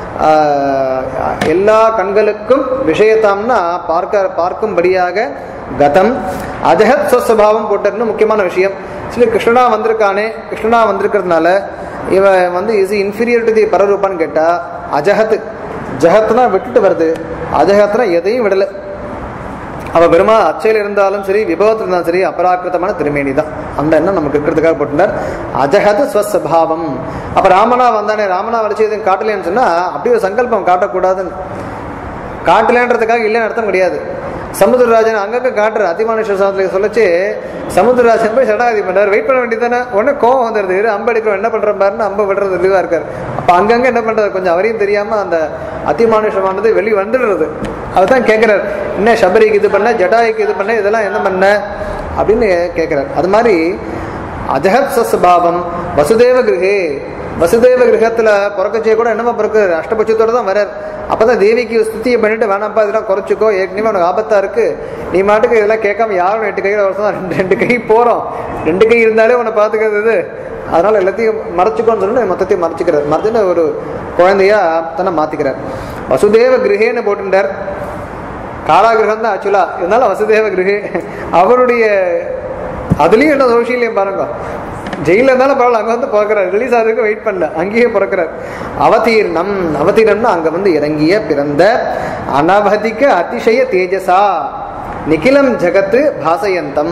ஆஹ், எல்லா கண்களுக்கும் விஷயத்தாம்னா பார்க்க பார்க்கும்படியாக கதம் அஜகத் ஸ்வஸ்வபாவம் போட்டதுன்னு முக்கியமான விஷயம் சரி கிருஷ்ணனா வந்திருக்கானே கிருஷ்ணனா வந்திருக்கிறதுனால இவன் வந்து இஸ் இன்ஃபீரியர் டு தி பரரூபான்னு கேட்டா அஜகத் ஜகத்னா விட்டுட்டு வருது அஜகத்னா எதையும் விடலை அவ பெருமா அச்சையில் இருந்தாலும் சரி விபவத்தில் இருந்தாலும் சரி அபராக்கிருத்தமான திருமேனி தான் அந்த எண்ணம் நமக்கு இருக்கிறதுக்காக போட்டுனார் அஜகது ஸ்வஸ்வபாவம் அப்ப ராமனா வந்தானே ராமனா வலிச்சு எதுவும் காட்டலேன்னு சொன்னா அப்படி ஒரு சங்கல்பம் காட்டக்கூடாதுன்னு காட்டலன்றதுக்காக இல்லைன்னு அர்த்தம் கிடையாது சமுத்திரராஜன் அங்கங்க காட்டுற அதிமானுஷ சாதத்துல சொல்லச்சு சமுத்திரராஜன் போய் சடாதி பண்றாரு வெயிட் பண்ண வேண்டியதானே உடனே கோவம் வந்துடுது இரு, அம்பு அடிக்கிறோம் என்ன பண்ற பாருன்னு அம்பு விடுறது இதுவா இருக்காரு அப்ப அங்கங்க என்ன பண்றது கொஞ்சம் அவரையும் தெரியாம அந்த அதிமானுஷமானது வெளி வந்துடுறது அதுதான் கேட்கிறார் என்ன சபரிக்கு இது பண்ண ஜடாய்க்கு இது பண்ண இதெல்லாம் என்ன பண்ண அப்படின்னு கேட்கிறார் அது மாதிரி அஜகத் சஸ்பாவம் வசுதேவ கிரகே வசுதேவ கிரகத்துல பிறக்கச்சே கூட என்னமா பிறகு அஷ்டபட்சத்தோட தான் வரார் அப்பதான் தேவிக்கு ஸ்துதியை பண்ணிட்டு வேணாம்ப்பா இதெல்லாம் குறைச்சிக்கோ ஏற்கனவே உனக்கு ஆபத்தா இருக்கு நீ மாட்டுக்கு இதெல்லாம் கேட்காம யாரும் ரெண்டு கையில வருஷம் ரெண்டு ரெண்டு கை போறோம் ரெண்டு கை இருந்தாலே உன்னை பாத்துக்கிறது இது அதனால எல்லாத்தையும் மறைச்சிக்கோன்னு சொல்லி மொத்தத்தையும் மறைச்சிக்கிறார் மறைச்சுன்னு ஒரு குழந்தையா தன்னை மாத்திக்கிறார் வசுதேவ கிரகேன்னு போட்டுட்டார் காலாகிரகம் தான் ஆக்சுவலா இருந்தாலும் வசுதேவ கிரகே அவருடைய அதுலயும் என்ன சோஷியலையும் பாருங்க ஜெயில இருந்தாலும் பரவாயில்ல அங்க வந்து பிறக்கிறார் ரிலீஸ் ஆகிறதுக்கு வெயிட் பண்ணல அங்கேயே பிறக்கிறார் அவதீர்ணம் அவதீர்ணம்னா அங்க வந்து இறங்கிய பிறந்த அனவதிக்க அதிசய தேஜசா நிகிலம் ஜகத்து பாசயந்தம்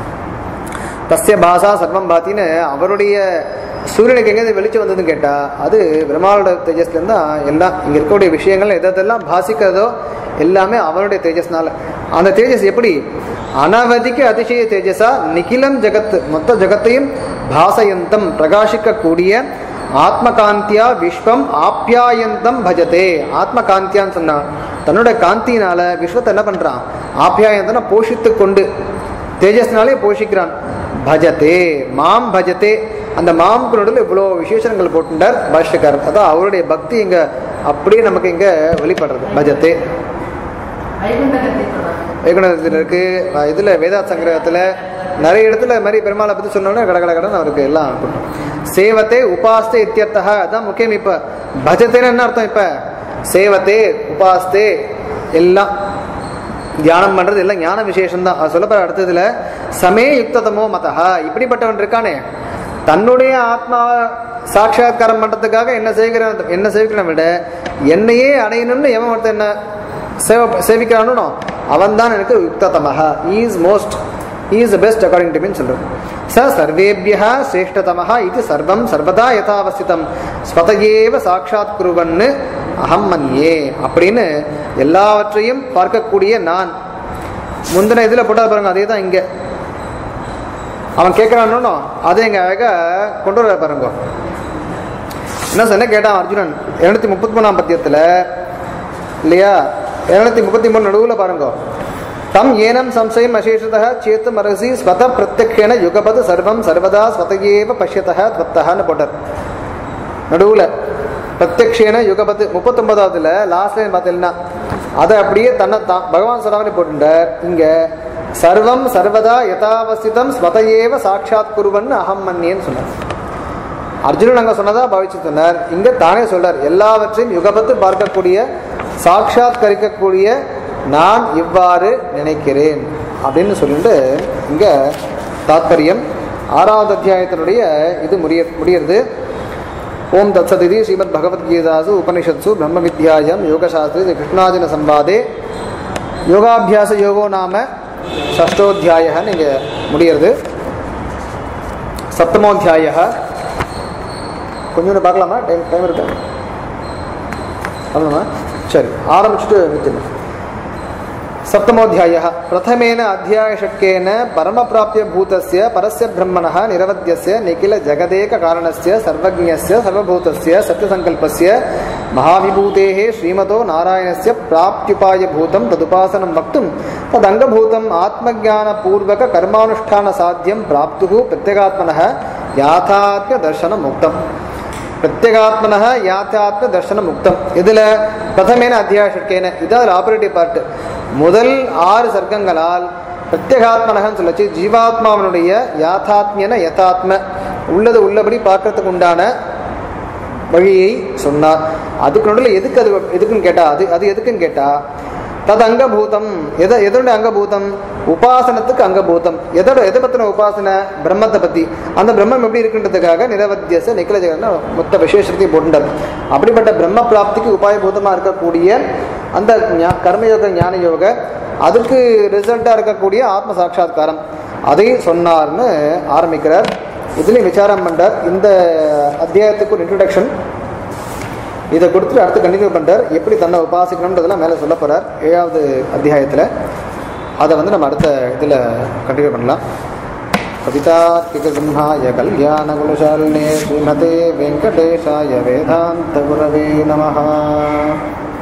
தஸ்ய பாசா சர்வம் பாத்தின்னு அவருடைய சூரியனுக்கு எங்கேருந்து வெளிச்சம் வந்ததுன்னு கேட்டா அது பிரம்மாவோட தேஜஸ்லேருந்து தான் எல்லாம் இங்க இருக்கக்கூடிய விஷயங்கள் எதெல்லாம் பாசிக்கிறதோ எல்லாமே அவனுடைய தேஜஸ்னால அந்த தேஜஸ் எப்படி அனவதிக்க அதிசய தேஜஸா நிகிலம் ஜகத் மொத்த ஜகத்தையும் பாசயந்தம் பிரகாசிக்கக்கூடிய ஆத்மகாந்தியா விஸ்வம் ஆப்யாயந்தம் பஜதே ஆத்மகாந்தியான்னு சொன்னா தன்னோட காந்தியினால விஸ்வத்தை என்ன பண்றான் ஆப்யாயந்தனை போஷித்து கொண்டு தேஜஸ்னாலே போஷிக்கிறான் பஜதே மாம் பஜதே அந்த மாம்க்கு நடுவில் இவ்வளோ விசேஷங்கள் போட்டுட்டார் பாஷ்யக்கார் அதான் அவருடைய பக்தி இங்க அப்படியே நமக்கு இங்க வெளிப்படுறது பஜதே வைகுண்டகத்தை சொல்றாங்க வைகுண்டத்தில் இருக்கு அஹ் இதுல வேதா சங்கிரகத்துல நிறைய இடத்துல இது மாதிரி பெருமாளை பத்தி சொன்னோன்னே கட கட கடன்னு அவருக்கு எல்லாம் கொடுக்கும். சேவத்தே உபாஸ்தே இத்தியர்த்தா அதான் முக்கியம் இப்ப பஜத்தேன்னு என்ன அர்த்தம் இப்ப சேவத்தே உபாஸ்தே எல்லாம் தியானம் பண்றது எல்லாம் ஞான விசேஷம் தான் அது சொல்லப்படுற அடுத்ததுல சமே யுக்ததமோ மதஹா இப்படிப்பட்டவன் இருக்கானே தன்னுடைய ஆத்மா சாட்சாத்காரம் பண்றதுக்காக என்ன செய்கிறான் என்ன சேவிக்கிறவன் விட என்னையே அடையணும்னு எவன் ஒருத்தன் என்ன சேவ சேவிக்கிறானோ அவன் தான் எனக்கு யுக்ததமஹ is most is best according to mean சொல்றது ச சர்வேபியா சிரேஷ்டதமஹ இது சர்வம் சர்வதா யதாவஸ்திதம் ஸ்வதயேவ சாட்சாத் குருவன்னு அகம் மன்யே அப்படின்னு எல்லாவற்றையும் பார்க்கக்கூடிய நான் முந்தின இதில் போட்டா பாருங்க அதே தான் இங்கே அவன் கேட்குறானோ அதை எங்க அழகா கொண்டு வர பாருங்க என்ன சொன்ன கேட்டான் அர்ஜுனன் இருநூத்தி முப்பத்தி மூணாம் பத்தியத்தில் இல்லையா இருநூத்தி முப்பத்தி மூணு நடுவில் பாருங்க தம் ஏனம் சம்சயம் அசேஷதः சேத்தும் அரசி ஸ்வத பிரத்யக்ஷேன யுகபத் சர்வம் சர்வதா ஸ்வதையேவ பஷ்யதः துவத்தஹன்னு போட்டார் நடுவில் பிரத்யக்ஷேன யுகபத்து முப்பத்தொன்பதாவதுல லாஸ்ட் லைன் பார்த்தீங்கன்னா அதை அப்படியே தன்னை தான் பகவான் சொன்ன மாதிரி போட்டுட்டார் இங்க சர்வம் சர்வதா யதாவஸ்திதம் ஸ்வதையேவ சாட்சாத் குருவன் அகம் மன்னியன்னு சொன்னார் அர்ஜுனன் அங்க சொன்னதா பாவிச்சு சொன்னார் இங்க தானே சொல்றார் எல்லாவற்றையும் யுகபத்து பார்க்கக்கூடிய சாட்சாத்கரிக்கக்கூடிய நான் இவ்வாறு நினைக்கிறேன் அப்படின்னு சொல்லிட்டு இங்க தாத்பரியம் ஆறாவது அத்தியாயத்தினுடைய இது முடிய முடியறது ஓம் தத்சதிதி ஸ்ரீமத் பகவத்கீதாசு உபனிஷத்சு பிரம்ம வித்யாயம் யோகசாஸ்திரி கிருஷ்ணாஜன சம்பாதே யோகாபியாச யோகோ நாம ஷஷ்டோத்தியாயன்னு இங்கே முடியறது சப்தமோத்தியாய கொஞ்சம் பார்க்கலாமா டைம் டைம் இருக்கா பண்ணலாமா சரி ஆரம்பிச்சுட்டு நிறுத்திடலாம் सप्तमोऽध्यायः प्रथमेन अध्यायषट्केन परमप्राप्यभूतस्य परस्य ब्रह्मणः निरवध्यस्य निखिलजगदेककारणस्य सर्वज्ञस्य सर्वभूतस्य सत्यसङ्कल्पस्य महाविभूतेः श्रीमतो नारायणस्य प्राप्त्युपायभूतं तदुपासनं वक्तुं तदङ्गभूतम् आत्मज्ञानपूर्वककर्मानुष्ठानसाध्यं प्राप्तुः प्रत्यगात्मनः याथात्म्यदर्शनमुक्तम् பிரத்யேகாத்மன யாத்தாத்ம தர்சனம் முக்தம் இதுல பிரதமேன அத்தியாய சர்க்கேன இதான் ஆபரேட்டிவ் பார்ட் முதல் ஆறு சர்க்கங்களால் பிரத்யேகாத்மனகன்னு சொல்லச்சு ஜீவாத்மாவனுடைய யாத்தாத்மியன யதாத்ம உள்ளது உள்ளபடி பார்க்கறதுக்கு உண்டான வழியை சொன்னார் அதுக்கு நடுவில் எதுக்கு அது எதுக்குன்னு கேட்டா அது அது எதுக்குன்னு கேட்டா தது அங்கபூதம் எதை எதோட அங்கபூதம் உபாசனத்துக்கு அங்கபூதம் எதோட எதை பத்தின உபாசனை பிரம்மத்தை பத்தி அந்த பிரம்மம் எப்படி இருக்குன்றதுக்காக நிரவத்தியச நிக்கல ஜெகன் மொத்த விசேஷத்தையும் போட்டுட்டார் அப்படிப்பட்ட பிரம்ம பிராப்திக்கு உபாயபூதமா இருக்கக்கூடிய அந்த ஞா- கர்மயோக ஞான யோக அதுக்கு ரிசல்ட்டா இருக்கக்கூடிய ஆத்ம சாட்சா்காரம் அதை சொன்னார்னு ஆரம்பிக்கிறார் இதுலயும் விசாரம் பண்றார் இந்த அத்தியாயத்துக்கு ஒரு இன்ட்ரடக்ஷன் இதை கொடுத்துட்டு அடுத்து கண்டினியூ பண்றார் எப்படி தன்னை உபாசிக்கணுன்றதெல்லாம் மேலே சொல்ல போறார் ஏழாவது அத்தியாயத்தில் அதை வந்து நம்ம அடுத்த இதில் கண்டினியூ பண்ணலாம் कवितार्किकसिंहाय कल्याणगुणशालिने श्रीमते वेङ्कटेशाय वेदान्तगुरवे नमः